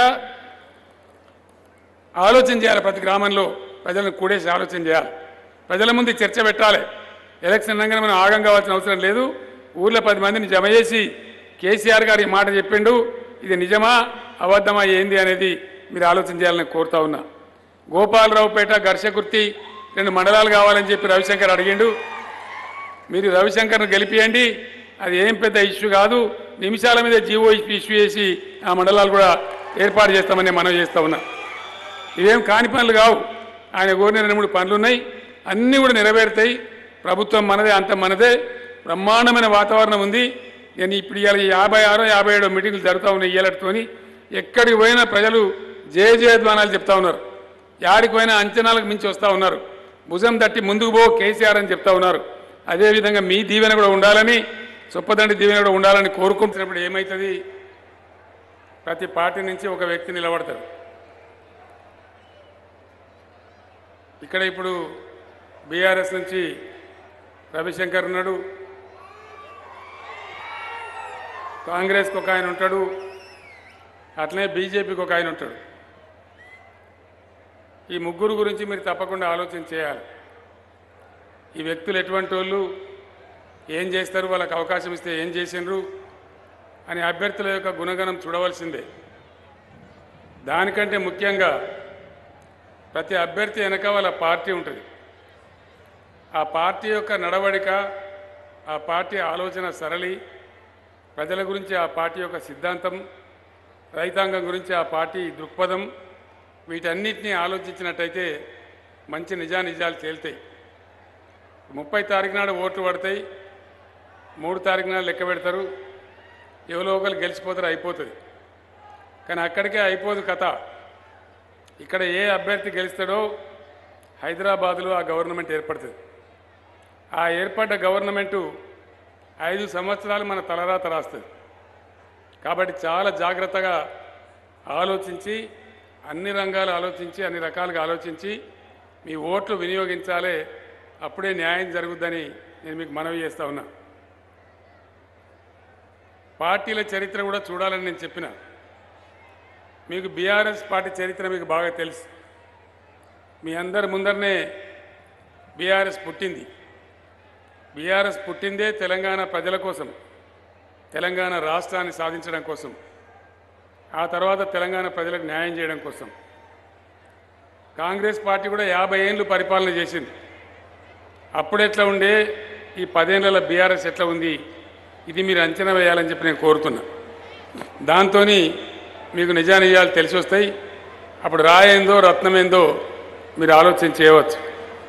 ఆలోచన చేయాలి ప్రతి గ్రామంలో ప్రజలను కూడేసి ఆలోచన చేయాలి ప్రజల ముందు చర్చ పెట్టాలి ఎలక్షన్ అనగానే మనం ఆగం కావాల్సిన అవసరం లేదు ఊర్లో పది మందిని జమ చేసి కేసీఆర్ గారు ఈ మాట చెప్పిండు ఇది నిజమా అబద్ధమా ఏంది అనేది మీరు ఆలోచన చేయాలని కోరుతా ఉన్నా గోపాలరావుపేట ఘర్షకుర్తి రెండు మండలాలు కావాలని చెప్పి రవిశంకర్ అడిగిండు మీరు రవిశంకర్ను గెలిపియండి అది ఏం పెద్ద ఇష్యూ కాదు నిమిషాల మీద జీవో ఇష్యూ చేసి ఆ మండలాలు కూడా ఏర్పాటు చేస్తామని మనం చేస్తా ఉన్నా ఇవేం కాని పనులు కావు ఆయన కోరిన రెండు మూడు పనులు ఉన్నాయి అన్నీ కూడా నెరవేరుతాయి ప్రభుత్వం మనదే అంత మనదే బ్రహ్మాండమైన వాతావరణం ఉంది నేను ఇప్పుడు ఇవాళ యాభై ఆరో యాభై ఏడో మీటింగ్లు జరుగుతూ ఉన్నాయి ఇయ్యాలతోని ఎక్కడికి పోయినా ప్రజలు జయ జయధ్వానాలు చెప్తా ఉన్నారు యాడికి పోయినా అంచనాలకు మించి వస్తూ ఉన్నారు భుజం తట్టి ముందుకు పో కేసీఆర్ అని చెప్తా ఉన్నారు అదేవిధంగా మీ దీవెన కూడా ఉండాలని చొప్పదండి దీవెన కూడా ఉండాలని కోరుకుంటున్నప్పుడు ఏమవుతుంది ప్రతి పార్టీ నుంచి ఒక వ్యక్తి నిలబడతాడు ఇక్కడ ఇప్పుడు బీఆర్ఎస్ నుంచి రవిశంకర్ ఉన్నాడు కాంగ్రెస్కి ఒక ఆయన ఉంటాడు అట్లనే బీజేపీకి ఒక ఆయన ఉంటాడు ఈ ముగ్గురు గురించి మీరు తప్పకుండా ఆలోచన చేయాలి ఈ వ్యక్తులు ఎటువంటి వాళ్ళు ఏం చేస్తారు వాళ్ళకి అవకాశం ఇస్తే ఏం చేసిండ్రు అని అభ్యర్థుల యొక్క గుణగణం చూడవలసిందే దానికంటే ముఖ్యంగా ప్రతి అభ్యర్థి వెనక వాళ్ళ పార్టీ ఉంటుంది ఆ పార్టీ యొక్క నడవడిక ఆ పార్టీ ఆలోచన సరళి ప్రజల గురించి ఆ పార్టీ యొక్క సిద్ధాంతం రైతాంగం గురించి ఆ పార్టీ దృక్పథం వీటన్నిటినీ ఆలోచించినట్టయితే మంచి నిజానిజాలు తేలుతాయి ముప్పై తారీఖు నాడు ఓట్లు పడతాయి మూడు తారీఖు నాడు లెక్క పెడతారు ఎవరో ఒకరు గెలిచిపోతారు అయిపోతుంది కానీ అక్కడికే అయిపోదు కథ ఇక్కడ ఏ అభ్యర్థి గెలుస్తాడో హైదరాబాదులో ఆ గవర్నమెంట్ ఏర్పడుతుంది ఆ ఏర్పడ్డ గవర్నమెంటు ఐదు సంవత్సరాలు మన తలరాత రాస్తుంది కాబట్టి చాలా జాగ్రత్తగా ఆలోచించి అన్ని రంగాలు ఆలోచించి అన్ని రకాలుగా ఆలోచించి మీ ఓట్లు వినియోగించాలే అప్పుడే న్యాయం జరుగుద్దని నేను మీకు మనవి చేస్తా ఉన్నా పార్టీల చరిత్ర కూడా చూడాలని నేను చెప్పిన మీకు బీఆర్ఎస్ పార్టీ చరిత్ర మీకు బాగా తెలుసు మీ అందరి ముందరనే బీఆర్ఎస్ పుట్టింది బీఆర్ఎస్ పుట్టిందే తెలంగాణ ప్రజల కోసం తెలంగాణ రాష్ట్రాన్ని సాధించడం కోసం ఆ తర్వాత తెలంగాణ ప్రజలకు న్యాయం చేయడం కోసం కాంగ్రెస్ పార్టీ కూడా యాభై ఏళ్ళు పరిపాలన చేసింది అప్పుడు ఎట్లా ఉండే ఈ పదేళ్ల బీఆర్ఎస్ ఎట్లా ఉంది ఇది మీరు అంచనా వేయాలని చెప్పి నేను కోరుతున్నా దాంతో మీకు నిజానిజాలు తెలిసి వస్తాయి అప్పుడు రాయేందో రత్నమేందో మీరు ఆలోచన చేయవచ్చు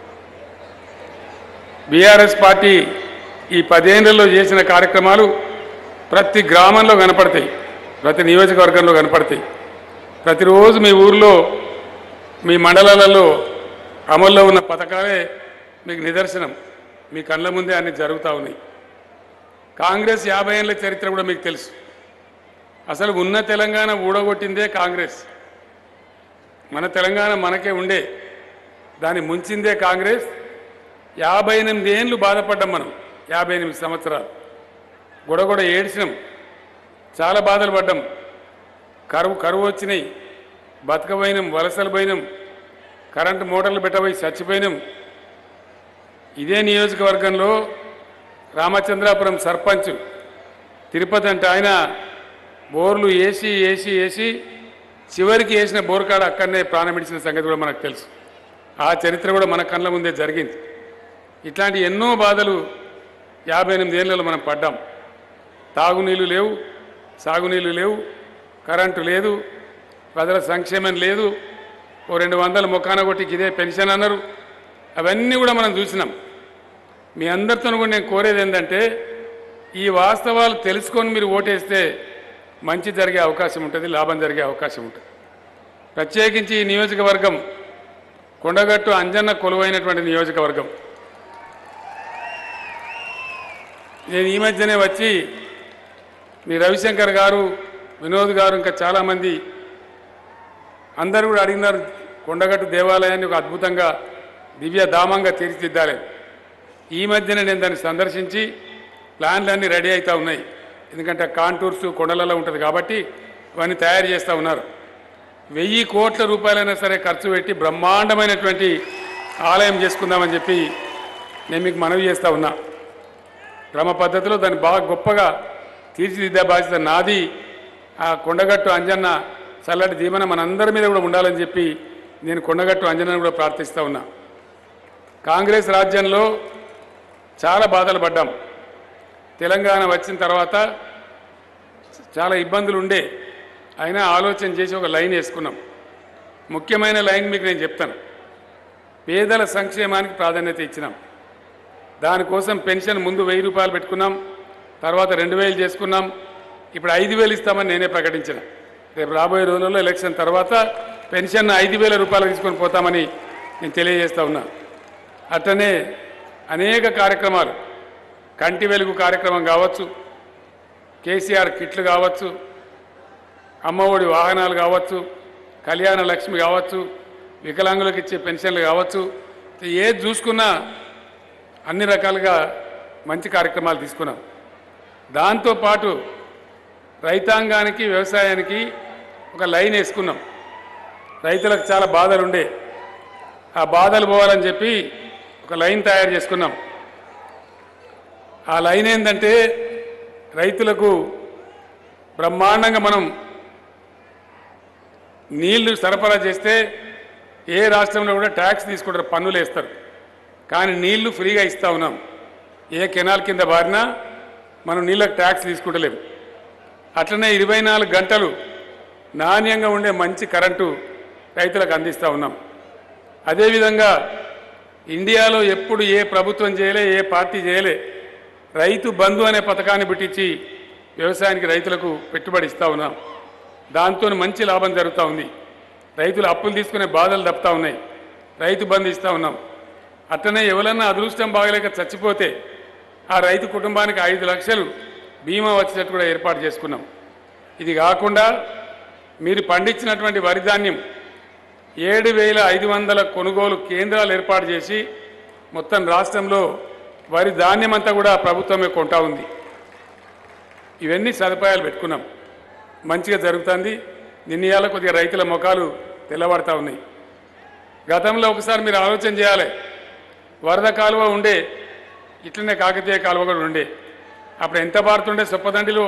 బీఆర్ఎస్ పార్టీ ఈ పదేళ్లలో చేసిన కార్యక్రమాలు ప్రతి గ్రామంలో కనపడతాయి ప్రతి నియోజకవర్గంలో కనపడతాయి ప్రతిరోజు మీ ఊర్లో మీ మండలాలలో అమల్లో ఉన్న పథకాలే మీకు నిదర్శనం మీ కళ్ళ ముందే అన్ని జరుగుతూ ఉన్నాయి కాంగ్రెస్ యాభై ఏళ్ళ చరిత్ర కూడా మీకు తెలుసు అసలు ఉన్న తెలంగాణ ఊడగొట్టిందే కాంగ్రెస్ మన తెలంగాణ మనకే ఉండే దాన్ని ముంచిందే కాంగ్రెస్ యాభై ఎనిమిది ఏళ్ళు బాధపడ్డాం మనం యాభై ఎనిమిది సంవత్సరాలు గొడగొడ ఏడ్చినాం చాలా బాధలు పడ్డాం కరువు కరువు వచ్చినాయి బతకపోయినాం వలసలు పోయినాం కరెంటు మోటార్లు పెట్టబోయి చచ్చిపోయినాం ఇదే నియోజకవర్గంలో రామచంద్రాపురం సర్పంచ్ తిరుపతి అంటే ఆయన బోర్లు వేసి వేసి వేసి చివరికి వేసిన బోర్ కాడ అక్కడనే ప్రాణం విడిచిన సంగతి కూడా మనకు తెలుసు ఆ చరిత్ర కూడా మన కళ్ళ ముందే జరిగింది ఇట్లాంటి ఎన్నో బాధలు యాభై ఎనిమిది ఏళ్ళలో మనం పడ్డాం తాగునీళ్ళు లేవు సాగునీళ్ళు లేవు కరెంటు లేదు ప్రజల సంక్షేమం లేదు ఓ రెండు వందల ముఖాన కొట్టికి ఇదే పెన్షన్ అన్నారు అవన్నీ కూడా మనం చూసినాం మీ అందరితో కూడా నేను కోరేది ఏంటంటే ఈ వాస్తవాలు తెలుసుకొని మీరు ఓటేస్తే మంచి జరిగే అవకాశం ఉంటుంది లాభం జరిగే అవకాశం ఉంటుంది ప్రత్యేకించి ఈ నియోజకవర్గం కొండగట్టు అంజన్న కొలువైనటువంటి నియోజకవర్గం నేను ఈ మధ్యనే వచ్చి మీ రవిశంకర్ గారు వినోద్ గారు ఇంకా చాలామంది అందరూ కూడా అడిగినారు కొండగట్టు దేవాలయాన్ని ఒక అద్భుతంగా దివ్య ధామంగా తీర్చిదిద్దాలి ఈ మధ్యన నేను దాన్ని సందర్శించి ప్లాన్లన్నీ రెడీ అవుతూ ఉన్నాయి ఎందుకంటే కాంటూర్స్ కొండలలో ఉంటుంది కాబట్టి అవన్నీ తయారు చేస్తూ ఉన్నారు వెయ్యి కోట్ల రూపాయలైనా సరే ఖర్చు పెట్టి బ్రహ్మాండమైనటువంటి ఆలయం చేసుకుందామని చెప్పి నేను మీకు మనవి చేస్తూ ఉన్నా క్రమ పద్ధతిలో దాన్ని బాగా గొప్పగా తీర్చిదిద్దే బాధ్యత నాది ఆ కొండగట్టు అంజన్న చల్లటి దీవెన మనందరి మీద కూడా ఉండాలని చెప్పి నేను కొండగట్టు అంజన్నను కూడా ప్రార్థిస్తూ ఉన్నా కాంగ్రెస్ రాజ్యంలో చాలా బాధలు పడ్డాం తెలంగాణ వచ్చిన తర్వాత చాలా ఇబ్బందులు ఉండే అయినా ఆలోచన చేసి ఒక లైన్ వేసుకున్నాం ముఖ్యమైన లైన్ మీకు నేను చెప్తాను పేదల సంక్షేమానికి ప్రాధాన్యత ఇచ్చినాం దానికోసం పెన్షన్ ముందు వెయ్యి రూపాయలు పెట్టుకున్నాం తర్వాత రెండు వేలు చేసుకున్నాం ఇప్పుడు ఐదు వేలు ఇస్తామని నేనే ప్రకటించిన రేపు రాబోయే రోజుల్లో ఎలక్షన్ తర్వాత పెన్షన్ ఐదు వేల రూపాయలు తీసుకొని పోతామని నేను తెలియజేస్తా ఉన్నా అట్లనే అనేక కార్యక్రమాలు కంటి వెలుగు కార్యక్రమం కావచ్చు కేసీఆర్ కిట్లు కావచ్చు అమ్మఒడి వాహనాలు కావచ్చు కళ్యాణ లక్ష్మి కావచ్చు వికలాంగులకు ఇచ్చే పెన్షన్లు కావచ్చు ఏది చూసుకున్నా అన్ని రకాలుగా మంచి కార్యక్రమాలు తీసుకున్నాం దాంతోపాటు రైతాంగానికి వ్యవసాయానికి ఒక లైన్ వేసుకున్నాం రైతులకు చాలా బాధలు ఉండే ఆ బాధలు పోవాలని చెప్పి ఒక లైన్ తయారు చేసుకున్నాం ఆ లైన్ ఏంటంటే రైతులకు బ్రహ్మాండంగా మనం నీళ్లు సరఫరా చేస్తే ఏ రాష్ట్రంలో కూడా ట్యాక్స్ తీసుకుంటారు పన్నులు వేస్తారు కానీ నీళ్లు ఫ్రీగా ఇస్తా ఉన్నాం ఏ కెనాల్ కింద బారినా మనం నీళ్ళకి ట్యాక్స్ తీసుకుంటలేము అట్లనే ఇరవై నాలుగు గంటలు నాణ్యంగా ఉండే మంచి కరెంటు రైతులకు అందిస్తూ ఉన్నాం అదేవిధంగా ఇండియాలో ఎప్పుడు ఏ ప్రభుత్వం చేయలే ఏ పార్టీ చేయలే రైతు బంధు అనే పథకాన్ని పెట్టించి వ్యవసాయానికి రైతులకు పెట్టుబడి ఇస్తూ ఉన్నాం దాంతో మంచి లాభం జరుగుతూ ఉంది రైతులు అప్పులు తీసుకునే బాధలు తప్పుతూ ఉన్నాయి రైతు బంధు ఇస్తూ ఉన్నాం అట్లనే ఎవరన్నా అదృష్టం బాగలేక చచ్చిపోతే ఆ రైతు కుటుంబానికి ఐదు లక్షలు బీమా వచ్చేటట్టు కూడా ఏర్పాటు చేసుకున్నాం ఇది కాకుండా మీరు పండించినటువంటి వరి ధాన్యం ఏడు వేల ఐదు వందల కొనుగోలు కేంద్రాలు ఏర్పాటు చేసి మొత్తం రాష్ట్రంలో వరి ధాన్యం అంతా కూడా ప్రభుత్వమే కొంటా ఉంది ఇవన్నీ సదుపాయాలు పెట్టుకున్నాం మంచిగా జరుగుతుంది నిన్నయాల కొద్దిగా రైతుల ముఖాలు తెల్లబడతా ఉన్నాయి గతంలో ఒకసారి మీరు ఆలోచన చేయాలి వరద కాలువ ఉండే ఇట్లనే కాకతీయ కాలువ కూడా ఉండే అప్పుడు ఎంత పారుతుండే సొప్పదండిలో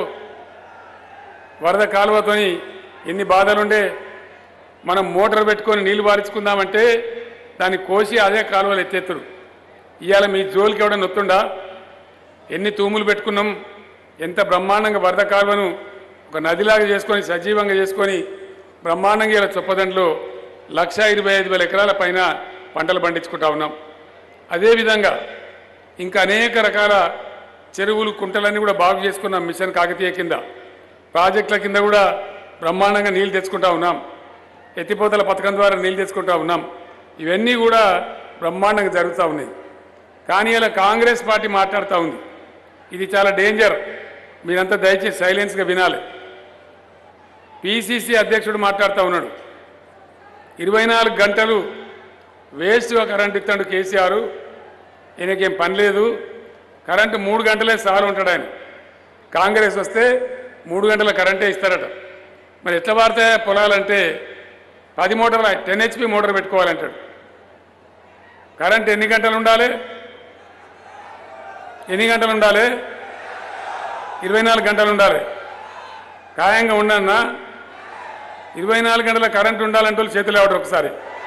వరద కాలువతోని ఎన్ని బాధలుండే మనం మోటార్ పెట్టుకొని నీళ్లు పారించుకుందామంటే దాన్ని కోసి అదే కాలువలు ఎత్తేత్తురు ఇవాళ మీ జోలికి ఎవడన్నా నొత్తుండా ఎన్ని తూములు పెట్టుకున్నాం ఎంత బ్రహ్మాండంగా వరద కాలువను ఒక నదిలాగా చేసుకొని సజీవంగా చేసుకొని బ్రహ్మాండంగా ఇలా చొప్పదండిలో లక్ష ఇరవై ఐదు వేల ఎకరాల పైన పంటలు పండించుకుంటా ఉన్నాం అదేవిధంగా ఇంకా అనేక రకాల చెరువులు కుంటలన్నీ కూడా బాగు చేసుకున్నాం మిషన్ కాకతీయ కింద ప్రాజెక్టుల కింద కూడా బ్రహ్మాండంగా నీళ్లు తెచ్చుకుంటా ఉన్నాం ఎత్తిపోతల పథకం ద్వారా నీళ్లు తెచ్చుకుంటా ఉన్నాం ఇవన్నీ కూడా బ్రహ్మాండంగా జరుగుతూ ఉన్నాయి కానీ ఇలా కాంగ్రెస్ పార్టీ మాట్లాడుతూ ఉంది ఇది చాలా డేంజర్ మీరంతా దయచేసి సైలెన్స్గా వినాలి పిసిసి అధ్యక్షుడు మాట్లాడుతూ ఉన్నాడు ఇరవై నాలుగు గంటలు వేస్ట్గా కరెంట్ ఇస్తాడు కేసీఆర్ ఈయనకేం పని లేదు కరెంటు మూడు గంటలే సార్ ఉంటాడు ఆయన కాంగ్రెస్ వస్తే మూడు గంటల కరెంటే ఇస్తారట మరి ఎట్లా వాడతాయా పొలాలంటే పది మోటార్లు టెన్ హెచ్పి మోటార్ పెట్టుకోవాలంటాడు కరెంట్ ఎన్ని గంటలు ఉండాలి ఎన్ని గంటలు ఉండాలి ఇరవై నాలుగు గంటలు ఉండాలి ఖాయంగా ఉండన్నా ఇరవై నాలుగు గంటల కరెంట్ ఉండాలంటే వాళ్ళు చేతులు లేవడరు ఒకసారి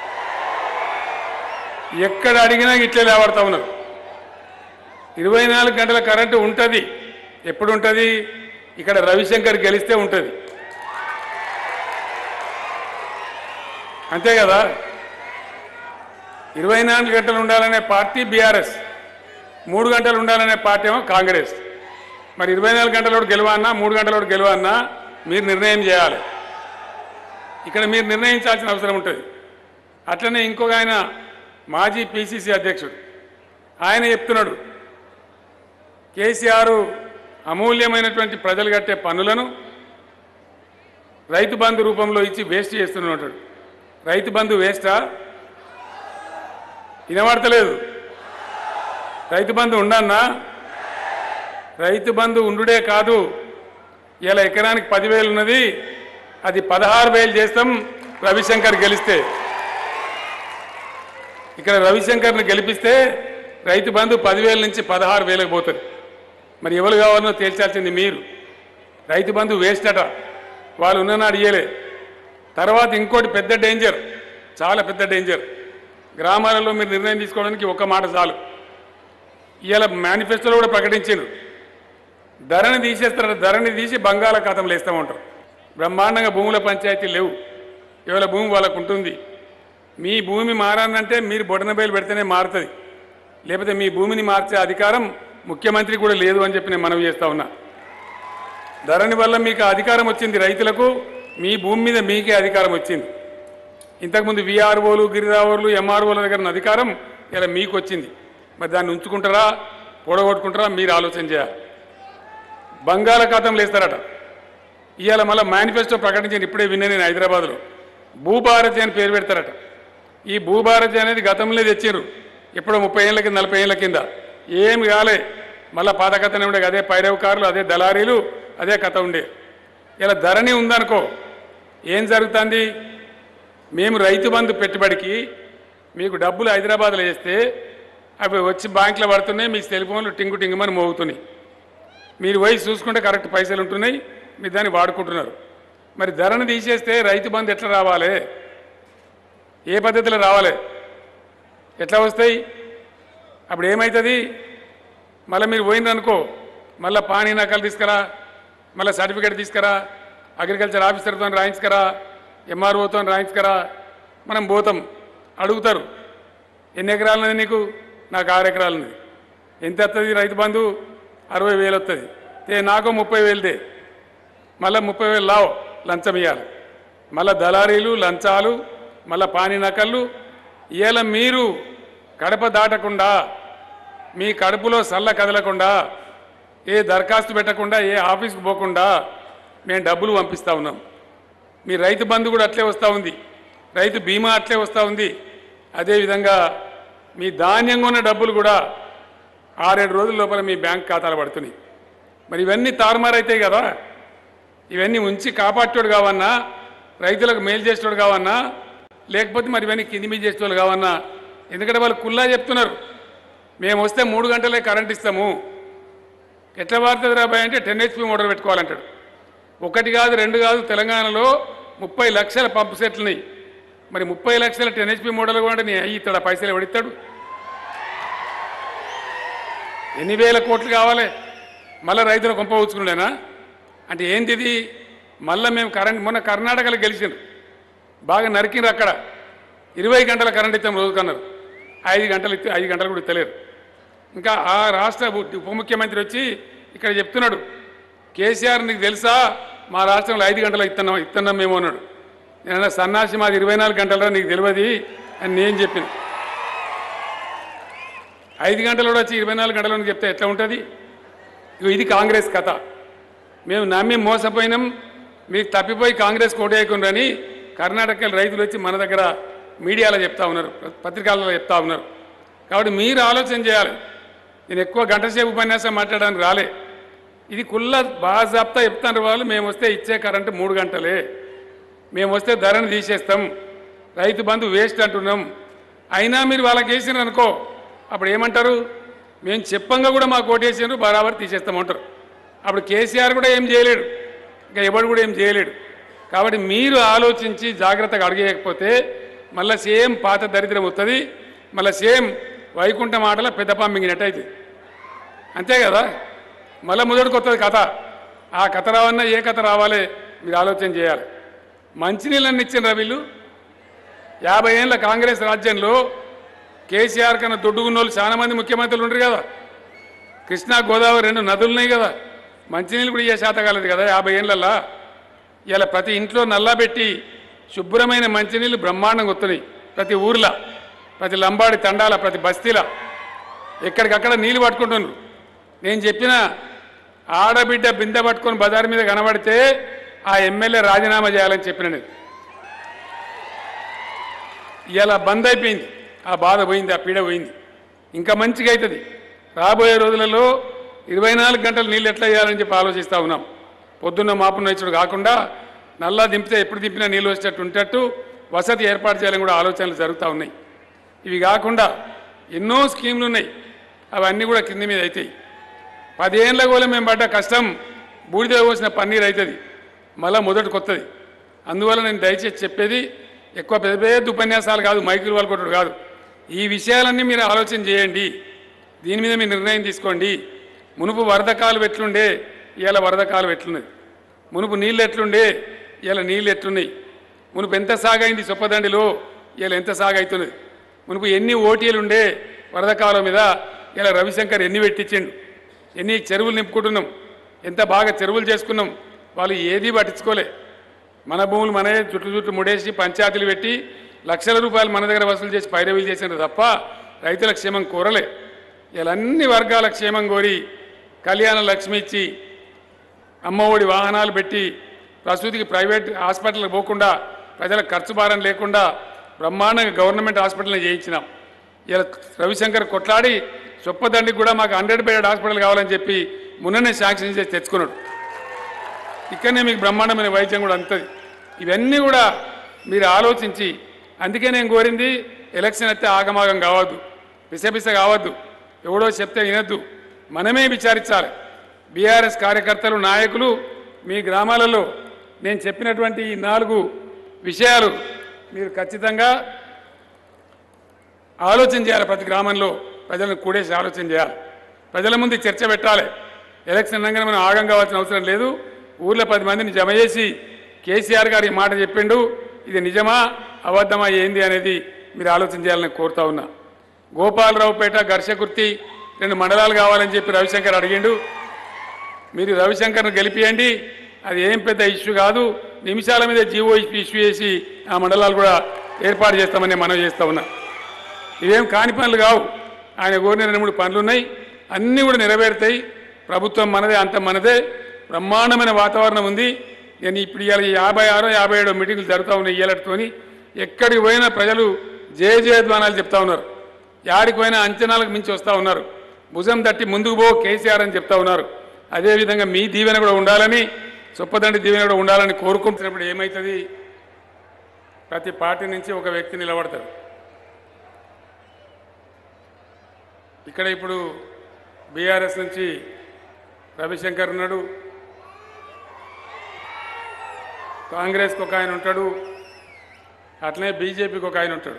ఎక్కడ అడిగినా ఇట్లే లేవడతా ఉన్నారు ఇరవై నాలుగు గంటల కరెంటు ఉంటుంది ఎప్పుడు ఉంటుంది ఇక్కడ రవిశంకర్ గెలిస్తే ఉంటుంది అంతే కదా ఇరవై నాలుగు గంటలు ఉండాలనే పార్టీ బీఆర్ఎస్ మూడు గంటలు ఉండాలనే పార్టీ ఏమో కాంగ్రెస్ మరి ఇరవై నాలుగు గంటలోడు గెలవన్నా మూడు గంటలోడు గెలవన్నా మీరు నిర్ణయం చేయాలి ఇక్కడ మీరు నిర్ణయించాల్సిన అవసరం ఉంటుంది అట్లనే ఇంకొక ఆయన మాజీ పిసిసి అధ్యక్షుడు ఆయన చెప్తున్నాడు కేసీఆర్ అమూల్యమైనటువంటి ప్రజలు కట్టే పన్నులను రైతు బంధు రూపంలో ఇచ్చి వేస్ట్ చేస్తున్నాడు రైతు బంధు వేస్టా వినబడతలేదు రైతు బంధు ఉండన్నా రైతు బంధు ఉండుడే కాదు ఇలా ఎకరానికి పదివేలు ఉన్నది అది పదహారు వేలు చేస్తాం రవిశంకర్ గెలిస్తే ఇక్కడ రవిశంకర్ని గెలిపిస్తే రైతు బంధు పదివేల నుంచి పదహారు వేలకు పోతుంది మరి ఎవరు కావాలనో తేల్చాల్సింది మీరు రైతు బంధు వేస్ట్ అట వాళ్ళు ఉన్ననాడు ఇయ్యలే తర్వాత ఇంకోటి పెద్ద డేంజర్ చాలా పెద్ద డేంజర్ గ్రామాలలో మీరు నిర్ణయం తీసుకోవడానికి ఒక మాట చాలు ఇవాళ మేనిఫెస్టోలో కూడా ప్రకటించారు ధరని తీసేస్తారు ధరని తీసి బంగాళాఖాతంలో వేస్తామంటారు బ్రహ్మాండంగా భూముల పంచాయతీ లేవు ఇవాళ భూమి వాళ్ళకు ఉంటుంది మీ భూమి మారాలంటే మీరు బొడనబయలు పెడితేనే మారుతుంది లేకపోతే మీ భూమిని మార్చే అధికారం ముఖ్యమంత్రి కూడా లేదు అని చెప్పి నేను మనవి చేస్తా ఉన్నా ధరణి వల్ల మీకు ఆ అధికారం వచ్చింది రైతులకు మీ భూమి మీద మీకే అధికారం వచ్చింది ఇంతకుముందు విఆర్ఓలు గిరిరావులు ఎంఆర్ఓల దగ్గర ఉన్న అధికారం ఇలా మీకు వచ్చింది మరి దాన్ని ఉంచుకుంటారా పొడగొట్టుకుంటారా మీరు ఆలోచన చేయాలి బంగాళాఖాతంలో వేస్తారట ఇవాళ మళ్ళీ మేనిఫెస్టో ప్రకటించిన ఇప్పుడే విన్నా నేను హైదరాబాద్లో భూభారతి అని పేరు పెడతారట ఈ భూభారతి అనేది గతంలో తెచ్చారు ఎప్పుడో ముప్పై ఏళ్ళ కింద నలభై ఏళ్ళ కింద ఏమి కాలే మళ్ళీ పాత కథనే ఉండే అదే పైరవకారులు అదే దళారీలు అదే కథ ఉండే ఇలా ధరణి ఉందనుకో ఏం జరుగుతుంది మేము రైతు బంధు పెట్టుబడికి మీకు డబ్బులు హైదరాబాద్లో వేస్తే అవి వచ్చి బ్యాంకులో పడుతున్నాయి మీ సెల్ ఫోన్లు టింగు టింగుమని మోగుతున్నాయి మీరు పోయి చూసుకుంటే కరెక్ట్ పైసలు ఉంటున్నాయి మీరు దాన్ని వాడుకుంటున్నారు మరి ధరను తీసేస్తే రైతు బంధు ఎట్లా రావాలి ఏ పద్ధతిలో రావాలి ఎట్లా వస్తాయి అప్పుడు ఏమవుతుంది మళ్ళీ మీరు పోయిందనుకో మళ్ళీ పానీ నకలు తీసుకురా మళ్ళీ సర్టిఫికేట్ తీసుకురా అగ్రికల్చర్ ఆఫీసర్తో రాయించుకరా ఎంఆర్ఓతో రాయించుకరా మనం పోతాం అడుగుతారు ఎన్ని ఎకరాలు ఉన్నది నీకు నాకు ఆరు ఎకరాలు ఉన్నది ఎంత వస్తుంది రైతు బంధు అరవై వేలు వస్తుంది తే నాకు ముప్పై వేలుదే మళ్ళీ ముప్పై వేలు లావు లంచం ఇవ్వాలి మళ్ళీ దళారీలు లంచాలు మళ్ళీ పానీ నకళ్ళు ఇవాళ మీరు కడప దాటకుండా మీ కడుపులో సల్ల కదలకుండా ఏ దరఖాస్తు పెట్టకుండా ఏ ఆఫీస్కి పోకుండా మేము డబ్బులు పంపిస్తూ ఉన్నాం మీ రైతు బంధు కూడా అట్లే వస్తూ ఉంది రైతు బీమా అట్లే వస్తూ ఉంది అదేవిధంగా మీ ధాన్యంగా ఉన్న డబ్బులు కూడా ఆరేడు రోజుల లోపల మీ బ్యాంక్ ఖాతాలు పడుతున్నాయి మరి ఇవన్నీ తారుమారైతాయి కదా ఇవన్నీ ఉంచి కాపాడేటోడు కావన్నా రైతులకు మేలు చేసేటోడు కావన్నా లేకపోతే మరి ఇవన్నీ కింది మీద చేసేటోళ్ళు కావన్నా ఎందుకంటే వాళ్ళు కుల్లా చెప్తున్నారు మేము వస్తే మూడు గంటలే కరెంట్ ఇస్తాము ఎట్లా వాడుతుంది రాబాయ్ అంటే టెన్ హెచ్పి మోటార్ పెట్టుకోవాలంటాడు ఒకటి కాదు రెండు కాదు తెలంగాణలో ముప్పై లక్షల పంపు సెట్లున్నాయి మరి ముప్పై లక్షల టెన్ హెచ్పి మోడల్ కూడా నీ అయ్యి ఇస్తాడు పైసలు ఎవడిస్తాడు ఎన్ని వేల కోట్లు కావాలి మళ్ళీ రైతులు కొంప ఊచుకున్నాడేనా అంటే ఏంటిది మళ్ళీ మేము కరెంట్ మొన్న కర్ణాటకలో గెలిచిండ్రు బాగా నరికిండ్రు అక్కడ ఇరవై గంటల కరెంట్ ఇస్తాం రోజుకన్నారు ఐదు గంటలు ఇస్తే ఐదు గంటలు కూడా ఇస్తలేరు ఇంకా ఆ రాష్ట్ర ఉప ఉప ముఖ్యమంత్రి వచ్చి ఇక్కడ చెప్తున్నాడు కేసీఆర్ నీకు తెలుసా మా రాష్ట్రంలో ఐదు గంటలు ఇస్తున్నాం ఇస్తున్నాం మేము అన్నాడు నేను సన్నాసి మాది ఇరవై నాలుగు గంటలరా నీకు తెలియదు అని నేను చెప్పిన ఐదు గంటలు కూడా వచ్చి ఇరవై నాలుగు గంటలు అని చెప్తే ఎట్లా ఉంటుంది ఇగో ఇది కాంగ్రెస్ కథ మేము నమ్మి మోసపోయినాం మీకు తప్పిపోయి కాంగ్రెస్ కోటేయకుండాని కర్ణాటక రైతులు వచ్చి మన దగ్గర మీడియాలో చెప్తా ఉన్నారు పత్రికలలో చెప్తా ఉన్నారు కాబట్టి మీరు ఆలోచన చేయాలి నేను ఎక్కువ గంట సేపు ఉపన్యాసం మాట్లాడడానికి రాలే ఇది కుల్ల బాజాబ్తా చెప్తాను వాళ్ళు మేము వస్తే ఇచ్చే కరెంటు మూడు గంటలే మేము వస్తే ధరను తీసేస్తాం రైతు బంధు వేస్ట్ అంటున్నాం అయినా మీరు వాళ్ళకి వేసినారు అనుకో అప్పుడు ఏమంటారు మేము చెప్పంగా కూడా మాకు ఓటేసినారు బరాబర్ తీసేస్తామంటారు అప్పుడు కేసీఆర్ కూడా ఏం చేయలేడు ఇంకా ఎవడు కూడా ఏం చేయలేడు కాబట్టి మీరు ఆలోచించి జాగ్రత్తగా అడిగేయకపోతే మళ్ళీ సేమ్ పాత దరిద్రం వస్తుంది మళ్ళీ సేమ్ వైకుంఠ మాటల పెద్ద పంపింగినట్టు అవుతుంది అంతే కదా మళ్ళీ మొదటికి వస్తుంది కథ ఆ కథ రావన్నా ఏ కథ రావాలి మీరు ఆలోచన చేయాలి మంచినీళ్ళని ఇచ్చిన వీళ్ళు యాభై ఏళ్ళ కాంగ్రెస్ రాజ్యంలో కేసీఆర్ కన్నా దొడ్డుగున్న వాళ్ళు చాలా మంది ముఖ్యమంత్రులు ఉండరు కదా కృష్ణా గోదావరి రెండు నదులు ఉన్నాయి కదా మంచినీళ్ళు కూడా ఇయ్యే శాత కాలేదు కదా యాభై ఏళ్ళల్లా ఇలా ప్రతి ఇంట్లో నల్లా పెట్టి శుభ్రమైన మంచినీళ్ళు బ్రహ్మాండంగా వస్తున్నాయి ప్రతి ఊర్లో ప్రతి లంబాడి తండాల ప్రతి బస్తీల ఎక్కడికక్కడ నీళ్ళు పట్టుకుంటున్నారు నేను చెప్పిన ఆడబిడ్డ బిందె పట్టుకొని బజార్ మీద కనబడితే ఆ ఎమ్మెల్యే రాజీనామా చేయాలని చెప్పిన నేను ఇలా బంద్ అయిపోయింది ఆ బాధ పోయింది ఆ పీడ పోయింది ఇంకా మంచిగా అవుతుంది రాబోయే రోజులలో ఇరవై నాలుగు గంటలు నీళ్ళు ఎట్లా చేయాలని చెప్పి ఆలోచిస్తూ ఉన్నాం పొద్దున్న మాపున్న ఇచ్చుడు కాకుండా నల్లా దింపితే ఎప్పుడు దింపినా నీళ్ళు వచ్చేటట్టు ఉంటట్టు వసతి ఏర్పాటు చేయాలని కూడా ఆలోచనలు జరుగుతూ ఉన్నాయి ఇవి కాకుండా ఎన్నో స్కీమ్లు ఉన్నాయి అవన్నీ కూడా కింది మీద అవుతాయి పదేళ్ళ కూడా మేము పడ్డ కష్టం బూడిద పోసిన పన్నీర్ అవుతుంది మళ్ళా మొదటి కొత్తది అందువల్ల నేను దయచేసి చెప్పేది ఎక్కువ పెద్ద పెద్ద ఉపన్యాసాలు కాదు మైకులు వాళ్ళు కొట్టడు కాదు ఈ విషయాలన్నీ మీరు ఆలోచన చేయండి దీని మీద మీరు నిర్ణయం తీసుకోండి మునుపు వరద కాలు ఎట్లుండే ఇవాళ వరద కాలు ఎట్లున్నది మునుపు నీళ్ళు ఎట్లుండే ఇవాళ నీళ్ళు ఎట్లున్నాయి మునుపు ఎంత సాగైంది చొప్పదండిలో ఇవాళ ఎంత సాగైతున్నది మునుపు ఎన్ని ఓటీలు ఉండే వరద కాలం మీద ఇలా రవిశంకర్ ఎన్ని పెట్టించిండు ఎన్ని చెరువులు నింపుకుంటున్నాం ఎంత బాగా చెరువులు చేసుకున్నాం వాళ్ళు ఏది పట్టించుకోలే మన భూములు మనమే చుట్టూ చుట్టూ ముడేసి పంచాయతీలు పెట్టి లక్షల రూపాయలు మన దగ్గర వసూలు చేసి పైరవీలు చేసినారు తప్ప రైతుల క్షేమం కోరలే ఇలా అన్ని వర్గాల క్షేమం కోరి కళ్యాణ లక్ష్మి ఇచ్చి అమ్మఒడి వాహనాలు పెట్టి ప్రసూతికి ప్రైవేట్ హాస్పిటల్కి పోకుండా ప్రజలకు ఖర్చు భారం లేకుండా బ్రహ్మాండంగా గవర్నమెంట్ హాస్పిటల్ని చేయించినాం ఇలా రవిశంకర్ కొట్లాడి చొప్పదండికి కూడా మాకు హండ్రెడ్ బెడెడ్ హాస్పిటల్ కావాలని చెప్పి మొన్ననే శాంక్షన్ చేసి తెచ్చుకున్నాడు ఇక్కడనే మీకు బ్రహ్మాండమైన వైద్యం కూడా అందుతుంది ఇవన్నీ కూడా మీరు ఆలోచించి అందుకే నేను కోరింది ఎలక్షన్ అయితే ఆగమాగం కావద్దు పిసపిస కావద్దు ఎవడో చెప్తే వినద్దు మనమే విచారించాలి బీఆర్ఎస్ కార్యకర్తలు నాయకులు మీ గ్రామాలలో నేను చెప్పినటువంటి ఈ నాలుగు విషయాలు మీరు ఖచ్చితంగా ఆలోచన చేయాలి ప్రతి గ్రామంలో ప్రజలను కూడేసి ఆలోచన చేయాలి ప్రజల ముందు చర్చ పెట్టాలి ఎలక్షన్ అనగానే మనం ఆగం కావాల్సిన అవసరం లేదు ఊర్లో పది మందిని జమ చేసి కేసీఆర్ గారు ఈ మాట చెప్పిండు ఇది నిజమా అబద్ధమా ఏంది అనేది మీరు ఆలోచన చేయాలని కోరుతా ఉన్నా గోపాలరావుపేట ఘర్షకుర్తి రెండు మండలాలు కావాలని చెప్పి రవిశంకర్ అడిగిండు మీరు రవిశంకర్ను గెలిపియండి అది ఏం పెద్ద ఇష్యూ కాదు నిమిషాల మీద జీవో ఇష్యూ చేసి ఆ మండలాలు కూడా ఏర్పాటు చేస్తామని మనం చేస్తా ఉన్నా ఇవేం కాని పనులు కావు ఆయన కోరిన రెండు మూడు పనులు ఉన్నాయి అన్నీ కూడా నెరవేరుతాయి ప్రభుత్వం మనదే అంత మనదే బ్రహ్మాండమైన వాతావరణం ఉంది నేను ఇప్పుడు ఇవాళ యాభై ఆరో యాభై ఏడో మీటింగ్లు జరుగుతూ ఉన్నాయి ఇయ్యాలతోని ఎక్కడికి పోయినా ప్రజలు జయ జయధ్వానాలు చెప్తా ఉన్నారు యాడికి పోయినా అంచనాలకు మించి వస్తూ ఉన్నారు భుజం తట్టి ముందుకు పో కేసీఆర్ అని చెప్తా ఉన్నారు అదేవిధంగా మీ దీవెన కూడా ఉండాలని చొప్పదండి దీవెన కూడా ఉండాలని కోరుకుంటున్నప్పుడు ఏమవుతుంది ప్రతి పార్టీ నుంచి ఒక వ్యక్తి నిలబడతాడు ఇక్కడ ఇప్పుడు బీఆర్ఎస్ నుంచి రవిశంకర్ ఉన్నాడు కాంగ్రెస్కి ఒక ఆయన ఉంటాడు అట్లనే బీజేపీకి ఒక ఆయన ఉంటాడు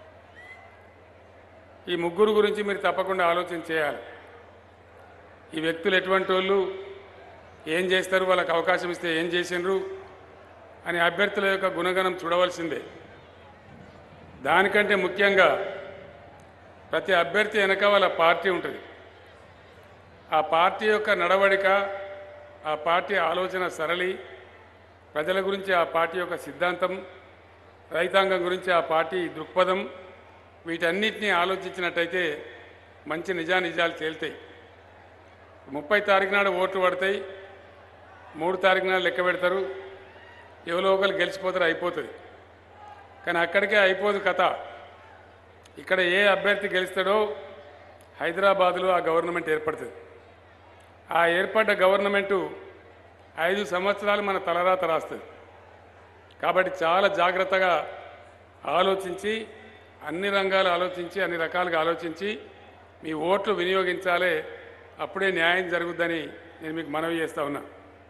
ఈ ముగ్గురు గురించి మీరు తప్పకుండా ఆలోచన చేయాలి ఈ వ్యక్తులు ఎటువంటి వాళ్ళు ఏం చేస్తారు వాళ్ళకి అవకాశం ఇస్తే ఏం చేసిండ్రు అని అభ్యర్థుల యొక్క గుణగణం చూడవలసిందే దానికంటే ముఖ్యంగా ప్రతి అభ్యర్థి వెనక వాళ్ళ పార్టీ ఉంటుంది ఆ పార్టీ యొక్క నడవడిక ఆ పార్టీ ఆలోచన సరళి ప్రజల గురించి ఆ పార్టీ యొక్క సిద్ధాంతం రైతాంగం గురించి ఆ పార్టీ దృక్పథం వీటన్నిటిని ఆలోచించినట్టయితే మంచి నిజానిజాలు తేలుతాయి ముప్పై తారీఖు నాడు ఓట్లు పడతాయి మూడు తారీఖు నాడు లెక్క పెడతారు ఎవరో ఒకరు గెలిచిపోతారు అయిపోతుంది కానీ అక్కడికే అయిపోదు కథ ఇక్కడ ఏ అభ్యర్థి గెలుస్తాడో హైదరాబాదులో ఆ గవర్నమెంట్ ఏర్పడుతుంది ఆ ఏర్పడ్డ గవర్నమెంటు ఐదు సంవత్సరాలు మన తలరాత రాస్తుంది కాబట్టి చాలా జాగ్రత్తగా ఆలోచించి అన్ని రంగాలు ఆలోచించి అన్ని రకాలుగా ఆలోచించి మీ ఓట్లు వినియోగించాలే అప్పుడే న్యాయం జరుగుద్దని నేను మీకు మనవి చేస్తా ఉన్నా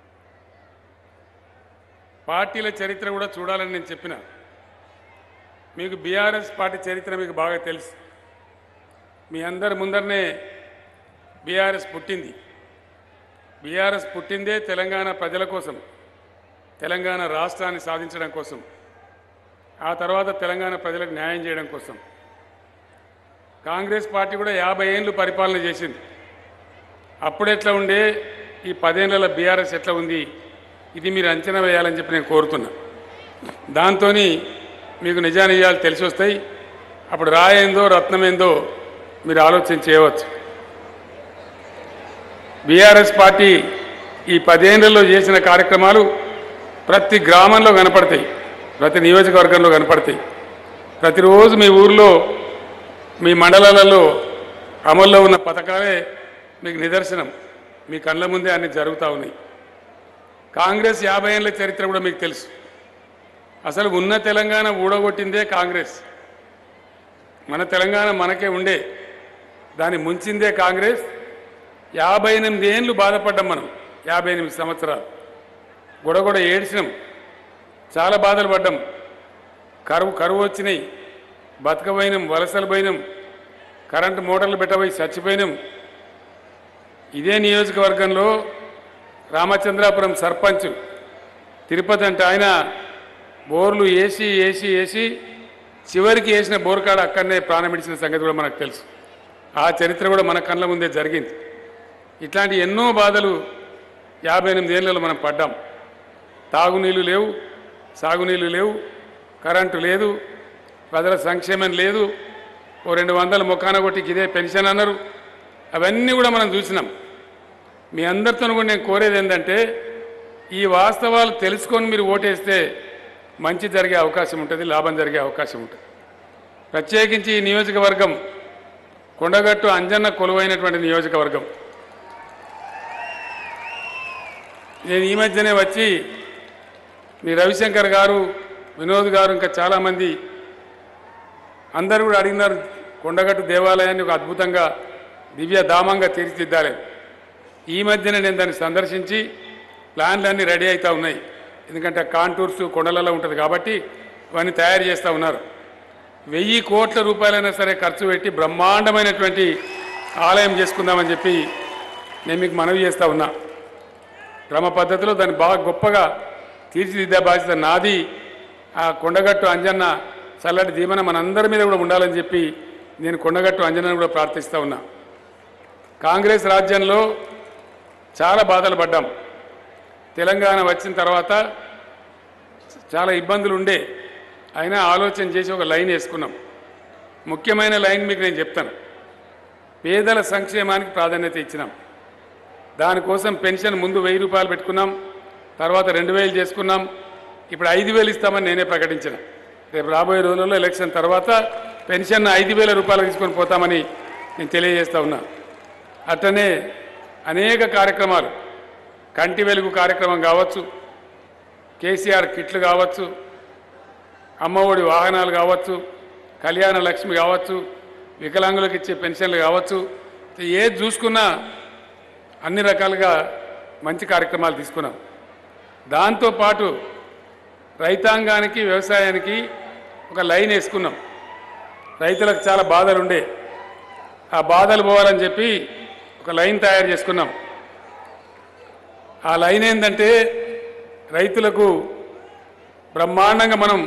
పార్టీల చరిత్ర కూడా చూడాలని నేను చెప్పిన మీకు బీఆర్ఎస్ పార్టీ చరిత్ర మీకు బాగా తెలుసు మీ అందరి ముందరనే బీఆర్ఎస్ పుట్టింది బీఆర్ఎస్ పుట్టిందే తెలంగాణ ప్రజల కోసం తెలంగాణ రాష్ట్రాన్ని సాధించడం కోసం ఆ తర్వాత తెలంగాణ ప్రజలకు న్యాయం చేయడం కోసం కాంగ్రెస్ పార్టీ కూడా యాభై ఏళ్ళు పరిపాలన చేసింది అప్పుడు ఎట్లా ఉండే ఈ పదేళ్ల బీఆర్ఎస్ ఎట్లా ఉంది ఇది మీరు అంచనా వేయాలని చెప్పి నేను కోరుతున్నా దాంతో మీకు నిజానిజాలు తెలిసి వస్తాయి అప్పుడు రాయేందో రత్నమేందో మీరు ఆలోచన చేయవచ్చు బీఆర్ఎస్ పార్టీ ఈ పదేళ్లలో చేసిన కార్యక్రమాలు ప్రతి గ్రామంలో కనపడతాయి ప్రతి నియోజకవర్గంలో కనపడతాయి ప్రతిరోజు మీ ఊర్లో మీ మండలాలలో అమల్లో ఉన్న పథకాలే మీకు నిదర్శనం మీ కళ్ళ ముందే అన్ని జరుగుతూ ఉన్నాయి కాంగ్రెస్ యాభై ఏళ్ళ చరిత్ర కూడా మీకు తెలుసు అసలు ఉన్న తెలంగాణ ఊడగొట్టిందే కాంగ్రెస్ మన తెలంగాణ మనకే ఉండే దాన్ని ముంచిందే కాంగ్రెస్ యాభై ఎనిమిది ఏళ్ళు బాధపడ్డాం మనం యాభై ఎనిమిది సంవత్సరాలు గొడగొడ ఏడ్చినాం చాలా బాధలు పడ్డాం కరువు కరువు వచ్చినాయి బతకపోయినాం వలసలు పోయినాం కరెంటు మోటార్లు పెట్టబోయి చచ్చిపోయినాం ఇదే నియోజకవర్గంలో రామచంద్రాపురం సర్పంచ్ తిరుపతి అంటే ఆయన బోర్లు వేసి వేసి వేసి చివరికి వేసిన బోర్ కాడ అక్కడనే ప్రాణం విడిచిన సంగతి కూడా మనకు తెలుసు ఆ చరిత్ర కూడా మన కళ్ళ ముందే జరిగింది ఇట్లాంటి ఎన్నో బాధలు యాభై ఎనిమిది ఏళ్ళలో మనం పడ్డాం తాగునీళ్ళు లేవు సాగునీళ్ళు లేవు కరెంటు లేదు ప్రజల సంక్షేమం లేదు ఓ రెండు వందల మొక్కాన కొట్టికి ఇదే పెన్షన్ అన్నారు అవన్నీ కూడా మనం చూసినాం మీ అందరితో కూడా నేను కోరేది ఏంటంటే ఈ వాస్తవాలు తెలుసుకొని మీరు ఓటేస్తే మంచి జరిగే అవకాశం ఉంటుంది లాభం జరిగే అవకాశం ఉంటుంది ప్రత్యేకించి ఈ నియోజకవర్గం కొండగట్టు అంజన్న కొలువైనటువంటి నియోజకవర్గం నేను ఈ మధ్యనే వచ్చి మీ రవిశంకర్ గారు వినోద్ గారు ఇంకా చాలామంది అందరూ కూడా అడిగినారు కొండగట్టు దేవాలయాన్ని ఒక అద్భుతంగా దివ్య ధామంగా తీర్చిదిద్దాలి ఈ మధ్యన నేను దాన్ని సందర్శించి ప్లాన్లు అన్నీ రెడీ అవుతూ ఉన్నాయి ఎందుకంటే కాంటూర్స్ కొండలలో ఉంటుంది కాబట్టి ఇవన్నీ తయారు చేస్తూ ఉన్నారు వెయ్యి కోట్ల రూపాయలైనా సరే ఖర్చు పెట్టి బ్రహ్మాండమైనటువంటి ఆలయం చేసుకుందామని చెప్పి నేను మీకు మనవి చేస్తూ ఉన్నా క్రమ పద్ధతిలో దాన్ని బాగా గొప్పగా తీర్చిదిద్దే బాధ్యత నాది ఆ కొండగట్టు అంజన్న చల్లటి దీవెన మనందరి మీద కూడా ఉండాలని చెప్పి నేను కొండగట్టు అంజన్నను కూడా ప్రార్థిస్తూ ఉన్నా కాంగ్రెస్ రాజ్యంలో చాలా బాధలు పడ్డాం తెలంగాణ వచ్చిన తర్వాత చాలా ఇబ్బందులు ఉండే అయినా ఆలోచన చేసి ఒక లైన్ వేసుకున్నాం ముఖ్యమైన లైన్ మీకు నేను చెప్తాను పేదల సంక్షేమానికి ప్రాధాన్యత ఇచ్చినాం దానికోసం పెన్షన్ ముందు వెయ్యి రూపాయలు పెట్టుకున్నాం తర్వాత రెండు వేలు చేసుకున్నాం ఇప్పుడు ఐదు వేలు ఇస్తామని నేనే ప్రకటించిన రేపు రాబోయే రోజుల్లో ఎలక్షన్ తర్వాత పెన్షన్ ఐదు వేల రూపాయలు తీసుకొని పోతామని నేను తెలియజేస్తా ఉన్నా అట్లనే అనేక కార్యక్రమాలు కంటి వెలుగు కార్యక్రమం కావచ్చు కేసీఆర్ కిట్లు కావచ్చు అమ్మఒడి వాహనాలు కావచ్చు కళ్యాణ లక్ష్మి కావచ్చు వికలాంగులకు ఇచ్చే పెన్షన్లు కావచ్చు ఏది చూసుకున్నా అన్ని రకాలుగా మంచి కార్యక్రమాలు తీసుకున్నాం దాంతోపాటు రైతాంగానికి వ్యవసాయానికి ఒక లైన్ వేసుకున్నాం రైతులకు చాలా బాధలు ఉండే ఆ బాధలు పోవాలని చెప్పి ఒక లైన్ తయారు చేసుకున్నాం ఆ లైన్ ఏంటంటే రైతులకు బ్రహ్మాండంగా మనం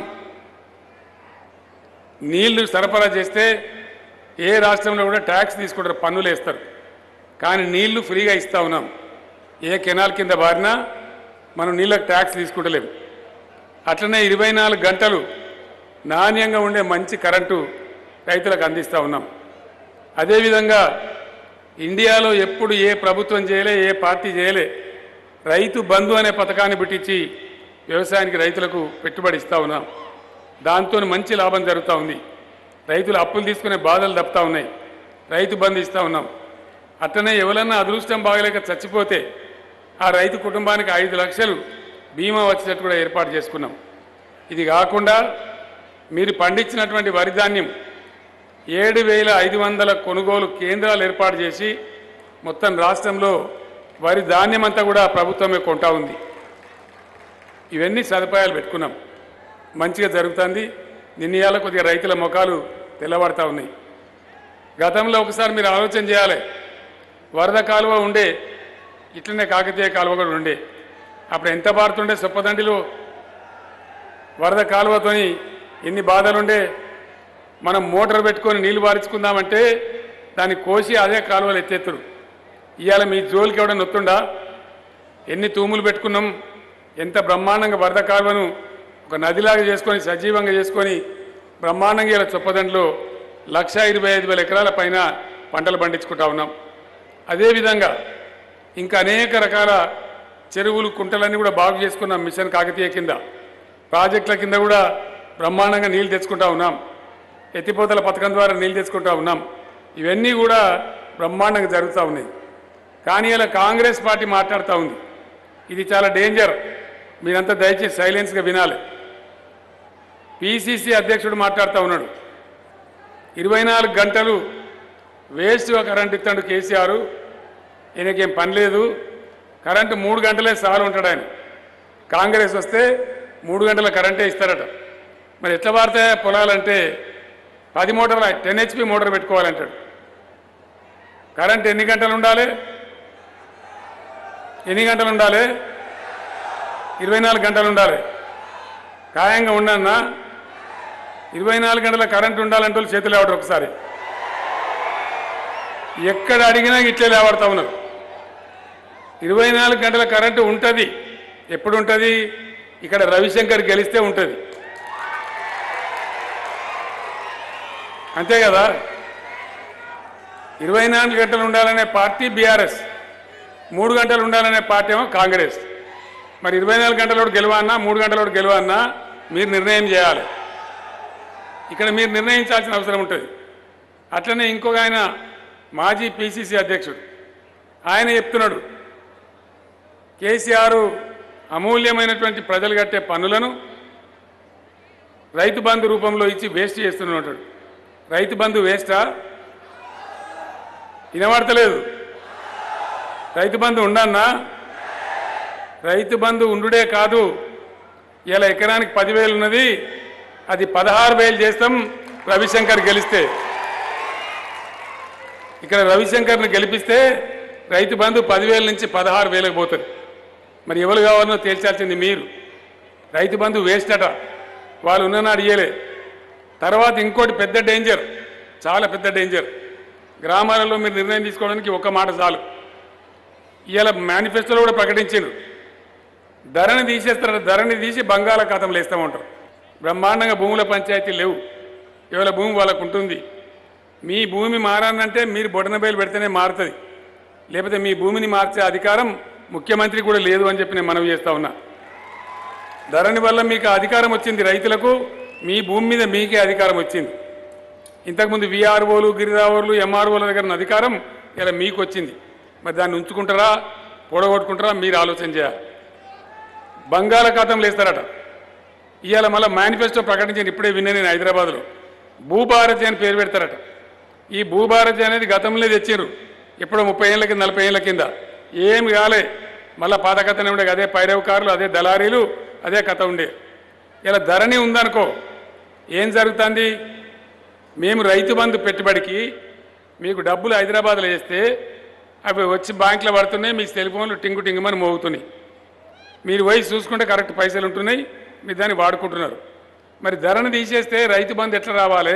నీళ్లు సరఫరా చేస్తే ఏ రాష్ట్రంలో కూడా ట్యాక్స్ తీసుకుంటారు పన్నులు వేస్తారు కానీ నీళ్లు ఫ్రీగా ఇస్తా ఉన్నాం ఏ కెనాల్ కింద బారినా మనం నీళ్ళకి ట్యాక్స్ తీసుకుంటలేము అట్లనే ఇరవై నాలుగు గంటలు నాణ్యంగా ఉండే మంచి కరెంటు రైతులకు అందిస్తూ ఉన్నాం అదేవిధంగా ఇండియాలో ఎప్పుడు ఏ ప్రభుత్వం చేయలే ఏ పార్టీ చేయలే రైతు బంధు అనే పథకాన్ని పెట్టించి వ్యవసాయానికి రైతులకు పెట్టుబడి ఇస్తూ ఉన్నాం దాంతో మంచి లాభం జరుగుతూ ఉంది రైతులు అప్పులు తీసుకునే బాధలు తప్పుతూ ఉన్నాయి రైతు బంధు ఇస్తూ ఉన్నాం అట్లనే ఎవరన్నా అదృష్టం బాగలేక చచ్చిపోతే ఆ రైతు కుటుంబానికి ఐదు లక్షలు బీమా వచ్చేటట్టు కూడా ఏర్పాటు చేసుకున్నాం ఇది కాకుండా మీరు పండించినటువంటి వరి ధాన్యం ఏడు వేల ఐదు వందల కొనుగోలు కేంద్రాలు ఏర్పాటు చేసి మొత్తం రాష్ట్రంలో వరి ధాన్యం అంతా కూడా ప్రభుత్వమే కొంటా ఉంది ఇవన్నీ సదుపాయాలు పెట్టుకున్నాం మంచిగా జరుగుతుంది నిన్నయాల కొద్దిగా రైతుల ముఖాలు తెల్లబడతా ఉన్నాయి గతంలో ఒకసారి మీరు ఆలోచన చేయాలి వరద కాలువ ఉండే ఇట్లనే కాకతీయ కాలువ కూడా ఉండే అప్పుడు ఎంత పారుతుండే సొప్పదండిలో వరద కాలువతోని ఎన్ని బాధలుండే మనం మోటార్ పెట్టుకొని నీళ్లు పారించుకుందామంటే దాన్ని కోసి అదే కాలువలు ఎత్తేత్తురు ఇవాళ మీ జోలికి ఎవడన్నా నొత్తుండా ఎన్ని తూములు పెట్టుకున్నాం ఎంత బ్రహ్మాండంగా వరద కాలువను ఒక నదిలాగా చేసుకొని సజీవంగా చేసుకొని బ్రహ్మాండంగా ఇలా చొప్పదండిలో లక్ష ఇరవై ఐదు వేల ఎకరాల పైన పంటలు పండించుకుంటా ఉన్నాం అదేవిధంగా ఇంకా అనేక రకాల చెరువులు కుంటలన్నీ కూడా బాగు చేసుకున్నాం మిషన్ కాకతీయ కింద ప్రాజెక్టుల కింద కూడా బ్రహ్మాండంగా నీళ్లు తెచ్చుకుంటా ఉన్నాం ఎత్తిపోతల పథకం ద్వారా నీళ్లు తెచ్చుకుంటా ఉన్నాం ఇవన్నీ కూడా బ్రహ్మాండంగా జరుగుతూ ఉన్నాయి కానీ ఇలా కాంగ్రెస్ పార్టీ మాట్లాడుతూ ఉంది ఇది చాలా డేంజర్ మీరంతా దయచేసి సైలెన్స్గా వినాలి పిసిసి అధ్యక్షుడు మాట్లాడుతూ ఉన్నాడు ఇరవై నాలుగు గంటలు వేస్ట్గా కరెంట్ ఇస్తాడు కేసీఆర్ ఈయనకేం పని లేదు కరెంటు మూడు గంటలే సాలు ఉంటాడు ఆయన కాంగ్రెస్ వస్తే మూడు గంటల కరెంటే ఇస్తారట మరి ఎట్లా వాడతాయా పొలాలంటే పది మోటార్లు టెన్ హెచ్పి మోటార్ పెట్టుకోవాలంటాడు కరెంట్ ఎన్ని గంటలు ఉండాలి ఎన్ని గంటలు ఉండాలి ఇరవై నాలుగు గంటలు ఉండాలి ఖాయంగా ఉండన్నా ఇరవై నాలుగు గంటల కరెంట్ ఉండాలంటే వాళ్ళు చేతులు లేవడం ఒకసారి ఎక్కడ అడిగినా ఇట్లే లేవడతా ఉన్నారు ఇరవై నాలుగు గంటల కరెంటు ఉంటుంది ఎప్పుడు ఉంటుంది ఇక్కడ రవిశంకర్ గెలిస్తే ఉంటుంది అంతే కదా ఇరవై నాలుగు గంటలు ఉండాలనే పార్టీ బీఆర్ఎస్ మూడు గంటలు ఉండాలనే పార్టీ ఏమో కాంగ్రెస్ మరి ఇరవై నాలుగు గంటలోడు గెలవన్నా మూడు గంటలోడు గెలవన్నా మీరు నిర్ణయం చేయాలి ఇక్కడ మీరు నిర్ణయించాల్సిన అవసరం ఉంటుంది అట్లనే ఇంకొక ఆయన మాజీ పిసిసి అధ్యక్షుడు ఆయన చెప్తున్నాడు కేసీఆర్ అమూల్యమైనటువంటి ప్రజలు కట్టే పన్నులను రైతు బంధు రూపంలో ఇచ్చి వేస్ట్ చేస్తున్నాడు రైతు బంధు వేస్టా వినబడతలేదు రైతు బంధు ఉండన్నా రైతు బంధు ఉండుడే కాదు ఇలా ఎకరానికి పదివేలు ఉన్నది అది పదహారు వేలు చేస్తాం రవిశంకర్ గెలిస్తే ఇక్కడ రవిశంకర్ని గెలిపిస్తే రైతు బంధు పదివేల నుంచి పదహారు వేలకు పోతుంది మరి ఎవరు కావాలనో తేల్చాల్సింది మీరు రైతు బంధు వేస్ట్ అట వాళ్ళు ఉన్ననాడు ఇయ్యలే తర్వాత ఇంకోటి పెద్ద డేంజర్ చాలా పెద్ద డేంజర్ గ్రామాలలో మీరు నిర్ణయం తీసుకోవడానికి ఒక మాట చాలు ఇవాళ మేనిఫెస్టోలో కూడా ప్రకటించారు ధరని తీసేస్తారు ధరని తీసి బంగాళాఖాతంలో వేస్తామంటారు బ్రహ్మాండంగా భూముల పంచాయతీ లేవు ఇవాళ భూమి వాళ్ళకు ఉంటుంది మీ భూమి మారాలంటే మీరు బొడనబయలు పెడితేనే మారుతుంది లేకపోతే మీ భూమిని మార్చే అధికారం ముఖ్యమంత్రి కూడా లేదు అని చెప్పి నేను మనవి చేస్తా ఉన్నా ధరణి వల్ల మీకు ఆ అధికారం వచ్చింది రైతులకు మీ భూమి మీద మీకే అధికారం వచ్చింది ఇంతకుముందు విఆర్ఓలు గిరిరావులు ఎంఆర్ఓల దగ్గర ఉన్న అధికారం ఇలా మీకు వచ్చింది మరి దాన్ని ఉంచుకుంటారా పొడగొట్టుకుంటారా మీరు ఆలోచన చేయాలి బంగాళాఖాతంలో వేస్తారట ఇవాళ మళ్ళీ మేనిఫెస్టో ప్రకటించిన ఇప్పుడే విన్నా నేను హైదరాబాద్లో భూభారతి అని పేరు పెడతారట ఈ భూభారతి అనేది గతంలో తెచ్చారు ఎప్పుడో ముప్పై ఏళ్ళ కింద నలభై ఏళ్ళ కింద ఏమి కాలే మళ్ళీ పాత కథనే ఉండే అదే పైరవకారులు అదే దళారీలు అదే కథ ఉండే ఇలా ధరణి ఉందనుకో ఏం జరుగుతుంది మేము రైతు బంధు పెట్టుబడికి మీకు డబ్బులు హైదరాబాద్లో వేస్తే అవి వచ్చి బ్యాంకులో పడుతున్నాయి మీ సెల్ ఫోన్లు టింగు టింగుమని మోగుతున్నాయి మీరు పోయి చూసుకుంటే కరెక్ట్ పైసలు ఉంటున్నాయి మీరు దాన్ని వాడుకుంటున్నారు మరి ధరను తీసేస్తే రైతు బంధు ఎట్లా రావాలి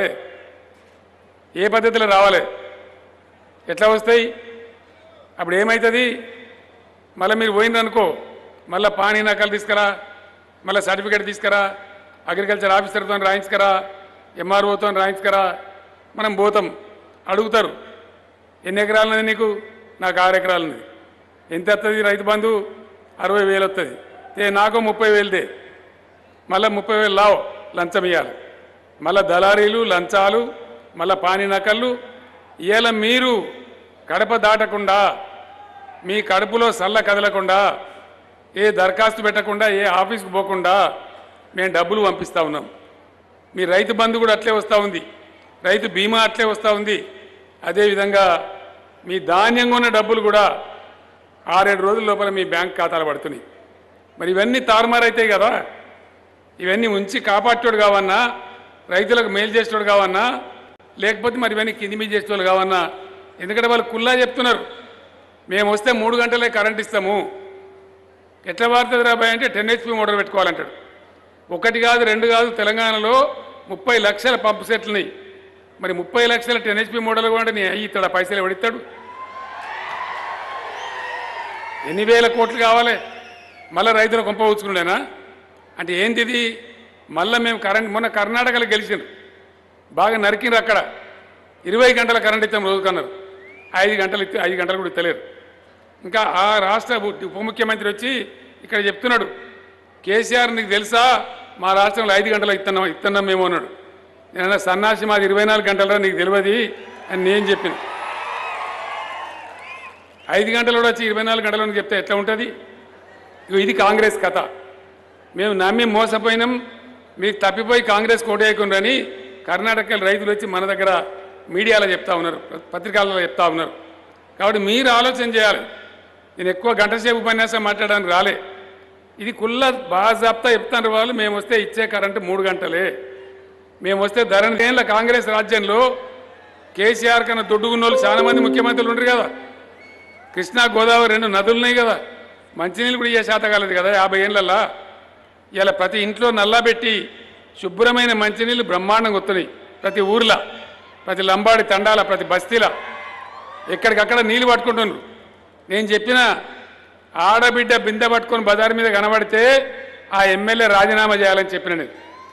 ఏ పద్ధతిలో రావాలి ఎట్లా వస్తాయి అప్పుడు ఏమవుతుంది మళ్ళీ మీరు పోయిందనుకో మళ్ళీ పానీ నకలు తీసుకురా మళ్ళీ సర్టిఫికేట్ తీసుకురా అగ్రికల్చర్ ఆఫీసర్తో రాయించుకరా ఎంఆర్ఓతో రాయించుకరా మనం పోతాం అడుగుతారు ఎన్ని ఎకరాలు ఉన్నది నీకు నాకు ఆరు ఎకరాలు ఉన్నది ఎంత వస్తుంది రైతు బంధు అరవై వేలు వస్తుంది ఏ నాకు ముప్పై వేలుదే మళ్ళీ ముప్పై వేలు లావు లంచం ఇవ్వాలి మళ్ళీ దళారీలు లంచాలు మళ్ళీ పానీ నకళ్ళు ఇవాళ మీరు కడప దాటకుండా మీ కడుపులో సల్ల కదలకుండా ఏ దరఖాస్తు పెట్టకుండా ఏ ఆఫీస్కి పోకుండా మేము డబ్బులు పంపిస్తూ ఉన్నాం మీ రైతు బంధు కూడా అట్లే వస్తూ ఉంది రైతు బీమా అట్లే వస్తూ ఉంది అదేవిధంగా మీ ధాన్యంగా ఉన్న డబ్బులు కూడా ఆరేడు రోజుల లోపల మీ బ్యాంక్ ఖాతాలు పడుతున్నాయి మరి ఇవన్నీ తారుమారైతాయి కదా ఇవన్నీ ఉంచి కాపాడేటోడు కావన్నా రైతులకు మేలు చేసేటోడు కావన్నా లేకపోతే మరి ఇవన్నీ కింది మీద చేసేటోళ్ళు కావన్నా ఎందుకంటే వాళ్ళు కుల్లా చెప్తున్నారు మేము వస్తే మూడు గంటలే కరెంట్ ఇస్తాము ఎట్లా వాడుతుంది రాబాయ్ అంటే టెన్ హెచ్పి మోటార్ పెట్టుకోవాలంటాడు ఒకటి కాదు రెండు కాదు తెలంగాణలో ముప్పై లక్షల పంపు సెట్లున్నాయి మరి ముప్పై లక్షల టెన్ హెచ్పి మోటార్లు కూడా నీ అయ్యి ఇస్తాడు ఆ పైసలు ఎవడిస్తాడు ఎన్ని వేల కోట్లు కావాలి మళ్ళీ రైతులు కొంప ఊచుకునేనా అంటే ఏంది ఇది మళ్ళీ మేము కరెంట్ మొన్న కర్ణాటకలో గెలిచిండ్రు బాగా నరికిండ్రు అక్కడ ఇరవై గంటల కరెంట్ ఇస్తాం రోజుకన్నారు ఐదు గంటలు ఇస్తే ఐదు గంటలు కూడా ఇస్తలేరు ఇంకా ఆ రాష్ట్ర ఉప ఉప ముఖ్యమంత్రి వచ్చి ఇక్కడ చెప్తున్నాడు కేసీఆర్ నీకు తెలుసా మా రాష్ట్రంలో ఐదు గంటలు ఇస్తున్నాం ఇస్తున్నాం మేము అన్నాడు నేను సన్నాసి మాది ఇరవై నాలుగు గంటల నీకు తెలియదు అని నేను చెప్పిన ఐదు గంటలు కూడా వచ్చి ఇరవై నాలుగు గంటలు అని చెప్తే ఎట్లా ఉంటుంది ఇగో ఇది కాంగ్రెస్ కథ మేము నమ్మి మోసపోయినాం మీకు తప్పిపోయి కాంగ్రెస్ కోటేయకుండాని కర్ణాటక రైతులు వచ్చి మన దగ్గర మీడియాలో చెప్తా ఉన్నారు పత్రికలలో చెప్తా ఉన్నారు కాబట్టి మీరు ఆలోచన చేయాలి నేను ఎక్కువ గంట సేపు ఉపన్యాసం మాట్లాడడానికి రాలే ఇది కుల్ల బాజాప్తా చెప్తాను వాళ్ళు మేము వస్తే ఇచ్చే కరెంటు మూడు గంటలే మేము వస్తే ధరణి కాంగ్రెస్ రాజ్యంలో కేసీఆర్ కన్నా దొడ్డుకున్న వాళ్ళు చాలా మంది ముఖ్యమంత్రులు ఉంటారు కదా కృష్ణా గోదావరి రెండు నదులు ఉన్నాయి కదా మంచినీళ్ళు కూడా ఇయ్యే శాత కాలేదు కదా యాభై ఏళ్ళల్లా ఇలా ప్రతి ఇంట్లో నల్లా పెట్టి శుభ్రమైన మంచినీళ్ళు బ్రహ్మాండంగా వస్తున్నాయి ప్రతి ఊర్లో ప్రతి లంబాడి తండాల ప్రతి బస్తీల ఎక్కడికక్కడ నీళ్ళు పట్టుకుంటున్నారు నేను చెప్పిన ఆడబిడ్డ బిందె పట్టుకొని బజారు మీద కనబడితే ఆ ఎమ్మెల్యే రాజీనామా చేయాలని చెప్పిన నేను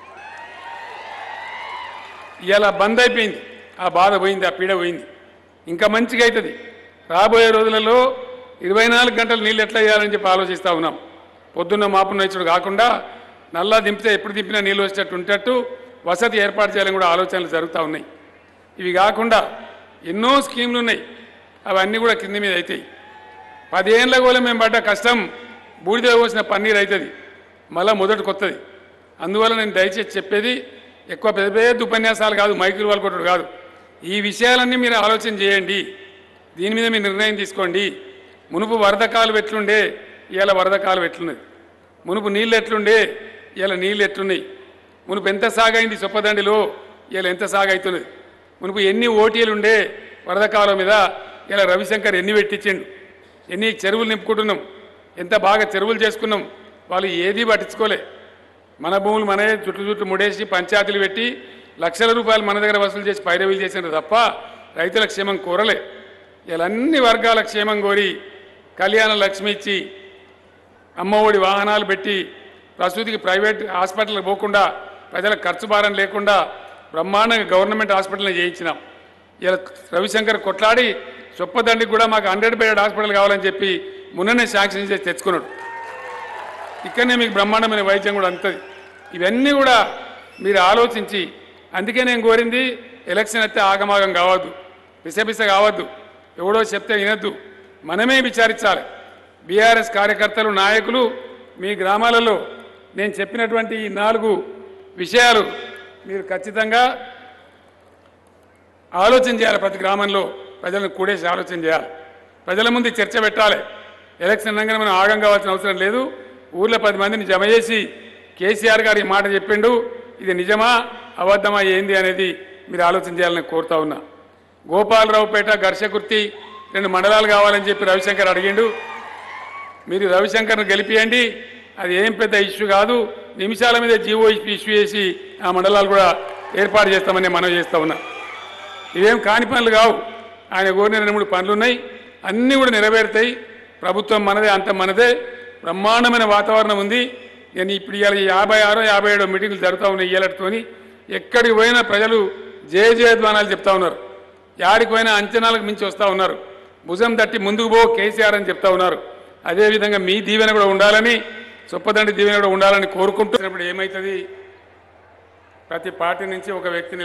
ఇలా బంద్ అయిపోయింది ఆ బాధ పోయింది ఆ పీడ పోయింది ఇంకా మంచిగా అవుతుంది రాబోయే రోజులలో ఇరవై నాలుగు గంటలు నీళ్ళు ఎట్లా చేయాలని చెప్పి ఆలోచిస్తూ ఉన్నాం పొద్దున్న మాపున్న ఇచ్చుడు కాకుండా నల్లా దింపితే ఎప్పుడు దింపినా నీళ్ళు వచ్చేటట్టు ఉంటట్టు వసతి ఏర్పాటు చేయాలని కూడా ఆలోచనలు జరుగుతూ ఉన్నాయి ఇవి కాకుండా ఎన్నో స్కీములు ఉన్నాయి అవన్నీ కూడా కింద మీద అవుతాయి పదేళ్ళ కూడా మేము పడ్డ కష్టం బూడిద పోసిన పన్నీర్ అవుతుంది మళ్ళీ మొదటి కొత్తది అందువల్ల నేను దయచేసి చెప్పేది ఎక్కువ పెద్ద పెద్ద ఉపన్యాసాలు కాదు మైకులు వాళ్ళు కొట్టుడు కాదు ఈ విషయాలన్నీ మీరు ఆలోచన చేయండి దీని మీద మీరు నిర్ణయం తీసుకోండి మునుపు వరద కాలు ఎట్లుండే ఇవాళ వరద కాలు ఎట్లున్నది మునుపు నీళ్ళు ఎట్లుండే ఇవాళ నీళ్ళు ఎట్లున్నాయి మునుపు ఎంత సాగైంది చొప్పదండిలో ఇవాళ ఎంత సాగైతున్నది మునుపు ఎన్ని ఓటీలు ఉండే వరద కాలం మీద ఇలా రవిశంకర్ ఎన్ని పెట్టించిండు ఎన్ని చెరువులు నింపుకుంటున్నాం ఎంత బాగా చెరువులు చేసుకున్నాం వాళ్ళు ఏదీ పట్టించుకోలే మన భూములు మనమే చుట్టూ చుట్టూ ముడేసి పంచాయతీలు పెట్టి లక్షల రూపాయలు మన దగ్గర వసూలు చేసి పైరవీలు చేసినారు తప్ప రైతుల క్షేమం కోరలే ఇలా అన్ని వర్గాల క్షేమం కోరి కళ్యాణ లక్ష్మి ఇచ్చి అమ్మఒడి వాహనాలు పెట్టి ప్రసూతికి ప్రైవేట్ హాస్పిటల్కి పోకుండా ప్రజలకు ఖర్చు భారం లేకుండా బ్రహ్మాండంగా గవర్నమెంట్ హాస్పిటల్ని చేయించినాం ఇలా రవిశంకర్ కొట్లాడి చొప్పదండికి కూడా మాకు హండ్రెడ్ బెడ్ హాస్పిటల్ కావాలని చెప్పి మొన్ననే శాంక్షన్ చేసి తెచ్చుకున్నాడు ఇక్కడనే మీకు బ్రహ్మాండమైన వైద్యం కూడా అందుతుంది ఇవన్నీ కూడా మీరు ఆలోచించి అందుకే నేను కోరింది ఎలక్షన్ అయితే ఆగమాగం కావద్దు పిసపిస కావద్దు ఎవడో చెప్తే వినద్దు మనమే విచారించాలి బీఆర్ఎస్ కార్యకర్తలు నాయకులు మీ గ్రామాలలో నేను చెప్పినటువంటి ఈ నాలుగు విషయాలు మీరు ఖచ్చితంగా ఆలోచన చేయాలి ప్రతి గ్రామంలో ప్రజలను కూడేసి ఆలోచన చేయాలి ప్రజల ముందు చర్చ పెట్టాలి ఎలక్షన్ అనగానే మనం ఆగం కావాల్సిన అవసరం లేదు ఊర్లో పది మందిని జమ చేసి కేసీఆర్ గారు ఈ మాట చెప్పిండు ఇది నిజమా అబద్ధమా ఏంది అనేది మీరు ఆలోచన చేయాలని కోరుతా ఉన్నా గోపాలరావుపేట ఘర్షకుర్తి రెండు మండలాలు కావాలని చెప్పి రవిశంకర్ అడిగిండు మీరు రవిశంకర్ను గెలిపియండి అది ఏం పెద్ద ఇష్యూ కాదు నిమిషాల మీద జీవో ఇష్యూ చేసి ఆ మండలాలు కూడా ఏర్పాటు చేస్తామని మనం చేస్తా ఉన్నా ఇవేం కాని పనులు కావు ఆయన కోరిన రెండు మూడు పనులు ఉన్నాయి అన్నీ కూడా నెరవేరుతాయి ప్రభుత్వం మనదే అంత మనదే బ్రహ్మాండమైన వాతావరణం ఉంది నేను ఇప్పుడు ఇవాళ యాభై ఆరో యాభై ఏడో మీటింగ్లు జరుగుతూ ఉన్నాయి ఇయ్యాలతోని ఎక్కడికి పోయినా ప్రజలు జయ జయధ్వానాలు చెప్తా ఉన్నారు యాడికి పోయినా అంచనాలకు మించి వస్తూ ఉన్నారు భుజం తట్టి ముందుకు పో కేసీఆర్ అని చెప్తా ఉన్నారు అదేవిధంగా మీ దీవెన కూడా ఉండాలని చొప్పదండి దీవెన కూడా ఉండాలని కోరుకుంటున్నప్పుడు ఏమవుతుంది ప్రతి పార్టీ నుంచి ఒక వ్యక్తిని